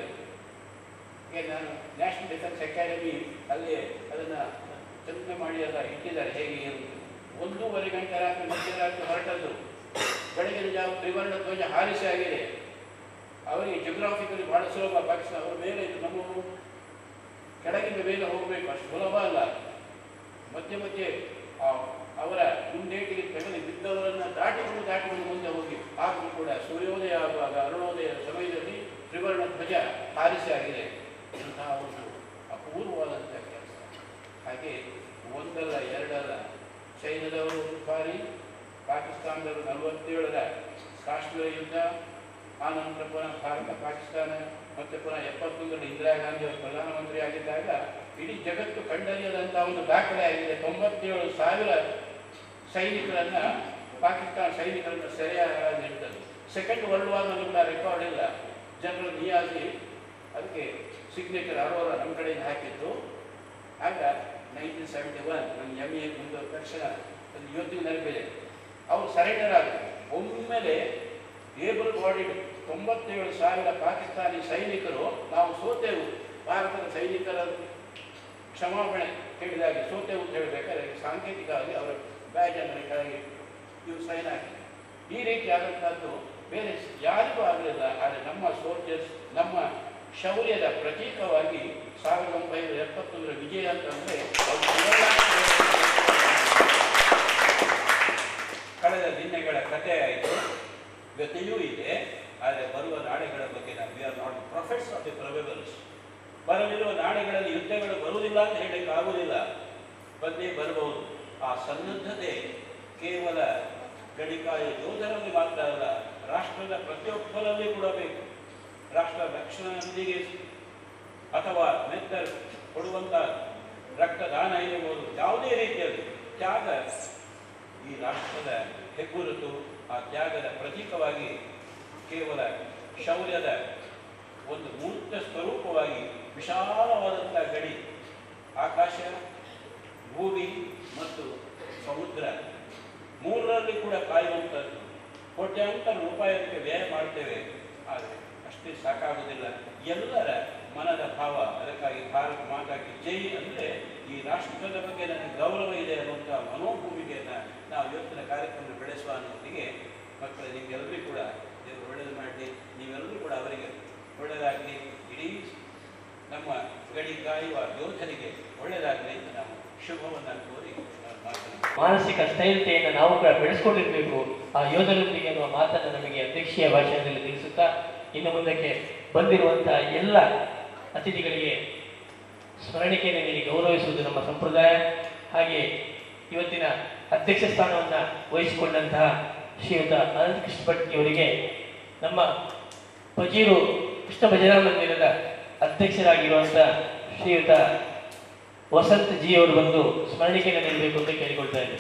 ಈಗ ನಾನು ನ್ಯಾಷನಲ್ ಡಿಫೆನ್ಸ್ ಅಕಾಡೆಮಿ ಅಲ್ಲಿ ಅದನ್ನ ತನಿಖೆ ಮಾಡಿ ಎಲ್ಲ ಇಟ್ಟಿದ್ದಾರೆ ಹೇಗೆ ಏನು ಒಂದೂವರೆ ಗಂಟೆ ರಾತ್ರಿ ಮಧ್ಯರಾತ್ರಿ ಹೊರಟದ್ದು ಬೆಳಗಿನ ಜಾವ ತ್ರಿವರ್ಣ ಧ್ವಜ ಹಾರಿಸಿ ಆಗಿದೆ ಅವರಿಗೆ ಜಿಯೋಗ್ರಾಫಿಕಲಿ ಬಹಳ ಸುಲಭ ಪಾಕಿಸ್ತಾನ ಅವರ ಮೇಲೆ ಇದು ನಮ್ಮ ಕೆಳಗಿಂದ ಮೇಲೆ ಹೋಗಬೇಕು ಅಷ್ಟು ಸುಲಭ ಅಲ್ಲ ಮಧ್ಯೆ ಮಧ್ಯೆ ಆ ಅವರ ಮುಂದೇಟಿಗೆ ತೆಗೆದು ಬಿದ್ದವರನ್ನ ದಾಟಿಕೊಂಡು ದಾಟಿಕೊಂಡು ಮುಂದೆ ಹೋಗಿ ಆಗಲೂ ಕೂಡ ಸೂರ್ಯೋದಯ ಆಗುವಾಗ ಅರುಣೋದಯ ಸಮಯದಲ್ಲಿ ತ್ರಿವರ್ಣ ಧ್ವಜ ಹಾರಿಸಿ ಆಗಿದೆ ಇಂತಹ ಒಂದು ಅಪೂರ್ವವಾದಂಥ ಕೆಲಸ ಹಾಗೆ ಒಂದಲ್ಲ ಎರಡಲ್ಲ ಚೈನಾದವರು ಬಾರಿ ಪಾಕಿಸ್ತಾನದವರು ನಲವತ್ತೇಳರ ಕಾಶ್ಮೀರ ಯುದ್ಧ ಆನಂತರ ಪುನಃ ಭಾರತ ಪಾಕಿಸ್ತಾನ ಮತ್ತೆ ಪುನಃ ಎಪ್ಪತ್ತೊಂದರಲ್ಲಿ ಇಂದಿರಾ ಗಾಂಧಿ ಅವರು ಪ್ರಧಾನಮಂತ್ರಿ ಆಗಿದ್ದಾಗ ಇಡೀ ಜಗತ್ತು ಕಂಡರಿಯದಂತಹ ಒಂದು ದಾಖಲೆ ಆಗಿದೆ ತೊಂಬತ್ತೇಳು ಸಾವಿರ ಸೈನಿಕರನ್ನ ಪಾಕಿಸ್ತಾನ ಸೈನಿಕರನ್ನ ಸೆರೆಯಾಗಿರ್ತದೆ ಸೆಕೆಂಡ್ ವರ್ಲ್ಡ್ ವಾರ್ನಲ್ಲಿ ಕೂಡ ರೆಕಾರ್ಡ್ ಇಲ್ಲ ಜನರಲ್ ನಿಯಾಜಿ ಅದಕ್ಕೆ ಸಿಗ್ನೇಚರ್ ಅರೋರ ನಮ್ಮ ಕಡೆಯಿಂದ ಹಾಕಿತ್ತು ಆಗ ನೈನ್ಟೀನ್ ಸೆವೆಂಟಿ ಒನ್ ನನ್ನ ಎಮ್ ಎ ಮುಂದೆ ತಕ್ಷಣ ಒಂದು ಇವತ್ತಿಗೆ ನೆನಪಿದೆ ಅವರು ಸರೆಂಡರ್ ಆದರು ಒಮ್ಮೆಲೆ ಏಬಲ್ ಬಾಡಿಡ್ ತೊಂಬತ್ತೇಳು ಸಾವಿರ ಪಾಕಿಸ್ತಾನಿ ಸೈನಿಕರು ನಾವು ಸೋತೆವು ಭಾರತದ ಸೈನಿಕರ ಕ್ಷಮಾಪಣೆ ಕೇಳಿದಾಗ ಸೋತೆವು ಅಂತ ಹೇಳಬೇಕಾದ್ರೆ ಸಾಂಕೇತಿಕವಾಗಿ ಅವರ ಬ್ಯಾಜ್ ಅನ್ನು ಕೆಳಗೆ ಇವು ಸೈನ್ ಹಾಕಿ ಈ ರೀತಿ ಆದಂಥದ್ದು ಬೇರೆ ಯಾರಿಗೂ ಆಗಲಿಲ್ಲ ಆದರೆ ನಮ್ಮ ಸೋಲ್ಜರ್ಸ್ ನಮ್ಮ ಶೌರ್ಯದ ಪ್ರತೀಕವಾಗಿ ಸಾವಿರದ ಒಂಬೈನೂರ ಎಪ್ಪತ್ತೊಂದರ ವಿಜಯ ಅಂತಂದ್ರೆ ಅದು ಕಳೆದ ದಿನಗಳ ಕಥೆ ಆಯಿತು ಗತಿಯೂ ಇದೆ ಆದರೆ ಬರುವ ನಾಳೆಗಳ ಬಗ್ಗೆ ನಾವು we are not prophets of the probables ಬರಲಿರುವ ನಾಳೆಗಳಲ್ಲಿ ಯುದ್ಧಗಳು ಬರುವುದಿಲ್ಲ ಅಂತ ಹೇಳಲಿಕ್ಕೆ ಆಗುವುದಿಲ್ಲ ಬಂದೇ ಬರಬಹುದು ಆ ಸನ್ನದ್ಧತೆ ಕೇವಲ ಗಡಿಕಾಯ ಯೋಧರಲ್ಲಿ ಮಾತ್ರ ಅಲ್ಲ ರಾಷ್ಟ್ರದ ಪ್ರತಿಯೊಬ್ಬರಲ್ಲಿ ಕೂಡ ಬೇಕು ರಾಷ್ಟ್ರ ರಕ್ಷಣೆಯೊಂದಿಗೆ ಅಥವಾ ಮೆತ್ತ ಕೊಡುವಂಥ ರಕ್ತದಾನ ಇರಬಹುದು ಯಾವುದೇ ರೀತಿಯಲ್ಲಿ ತ್ಯಾಗ ಈ ರಾಷ್ಟ್ರದ ಹೆಗ್ಗುರುತು ಆ ತ್ಯಾಗದ ಪ್ರತೀಕವಾಗಿ ಕೇವಲ ಶೌರ್ಯದ ಒಂದು ಮೂರ್ತ ಸ್ವರೂಪವಾಗಿ ವಿಶಾಲವಾದಂಥ ಗಡಿ ಆಕಾಶ ಭೂಮಿ ಮತ್ತು ಸಮುದ್ರ ಮೂರರಲ್ಲಿ ಕೂಡ ಕಾಯುವಂಥದ್ದು ಕೋಟ್ಯಾಂತರ ರೂಪಾಯಿಗೆ ವ್ಯಯ ಮಾಡ್ತೇವೆ ಆದರೆ ಅಷ್ಟೇ ಸಾಕಾಗುವುದಿಲ್ಲ ಎಲ್ಲರ ಮನದ ಭಾವ ಅದಕ್ಕಾಗಿ ಭಾರತ ಮಾತಾಗಿ ಜೈ ಅಂದರೆ ಈ ರಾಷ್ಟ್ರದ ಬಗ್ಗೆ ನನಗೆ ಗೌರವ ಇದೆ ಅನ್ನುವಂಥ ಮನೋಭೂಮಿಕೆಯನ್ನು ನಾವು ಇವತ್ತಿನ ಕಾರ್ಯಕ್ರಮ ಬೆಳೆಸುವ ಅನ್ನೋದಕ್ಕೆ ಮಕ್ಕಳು ನಿಮಗೆಲ್ಲರಿಗೂ ಕೂಡ ದೇವರು ಒಳ್ಳೆಯದು ಮಾಡಲಿ ನೀವೆಲ್ಲರೂ ಕೂಡ ಅವರಿಗೆ ಒಳ್ಳೆಯದಾಗಲಿ ಇಡೀ ನಮ್ಮ ಗಡಿ ಕಾಯುವ ಯೋಧರಿಗೆ ಒಳ್ಳೆಯದಾಗಲಿ ಅಂತ ನಾವು ಶುಭವನ್ನು ಕೋರಿ ನಾನು ಮಾತನಾಡ್ತೀನಿ. ಮಾನಸಿಕ ಸ್ಥೈರ್ಯತೆಯನ್ನು ನಾವು ಕೂಡ ಬೆಳೆಸ್ಕೊಂಡಿರ್ಬೇಕು ಆ ಯೋಧರೊಂದಿಗೆ ಅನ್ನುವ ಮಾತನ್ನು ನಮಗೆ ಅಧ್ಯಕ್ಷೀಯ ಭಾಷಣದಲ್ಲಿ ತಿಳಿಸುತ್ತಾ ಇನ್ನು ಮುಂದಕ್ಕೆ ಬಂದಿರುವಂತಹ ಎಲ್ಲ ಅತಿಥಿಗಳಿಗೆ ಸ್ಮರಣಿಕೆಯನ್ನು ನೀಡಿ ಗೌರವಿಸುವುದು ನಮ್ಮ ಸಂಪ್ರದಾಯ ಹಾಗೆ ಇವತ್ತಿನ ಅಧ್ಯಕ್ಷ ಸ್ಥಾನವನ್ನು ವಹಿಸಿಕೊಂಡಂತಹ ಶ್ರೀಯುತ ಅನಂತ ಕೃಷ್ಣ ಭಟ್ ಇವರಿಗೆ ನಮ್ಮ ಪಜೀರು ಕೃಷ್ಣ ಭಜನಾ ಮಂದಿರದ ಅಧ್ಯಕ್ಷರಾಗಿರುವಂಥ ಶ್ರೀಯುತ ವಸಂತ್ ಜಿ ಅವರು ಬಂದು ಸ್ಮರಣಿಕೆಯನ್ನು ನೀಡಬೇಕು ಅಂತ ಕೇಳಿಕೊಳ್ತಾ ಇದ್ದಾರೆ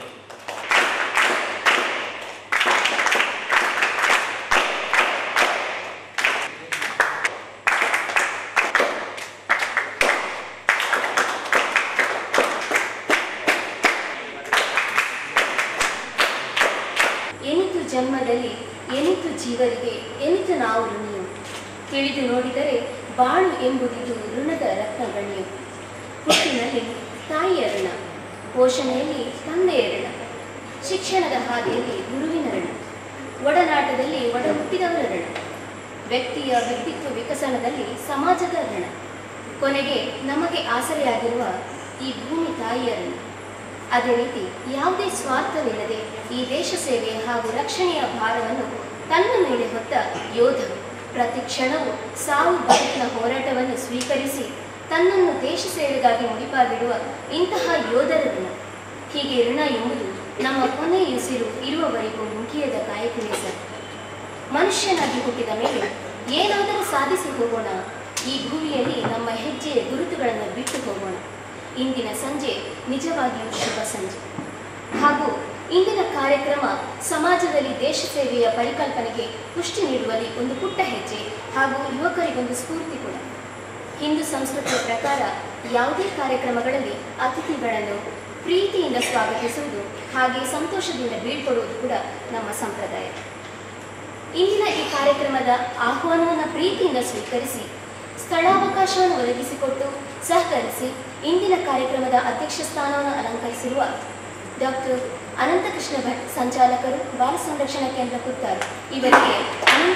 ಎನಿತು ಜನ್ಮದಲ್ಲಿ ಎನಿತು ಜೀವರಿಗೆ ಎನಿತು ನಾವು ಋಣಿಯು ತಿಳಿದು ನೋಡಿದರೆ ಬಾಳು ಎಂಬುದಿದು ಋಣದ ರತ್ನಗಣಿಯು ಹುಟ್ಟಿನಲ್ಲಿ ತಾಯಿಯ ಋಣ ಪೋಷಣೆಯಲ್ಲಿ ತಂದೆಯ ಋಣ ಶಿಕ್ಷಣದ ಹಾದಿಯಲ್ಲಿ ಗುರುವಿನ ಋಣ ಒಡನಾಟದಲ್ಲಿ ಒಡ ಹುಟ್ಟಿದವರ ಋಣ ವ್ಯಕ್ತಿಯ ವ್ಯಕ್ತಿತ್ವ ವಿಕಸನದಲ್ಲಿ ಸಮಾಜದ ಋಣ ಕೊನೆಗೆ ನಮಗೆ ಆಸರೆಯಾಗಿರುವ ಈ ಭೂಮಿ ತಾಯಿಯರನ್ನು ಅದೇ ರೀತಿ ಯಾವುದೇ ಸ್ವಾರ್ಥವಿಲ್ಲದೆ ಈ ದೇಶ ಸೇವೆ ಹಾಗೂ ರಕ್ಷಣೆಯ ಭಾರವನ್ನು ತನ್ನ ಮೇಲೆ ಹೊತ್ತ ಯೋಧ ಪ್ರತಿ ಕ್ಷಣವೂ ಸಾವು ಬದುಕಿನ ಹೋರಾಟವನ್ನು ಸ್ವೀಕರಿಸಿ ತನ್ನನ್ನು ದೇಶ ಸೇವೆಗಾಗಿ ಮುಡಿಪಾಗಿಡುವ ಇಂತಹ ಯೋಧರ ಋಣ ಹೀಗೆ ಋಣ ಎಂಬುದು ನಮ್ಮ ಕೊನೆಯ ಉಸಿರು ಇರುವವರೆಗೂ ಮುಗಿಯದ ಕಾಯಕವೇ ಸರ್ ಮನುಷ್ಯನಾಗಿ ಹುಟ್ಟಿದ ಮೇಲೆ ಏನಾದರೂ ಸಾಧಿಸಿ ಹೋಗೋಣ ಈ ಭೂಮಿಯಲ್ಲಿ ನಮ್ಮ ಹೆಜ್ಜೆಯ ಗುರುತುಗಳನ್ನು ಬಿಟ್ಟು ಹೋಗೋಣ ಇಂದಿನ ಸಂಜೆ ನಿಜವಾಗಿಯೂ ಶುಭ ಸಂಜೆ ಹಾಗೂ ಇಂದಿನ ಕಾರ್ಯಕ್ರಮ ಸಮಾಜದಲ್ಲಿ ದೇಶ ಸೇವೆಯ ಪರಿಕಲ್ಪನೆಗೆ ಪುಷ್ಟಿ ನೀಡುವಲ್ಲಿ ಒಂದು ಪುಟ್ಟ ಹೆಜ್ಜೆ ಹಾಗೂ ಯುವಕರಿಗೊಂದು ಸ್ಫೂರ್ತಿ ಕೂಡ ಹಿಂದೂ ಸಂಸ್ಕೃತಿಯ ಪ್ರಕಾರ ಯಾವುದೇ ಕಾರ್ಯಕ್ರಮಗಳಲ್ಲಿ ಅತಿಥಿಗಳನ್ನು ಪ್ರೀತಿಯಿಂದ ಸ್ವಾಗತಿಸುವುದು ಹಾಗೆ ಸಂತೋಷದಿಂದ ಬೀಳ್ಕೊಡುವುದು ಕೂಡ ನಮ್ಮ ಸಂಪ್ರದಾಯ ಇಂದಿನ ಈ ಕಾರ್ಯಕ್ರಮದ ಆಹ್ವಾನವನ್ನು ಪ್ರೀತಿಯಿಂದ ಸ್ವೀಕರಿಸಿ ಸ್ಥಳಾವಕಾಶವನ್ನು ಒದಗಿಸಿಕೊಟ್ಟು ಸಹಕರಿಸಿ ಇಂದಿನ ಕಾರ್ಯಕ್ರಮದ ಅಧ್ಯಕ್ಷ ಸ್ಥಾನವನ್ನು ಅಲಂಕರಿಸಿರುವ ಡಾಕ್ಟರ್ ಅನಂತಕೃಷ್ಣ ಭಟ್ ಸಂಚಾಲಕರು ಬಾಲ ಸಂರಕ್ಷಣಾ ಕೇಂದ್ರ ಪುತ್ತಾರು ಇವರಿಗೆ ಅನಂತ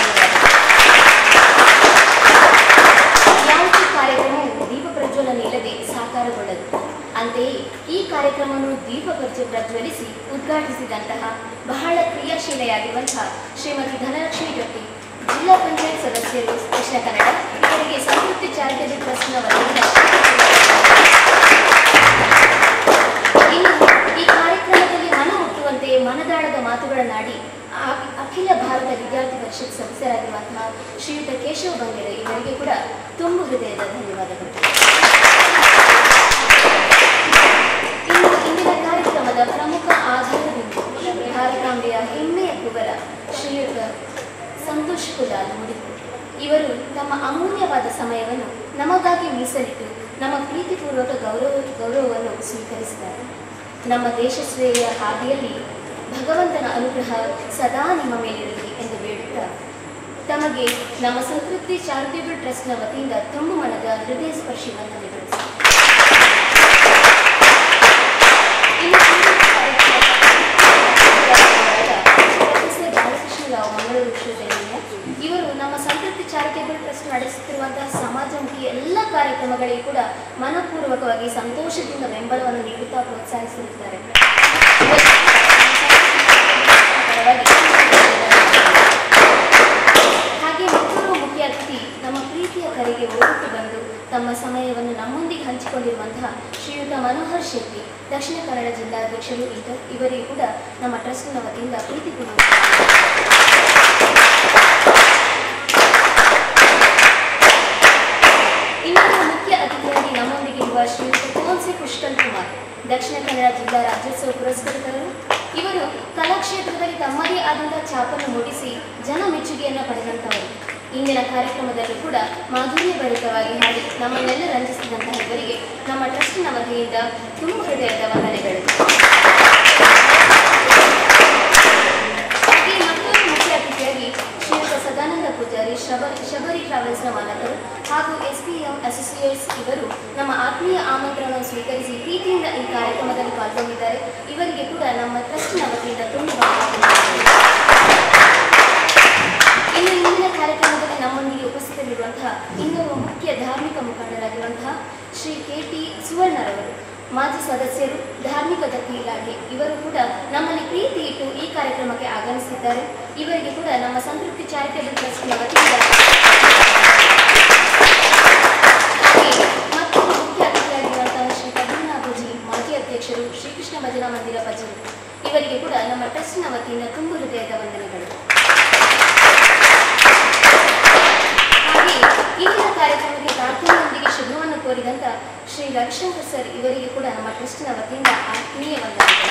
ಯಾವುದೇ ಕಾರ್ಯಕ್ರಮವು ದೀಪ ಪ್ರಜ್ವಲನೆ ಇಲ್ಲದೆ ಸಾಕಾರಗೊಳ್ಳದು ಅಂತೆಯೇ ಈ ಕಾರ್ಯಕ್ರಮವನ್ನು ದೀಪ ಪ್ರಜ್ವ ಪ್ರಜ್ವಲಿಸಿ ಉದ್ಘಾಟಿಸಿದಂತಹ ಬಹಳ ಕ್ರಿಯಾಶೀಲೆಯಾಗಿರುವಂತಹ ಶ್ರೀಮತಿ ಧನಲಕ್ಷ್ಮಿ ಜೊಟ್ಟಿ ಜಿಲ್ಲಾ ಪಂಚಾಯತ್ ಸದಸ್ಯರು ದಕ್ಷಿಣ ಕನ್ನಡ ಇವರಿಗೆ ಸಂತೃಪ್ತಿ ಚಾರಿಟಬಲ್ ಟ್ರಸ್ಟ್ನ ವತಿಯಿಂದ ಇನ್ನು ಈ ಕಾರ್ಯಕ್ರಮದಲ್ಲಿ ಮನ ಮುಟ್ಟುವಂತೆ ಮನದಾಳದ ಮಾತುಗಳನ್ನಾಡಿ ಆ- ಅಖಿಲ ಭಾರತ ವಿದ್ಯಾರ್ಥಿ ಪರಿಷತ್ ಸದಸ್ಯರಾಗಿರುವಂತಹ ಶ್ರೀಯುತ ಕೇಶವ ಬಂಗೇರ ಇವರಿಗೆ ಕೂಡ ತುಂಬು ಹೃದಯದ ಧನ್ಯವಾದಗಳು ಇನ್ನು ಇಂದಿನ ಕಾರ್ಯಕ್ರಮದ ಪ್ರಮುಖ ಆಧಾರಬಿಂದು ಭಾರತಾಂಬೆಯ ಹೆಮ್ಮೆಯ ಕುವರ ಶ್ರೀಯುತ ಸಂತೋಷ್ ಕುಲಾಲ್ ಮುಡಿಪು ಇವರು ತಮ್ಮ ಅಮೂಲ್ಯವಾದ ಸಮಯವನ್ನು ನಮಗಾಗಿ ಮೀಸಲಿಟ್ಟು ನಮ್ಮ ಪ್ರೀತಿಪೂರ್ವಕ ಗೌರವ ಗೌರವವನ್ನು ಸ್ವೀಕರಿಸಿದ್ದಾರೆ ನಮ್ಮ ದೇಶ ಸೇವೆಯ ಹಾದಿಯಲ್ಲಿ ಭಗವಂತನ ಅನುಗ್ರಹ ಸದಾ ನಿಮ್ಮ ಮೇಲಿರಲಿ ಎಂದು ಬೇಡುತ್ತಾ ತಮಗೆ ನಮ್ಮ ಸಂತೃಪ್ತಿ ಚಾರಿಟೇಬಲ್ ಟ್ರಸ್ಟ್ನ ವತಿಯಿಂದ ತುಂಬು ಮನದ ಹೃದಯ ಸ್ಪರ್ಶಿ ವಂದನೆಗಳು ಇನ್ನು ಪ್ರೊಫೆಸರ್ ಬಾಲಕೃಷ್ಣ ರಾವ್ ಮಂಗಳೂರು ವಿಶ್ವವಿದ್ಯಾಲಯ ಇವರು ನಮ್ಮ ಸಂತೃಪ್ತಿ ಚಾರಿಟೇಬಲ್ ಟ್ರಸ್ಟ್ ನಡೆಸುತ್ತಿರುವಂತಹ ಸಮಾಜಮುಖಿ ಎಲ್ಲ ಕಾರ್ಯಕ್ರಮಗಳಿಗೆ ಕೂಡ ಮನಪೂರ್ವಕವಾಗಿ ಸಂತೋಷದಿಂದ ಬೆಂಬಲವನ್ನು ನೀಡುತ್ತಾ ಪ್ರೋತ್ಸಾಹಿಸುತ್ತಿದ್ದಾರೆ ಹಾಗೆ ಮತ್ತೊಬ್ಬರು ಮುಖ್ಯ ಅತಿಥಿ ನಮ್ಮ ಪ್ರೀತಿಯ ಕರೆಗೆ ಓಡುತ್ತಿ ಬಂದು ತಮ್ಮ ಸಮಯವನ್ನು ನಮ್ಮೊಂದಿಗೆ ಹಂಚಿಕೊಂಡಿರುವಂತಹ ಶ್ರೀಯುತ ಮನೋಹರ್ ಶೆಟ್ಟಿ ದಕ್ಷಿಣ ಕನ್ನಡ ಜಿಲ್ಲಾಧ್ಯಕ್ಷರು ಇದ- ಇವರಿಗೂ ಕೂಡ ನಮ್ಮ ಟ್ರಸ್ಟ್ನ ವತಿಯಿಂದ ಪ್ರೀತಿಪೂರ್ವಕ ಇನ್ನೊಂದು ಮುಖ್ಯ ಅತಿಥಿಯಾಗಿ ನಮ್ಮೊಂದಿಗೆ ಇರುವ ಶ್ರೀಯುತ ಕೋನ್ಸಿ ಪುಷ್ಕಲ್ ಕುಮಾರ್ ದಕ್ಷಿಣ ಕನ್ನಡ ಜಿಲ್ಲಾ ರಾಜ್ಯೋತ್ಸವ ಪುರಸ್ಕೃತರು ಇವರು ಕಲಾಕ್ಷೇತ್ರದಲ್ಲಿ ತಮ್ಮದೇ ಆದಂತಹ ಛಾಪನ್ನು ಮೂಡಿಸಿ ಜನ ಮೆಚ್ಚುಗೆಯನ್ನು ಪಡೆದಂತವರು ಇಂದಿನ ಕಾರ್ಯಕ್ರಮದಲ್ಲೂ ಕೂಡ ಮಾಧುರ್ಯ ಭರಿತವಾಗಿ ಹಾಡಿ ನಮ್ಮನ್ನೆಲ್ಲ ರಂಜಿಸಿದಂತಹ ಇವರಿಗೆ ನಮ್ಮ ಟ್ರಸ್ಟಿನ ವತಿಯಿಂದ ತುಂಬ ಹೃದಯದ ವಂದನೆಗಳು ಹಾಗೆ ಮತ್ತೊಂದು ಮುಖ್ಯ ಅತಿಥಿಯಾಗಿ ಶ್ರೀಯುತ ಸದಾನಂದ ಪೂಜಾರಿ ಶಬರಿ ಶಬರಿ ಟ್ರಾವೆಲ್ಸ್ನ ಮಾಲಕರು ಹಾಗೂ ಎಸ್ ಪಿ ಎಂ ಅಸೋಸಿಯೇಟ್ಸ್ ಇವರು ನಮ್ಮ ಆತ್ಮೀಯ ಆಮಂತ್ರಣವನ್ನು ಸ್ವೀಕರಿಸಿ ಪ್ರೀತಿಯಿಂದ ಈ ಕಾರ್ಯಕ್ರಮದಲ್ಲಿ ಪಾಲ್ಗೊಂಡಿದ್ದಾರೆ ಇವರಿಗೆ ಕೂಡ ನಮ್ಮ ಟ್ರಸ್ಟಿನ ವತಿಯಿಂದ ತುಂಬ ಇನ್ನು ಇಂದಿನ ಕಾರ್ಯಕ್ರಮದಲ್ಲಿ ನಮ್ಮೊಂದಿಗೆ ಉಪಸ್ಥಿತರಿರುವಂತಹ ಇನ್ನೊಬ್ಬ ಮುಖ್ಯ ಧಾರ್ಮಿಕ ಮುಖಂಡರಾಗಿರುವಂತಹ ಶ್ರೀ ಕೆ ಟಿ ಸುವರ್ಣರವರು ಮಾಜಿ ಸದಸ್ಯರು ಧಾರ್ಮಿಕ ದತ್ತಿ ಇಲಾಖೆ ಇವರು ಕೂಡ ನಮ್ಮಲ್ಲಿ ಪ್ರೀತಿ ಇಟ್ಟು ಈ ಕಾರ್ಯಕ್ರಮಕ್ಕೆ ಆಗಮಿಸಿದ್ದಾರೆ ಇವರಿಗೆ ಕೂಡ ನಮ್ಮ ಸಂತೃಪ್ತಿ ಚಾರಿಟೇಬಲ್ ಟ್ರಸ್ಟ್ನ ವತಿಯಿಂದ ಹಾಗೆ ಮತ್ತೊಂದು ಮುಖ್ಯ ಅತಿಥಿಯಾಗಿರುವಂತಹ ಶ್ರೀ ಪದ್ಮನಾಭಜಿ ಮಾಜಿ ಅಧ್ಯಕ್ಷರು ಶ್ರೀಕೃಷ್ಣ ಭಜನಾ ಮಂದಿರ ಭಜರು ಇವರಿಗೆ ಕೂಡ ನಮ್ಮ ಟ್ರಸ್ಟ್ನ ವತಿಯಿಂದ ತುಂಬು ಹೃದಯದ ವಂದನೆಗಳು ಹಾಗೆ ಇಂದಿನ ಕಾರ್ಯಕ್ರಮಕ್ಕೆ ಪ್ರಾರ್ಥನೆಯೊಂದಿಗೆ ಶುಭವನ್ನು ಕೋರಿದಂತ ಶ್ರೀ ರವಿಶಂಕರ್ ಸರ್ ಇವರಿಗೆ ಕೂಡ ನಮ್ಮ ಟ್ರಸ್ಟಿನ ವತಿಯಿಂದ ಆತ್ಮೀಯ ವಂದನೆಗಳು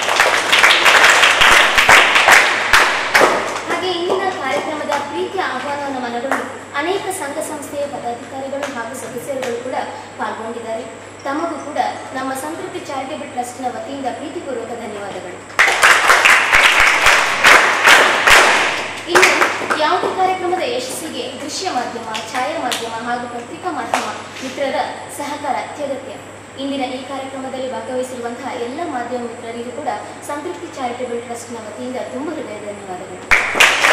ಹಾಗೆ ಇಂದಿನ ಕಾರ್ಯಕ್ರಮದ ಪ್ರೀತಿಯ ಆಹ್ವಾನವನ್ನು ಮನಗೊಂಡು ಅನೇಕ ಸಂಘ ಸಂಸ್ಥೆಯ ಪದಾಧಿಕಾರಿಗಳು ಹಾಗೂ ಸದಸ್ಯರುಗಳು ಕೂಡ ಪಾಲ್ಗೊಂಡಿದ್ದಾರೆ ತಮಗೂ ಕೂಡ ನಮ್ಮ ಸಂತೃಪ್ತಿ ಚಾರಿಟೇಬಲ್ ಟ್ರಸ್ಟ್ನ ವತಿಯಿಂದ ಪ್ರೀತಿಪೂರ್ವಕ ಧನ್ಯವಾದಗಳು ಇನ್ನು ಯಾವುದೇ ಕಾರ್ಯಕ್ರಮದ ಯಶಸ್ಸಿಗೆ ದೃಶ್ಯ ಮಾಧ್ಯಮ ಛಾಯಾ ಮಾಧ್ಯಮ ಹಾಗೂ ಪತ್ರಿಕಾ ಮಾಧ್ಯಮ ಮಿತ್ರರ ಸಹಕಾರ ಅತ್ಯಗತ್ಯ ಇಂದಿನ ಈ ಕಾರ್ಯಕ್ರಮದಲ್ಲಿ ಭಾಗವಹಿಸಿರುವಂತಹ ಎಲ್ಲ ಮಾಧ್ಯಮ ಮಿತ್ರರಿಗೂ ಕೂಡ ಸಂತೃಪ್ತಿ ಚಾರಿಟೇಬಲ್ ಟ್ರಸ್ಟ್ನ ವತಿಯಿಂದ ತುಂಬ ಹೃದಯ ಧನ್ಯವಾದಗಳು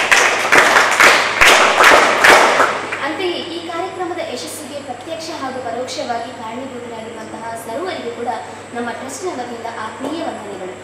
ಅಂತೆಯೇ ಈ ಕಾರ್ಯಕ್ರಮದ ಯಶಸ್ಸಿಗೆ ಪ್ರತ್ಯಕ್ಷ ಹಾಗೂ ಸಂತೋಷವಾಗಿ ಕಾರಣೀಭೂತರಾಗಿರುವಂತಹ ಸರ್ವರಿಗೂ ಕೂಡ ನಮ್ಮ ಟ್ರಸ್ಟ್ನ ವತಿಯಿಂದ ಆತ್ಮೀಯ ವಂದನೆಗಳು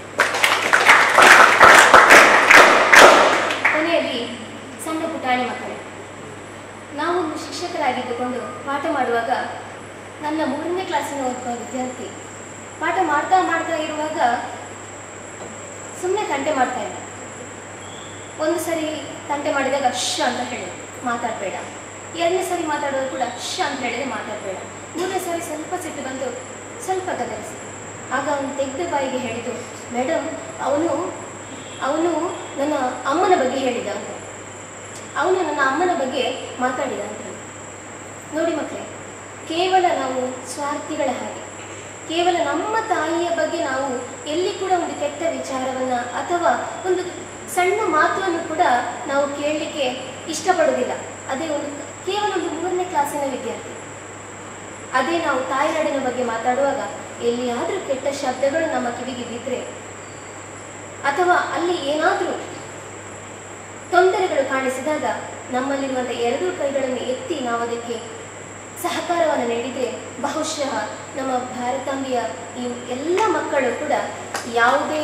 ಕೊನೆಯಲ್ಲಿ ಸಣ್ಣ ಪುಟಾಣಿ ಮಕ್ಕಳು ನಾವು ಶಿಕ್ಷಕರಾಗಿದ್ದುಕೊಂಡು ಪಾಠ ಮಾಡುವಾಗ ನನ್ನ ಮೂರನೇ ಕ್ಲಾಸಿನ ಒಬ್ಬ ವಿದ್ಯಾರ್ಥಿ ಪಾಠ ಮಾಡ್ತಾ ಮಾಡ್ತಾ ಇರುವಾಗ ಸುಮ್ಮನೆ ತಂಟೆ ಮಾಡ್ತಾ ಇದ್ದ ಒಂದು ಸರಿ ತಂಟೆ ಮಾಡಿದಾಗ ಶ ಅಂತ ಹೇಳಿ ಮಾತಾಡಬೇಡ ಎರಡನೇ ಸರಿ ಮಾತಾಡೋದು ಕೂಡ ಶ ಅಂತ ಹೇಳಿದ್ರೆ ಮಾತಾಡಬೇಡ ಮೂರನೇ ಸರಿ ಸ್ವಲ್ಪ ಸಿಟ್ಟು ಬಂದು ಸ್ವಲ್ಪ ಗದರಿಸಿ ಆಗ ಅವನು ತೆಗೆದ ಬಾಯಿಗೆ ಹೇಳಿದ್ದು ಮೇಡಮ್ ಅವನು ಅವನು ನನ್ನ ಅಮ್ಮನ ಬಗ್ಗೆ ಹೇಳಿದ ಅಂತ ಅವನು ನನ್ನ ಅಮ್ಮನ ಬಗ್ಗೆ ಮಾತಾಡಿದ ಅಂತ ನೋಡಿ ಮಕ್ಕಳೇ ಕೇವಲ ನಾವು ಸ್ವಾರ್ಥಿಗಳ ಹಾಗೆ ಕೇವಲ ನಮ್ಮ ತಾಯಿಯ ಬಗ್ಗೆ ನಾವು ಎಲ್ಲಿ ಕೂಡ ಒಂದು ಕೆಟ್ಟ ವಿಚಾರವನ್ನ ಅಥವಾ ಒಂದು ಸಣ್ಣ ಮಾತನ್ನು ಕೂಡ ನಾವು ಕೇಳಲಿಕ್ಕೆ ಇಷ್ಟಪಡೋದಿಲ್ಲ ಅದೇ ಒಂದು ಕೇವಲ ಒಂದು ಮೂರನೇ ಕ್ಲಾಸಿನ ವಿದ್ಯಾರ್ಥಿ ಅದೇ ನಾವು ತಾಯ್ನಾಡಿನ ಬಗ್ಗೆ ಮಾತಾಡುವಾಗ ಎಲ್ಲಿಯಾದರೂ ಕೆಟ್ಟ ಶಬ್ದಗಳು ನಮ್ಮ ಕಿವಿಗೆ ಬಿದ್ದರೆ ಅಥವಾ ಅಲ್ಲಿ ಏನಾದರೂ ತೊಂದರೆಗಳು ಕಾಣಿಸಿದಾಗ ನಮ್ಮಲ್ಲಿರುವಂಥ ಎರಡೂ ಕೈಗಳನ್ನು ಎತ್ತಿ ನಾವು ಅದಕ್ಕೆ ಸಹಕಾರವನ್ನು ನೀಡಿದರೆ ಬಹುಶಃ ನಮ್ಮ ಭಾರತಾಂಬೆಯ ಈ ಎಲ್ಲ ಮಕ್ಕಳು ಕೂಡ ಯಾವುದೇ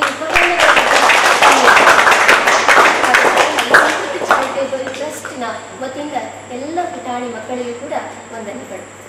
ಚಾರಿಟೇಬಲ್ ಟ್ರಸ್ಟ್ನ ವತಿಯಿಂದ ಎಲ್ಲ ಪುಟಾಣಿ ಮಕ್ಕಳಿಗೂ ಕೂಡ ವಂದನೆಗಳು